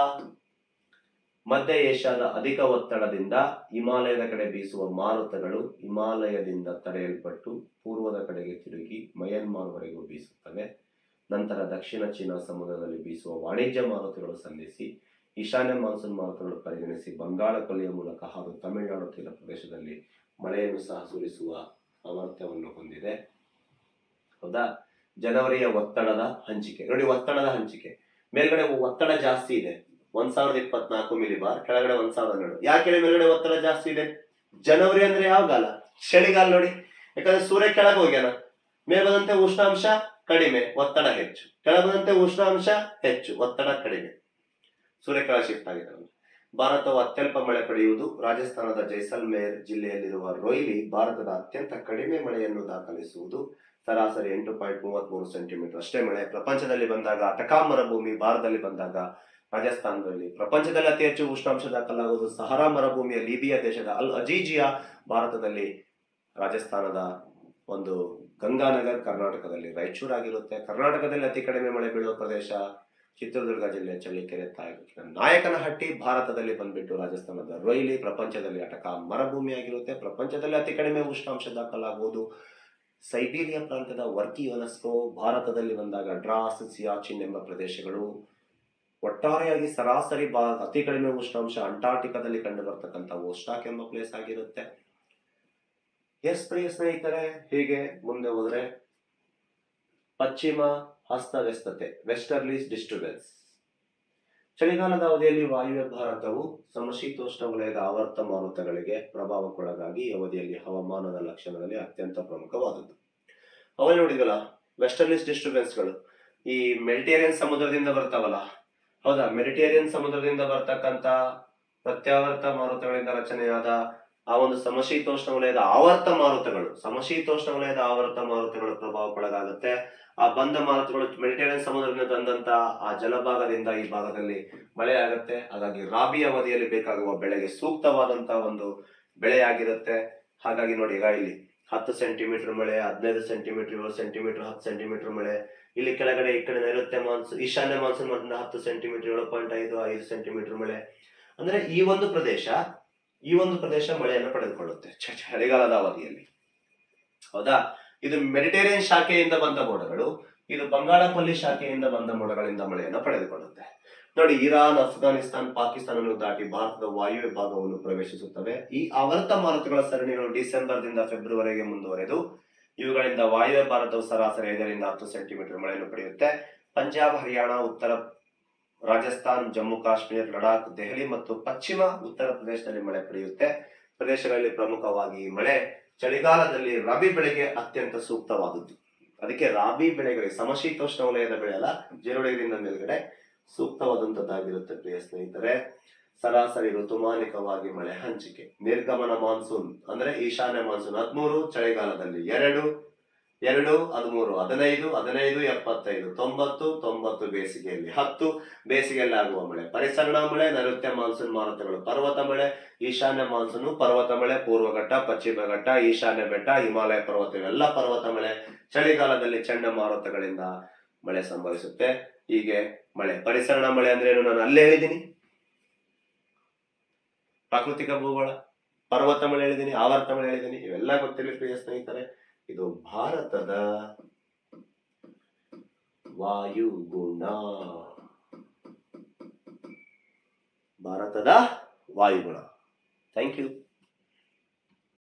ಮಧ್ಯ ಏಷ್ಯಾದ ಅಧಿಕ ಒತ್ತಡದಿಂದ ಹಿಮಾಲಯದ ಕಡೆ ಬೀಸುವ ಮಾರುತಗಳು ಹಿಮಾಲಯದಿಂದ ತಡೆಯಲ್ಪಟ್ಟು ಪೂರ್ವದ ಕಡೆಗೆ ತಿರುಗಿ ಮಯನ್ಮಾರ್ವರೆಗೂ ಬೀಸುತ್ತವೆ ನಂತರ ದಕ್ಷಿಣ ಚೀನಾ ಸಮುದ್ರದಲ್ಲಿ ಬೀಸುವ ವಾಣಿಜ್ಯ ಮಾರುತಗಳು ಸಂಧಿಸಿ ಈಶಾನ್ಯ ಮಾನ್ಸೂನ್ ಮಾರುತಗಳು ಪರಿಗಣಿಸಿ ಬಂಗಾಳ ಕೊಲ್ಲಿಯ ಮೂಲಕ ಹಾಗೂ ತಮಿಳುನಾಡು ತೀರ ಪ್ರದೇಶದಲ್ಲಿ ಮಳೆಯನ್ನು ಸಹ ಸುರಿಸುವ ಸಾಮರ್ಥ್ಯವನ್ನು ಹೊಂದಿದೆ ಹೌದಾ ಜನವರಿಯ ಒತ್ತಡದ ಹಂಚಿಕೆ ನೋಡಿ ಒತ್ತಡದ ಹಂಚಿಕೆ ಮೇಲ್ಗಡೆ ಒತ್ತಡ ಜಾಸ್ತಿ ಇದೆ ಒಂದ್ ಸಾವಿರದ ಇಪ್ಪತ್ನಾಲ್ಕು ಮಿಲಿಬಾರ್ ಕೆಳಗಡೆ ಒಂದ್ ಸಾವಿರದ ಹನ್ನೆರಡು ಯಾಕೆ ಮೇಲ್ಗಡೆ ಒತ್ತಡ ಜಾಸ್ತಿ ಇದೆ ಜನವರಿ ಅಂದ್ರೆ ಯಾವ ಕಾಲ ಚಳಿಗಾಲ ನೋಡಿ ಯಾಕಂದ್ರೆ ಸೂರ್ಯ ಕೆಳಗೆ ಹೋಗ್ಯಾನ ಮೇಲೆ ಬಂದಂತೆ ಉಷ್ಣಾಂಶ ಕಡಿಮೆ ಒತ್ತಡ ಹೆಚ್ಚು ಕೆಳಗೆ ಬಂದಂತೆ ಉಷ್ಣಾಂಶ ಹೆಚ್ಚು ಒತ್ತಡ ಕಡಿಮೆ ಸೂರ್ಯ ಕೆಳ ಶಿಫ್ಟ್ ಆಗಿದೆ ಭಾರತವು ಅತ್ಯಲ್ಪ ಮಳೆ ಪಡೆಯುವುದು ರಾಜಸ್ಥಾನದ ಜೈಸಲ್ಮೇರ್ ಜಿಲ್ಲೆಯಲ್ಲಿರುವ ರೊಯ್ಲಿ ಭಾರತದ ಅತ್ಯಂತ ಕಡಿಮೆ ಮಳೆಯನ್ನು ದಾಖಲಿಸುವುದು ಸರಾಸರಿ ಎಂಟು ಪಾಯಿಂಟ್ ಮೂವತ್ಮೂರು ಸೆಂಟಿಮೀಟರ್ ಅಷ್ಟೇ ಮಳೆ ಪ್ರಪಂಚದಲ್ಲಿ ಬಂದಾಗ ಅಟಕಾ ಮರುಭೂಮಿ ಭಾರತದಲ್ಲಿ ಬಂದಾಗ ರಾಜಸ್ಥಾನದಲ್ಲಿ ಪ್ರಪಂಚದಲ್ಲಿ ಅತಿ ಹೆಚ್ಚು ಉಷ್ಣಾಂಶ ದಾಖಲಾಗುವುದು ಸಹರಾ ಮರುಭೂಮಿಯ ಲಿಬಿಯಾ ದೇಶದ ಅಲ್ ಅಜೀಜಿಯಾ ಭಾರತದಲ್ಲಿ ರಾಜಸ್ಥಾನದ ಒಂದು ಗಂಗಾನಗರ್ ಕರ್ನಾಟಕದಲ್ಲಿ ರಾಯಚೂರು ಆಗಿರುತ್ತೆ ಕರ್ನಾಟಕದಲ್ಲಿ ಅತಿ ಕಡಿಮೆ ಮಳೆ ಬೀಳುವ ಪ್ರದೇಶ ಚಿತ್ರದುರ್ಗ ಜಿಲ್ಲೆಯ ಚಳ್ಳಕೆರೆ ತಾಲೂಕಿನ ನಾಯಕನಹಟ್ಟಿ ಭಾರತದಲ್ಲಿ ಬಂದ್ಬಿಟ್ಟು ರಾಜಸ್ಥಾನದ ರೊಯ್ಲಿ ಪ್ರಪಂಚದಲ್ಲಿ ಅಟಕ ಮರುಭೂಮಿ ಆಗಿರುತ್ತೆ ಪ್ರಪಂಚದಲ್ಲಿ ಅತಿ ಕಡಿಮೆ ಉಷ್ಣಾಂಶ ದಾಖಲಾಗುವುದು ಸೈಬೀರಿಯಾ ಪ್ರಾಂತ್ಯದ ವರ್ಕಿ ಯುನೆಸ್ಕೋ ಭಾರತದಲ್ಲಿ ಬಂದಾಗ ಡ್ರಾಸ್ ಸಿಯಾಚಿನ್ ಎಂಬ ಪ್ರದೇಶಗಳು ಒಟ್ಟಾರೆಯಾಗಿ ಸರಾಸರಿ ಬಾ ಅತಿ ಕಡಿಮೆ ಉಷ್ಣಾಂಶ ಅಂಟಾರ್ಟಿಕಾದಲ್ಲಿ ಕಂಡು ಬರ್ತಕ್ಕಂಥ ಓಸ್ಟಾಕ್ ಎಂಬ ಪ್ಲೇಸ್ ಆಗಿರುತ್ತೆ ಎಸ್ ಪ್ರಿಯ ಸ್ನೇಹಿತರೆ ಹೀಗೆ ಮುಂದೆ ಹೋದ್ರೆ ಪಶ್ಚಿಮ ಹಸ್ತವ್ಯಸ್ತತೆ ವೆಸ್ಟರ್ಲೀಸ್ ಡಿಸ್ಟರ್ಬೆನ್ಸ್ ಚಳಿಗಾಲದ ಅವಧಿಯಲ್ಲಿ ವಾಯುವ್ಯ ಭಾರತವು ಸಮಶೀತೋಷ್ಣ ವಲಯದ ಆವರ್ತ ಮಾರುತಗಳಿಗೆ ಪ್ರಭಾವಕ್ಕೊಳಗಾಗಿ ಈ ಅವಧಿಯಲ್ಲಿ ಹವಾಮಾನದ ಲಕ್ಷಣದಲ್ಲಿ ಅತ್ಯಂತ ಪ್ರಮುಖವಾದದ್ದು ಅವೇ ನೋಡಿದಲ್ಲ ವೆಸ್ಟರ್ಲೀಸ್ ಡಿಸ್ಟರ್ಬೆನ್ಸ್ಗಳು ಈ ಮೆಡಿಟೇರಿಯನ್ ಸಮುದ್ರದಿಂದ ಬರ್ತಾವಲ್ಲ ಹೌದಾ ಮೆಡಿಟೇರಿಯನ್ ಸಮುದ್ರದಿಂದ ಬರ್ತಕ್ಕಂತ ಪ್ರತ್ಯಾವರ್ತ ಮಾರುತಗಳಿಂದ ರಚನೆಯಾದ ಆ ಒಂದು ಸಮಶೀತೋಷ್ಣ ವಲಯದ ಆವರ್ತ ಮಾರುತಗಳು ಸಮಶೀತೋಷ್ಣ ವಲಯದ ಆವರ್ತ ಮಾರುತಗಳ ಪ್ರಭಾವಕ್ಕೊಳಗಾಗುತ್ತೆ ಆ ಬಂದ ಮಾರುತಗಳು ಮೆಡಿಟೇರಿಯನ್ ಸಮುದ್ರದಿಂದ ತಂದಂತ ಆ ಜಲಭಾಗದಿಂದ ಈ ಭಾಗದಲ್ಲಿ ಮಳೆ ಆಗುತ್ತೆ ಹಾಗಾಗಿ ರಾಬಿ ಅವಧಿಯಲ್ಲಿ ಬೇಕಾಗುವ ಬೆಳೆಗೆ ಸೂಕ್ತವಾದಂತ ಒಂದು ಬೆಳೆಯಾಗಿರುತ್ತೆ ಹಾಗಾಗಿ ನೋಡಿ ಈಗ ಇಲ್ಲಿ ಹತ್ತು ಸೆಂಟಿಮೀಟರ್ ಮಳೆ ಹದಿನೈದು ಸೆಂಟಿಮೀಟರ್ ಏಳು ಸೆಂಟಿಮೀಟರ್ ಹತ್ತು ಸೆಂಟಿಮೀಟರ್ ಮಳೆ ಇಲ್ಲಿ ಕೆಳಗಡೆ ಈ ಕಡೆ ನೈಋತ್ಯ ಮಾನ್ಸೂನ್ ಈಶಾನ್ಯ ಮಾನ್ಸೂನ್ ಮಟ್ಟದಿಂದ ಹತ್ತು ಸೆಂಟಿಮೀಟರ್ ಏಳು ಪಾಯಿಂಟ್ ಐದು ಐದು ಸೆಂಟಿಮೀಟರ್ ಮಳೆ ಅಂದ್ರೆ ಈ ಒಂದು ಪ್ರದೇಶ ಈ ಒಂದು ಪ್ರದೇಶ ಮಳೆಯನ್ನು ಪಡೆದುಕೊಳ್ಳುತ್ತೆ ಚ- ಚಳಿಗಾಲದ ಅವಧಿಯಲ್ಲಿ ಹೌದಾ ಇದು ಮೆಡಿಟೇರಿಯನ್ ಶಾಖೆಯಿಂದ ಬಂದ ಮೋಡಗಳು ಇದು ಬಂಗಾಳಕೊಲ್ಲಿ ಶಾಖೆಯಿಂದ ಬಂದ ಮೋಡಗಳಿಂದ ಮಳೆಯನ್ನು ಪಡೆದುಕೊಳ್ಳುತ್ತೆ ನೋಡಿ ಇರಾನ್ ಅಫ್ಘಾನಿಸ್ತಾನ್ ಪಾಕಿಸ್ತಾನವನ್ನು ದಾಟಿ ಭಾರತದ ವಾಯುವ್ಯ ಭಾಗವನ್ನು ಪ್ರವೇಶಿಸುತ್ತವೆ ಈ ಆವರ್ತ ಮಾರುತಗಳ ಸರಣಿಗಳು ಡಿಸೆಂಬರ್ದಿಂದ ಫೆಬ್ರವರಿಗೆ ಮುಂದುವರೆದು ಇವುಗಳಿಂದ ವಾಯುವ್ಯ ಭಾರತವು ಸರಾಸರಿ ಐದರಿಂದ ಹತ್ತು ಸೆಂಟಿಮೀಟರ್ ಮಳೆಯನ್ನು ಪಡೆಯುತ್ತೆ ಪಂಜಾಬ್ ಹರಿಯಾಣ ಉತ್ತರ ರಾಜಸ್ಥಾನ್ ಜಮ್ಮು ಕಾಶ್ಮೀರ್ ಲಡಾಖ್ ದೆಹಲಿ ಮತ್ತು ಪಶ್ಚಿಮ ಉತ್ತರ ಪ್ರದೇಶದಲ್ಲಿ ಮಳೆ ಪಡೆಯುತ್ತೆ ಪ್ರದೇಶಗಳಲ್ಲಿ ಪ್ರಮುಖವಾಗಿ ಈ ಮಳೆ ಚಳಿಗಾಲದಲ್ಲಿ ರಾಬಿ ಬೆಳೆಗೆ ಅತ್ಯಂತ ಸೂಕ್ತವಾದದ್ದು ಅದಕ್ಕೆ ರಾಬಿ ಬೆಳೆಗಳಿಗೆ ಸಮಶೀತೋಷ್ಣ ವಲಯದ ಬೆಳೆ ಅಲ್ಲ ಜೀರೋ ಡಿಗ್ರಿಯಿಂದ ಮೇಲ್ಗಡೆ ಸೂಕ್ತವಾದಂತದ್ದಾಗಿರುತ್ತೆ ಪ್ರಿಯ ಸ್ನೇಹಿತರೆ ಸರಾಸರಿ ಋತುಮಾನಿಕವಾಗಿ ಮಳೆ ಹಂಚಿಕೆ ನಿರ್ಗಮನ ಮಾನ್ಸೂನ್ ಅಂದ್ರೆ ಈಶಾನ್ಯ ಮಾನ್ಸೂನ್ ಹದಿಮೂರು ಚಳಿಗಾಲದಲ್ಲಿ ಎರಡು ಎರಡು ಹದಿಮೂರು ಹದಿನೈದು ಹದಿನೈದು ಎಪ್ಪತ್ತೈದು ತೊಂಬತ್ತು ತೊಂಬತ್ತು ಬೇಸಿಗೆಯಲ್ಲಿ ಹತ್ತು ಬೇಸಿಗೆಯಲ್ಲಿ ಆಗುವ ಮಳೆ ಪರಿಸರಣ ಮಳೆ ನೈಋತ್ಯ ಮಾನ್ಸೂನ್ ಮಾರುತಗಳು ಪರ್ವತ ಮಳೆ ಈಶಾನ್ಯ ಮಾನ್ಸೂನು ಪರ್ವತ ಮಳೆ ಪೂರ್ವಘಟ್ಟ ಪಶ್ಚಿಮ ಘಟ್ಟ ಈಶಾನ್ಯ ಬೆಟ್ಟ ಹಿಮಾಲಯ ಪರ್ವತ ಇವೆಲ್ಲ ಪರ್ವತ ಮಳೆ ಚಳಿಗಾಲದಲ್ಲಿ ಚಂಡಮಾರುತಗಳಿಂದ ಮಳೆ ಸಂಭವಿಸುತ್ತೆ ಹೀಗೆ ಮಳೆ ಪರಿಸರಣ ಮಳೆ ಅಂದ್ರೆ ಏನು ನಾನು ಅಲ್ಲೇ ಹೇಳಿದ್ದೀನಿ ಪ್ರಾಕೃತಿಕ ಭೂಗೋಳ ಪರ್ವತ ಮಳೆ ಹೇಳಿದ್ದೀನಿ ಆವರ್ತ ಮಳೆ ಹೇಳಿದ್ದೀನಿ ಇವೆಲ್ಲ ಗೊತ್ತಿರಲಿ ಪ್ರಿಯ ಸ್ನೇಹಿತರೆ ಇದು ಭಾರತದ ವಾಯುಗುಣ ಭಾರತದ ವಾಯುಗುಣ ಥ್ಯಾಂಕ್ ಯು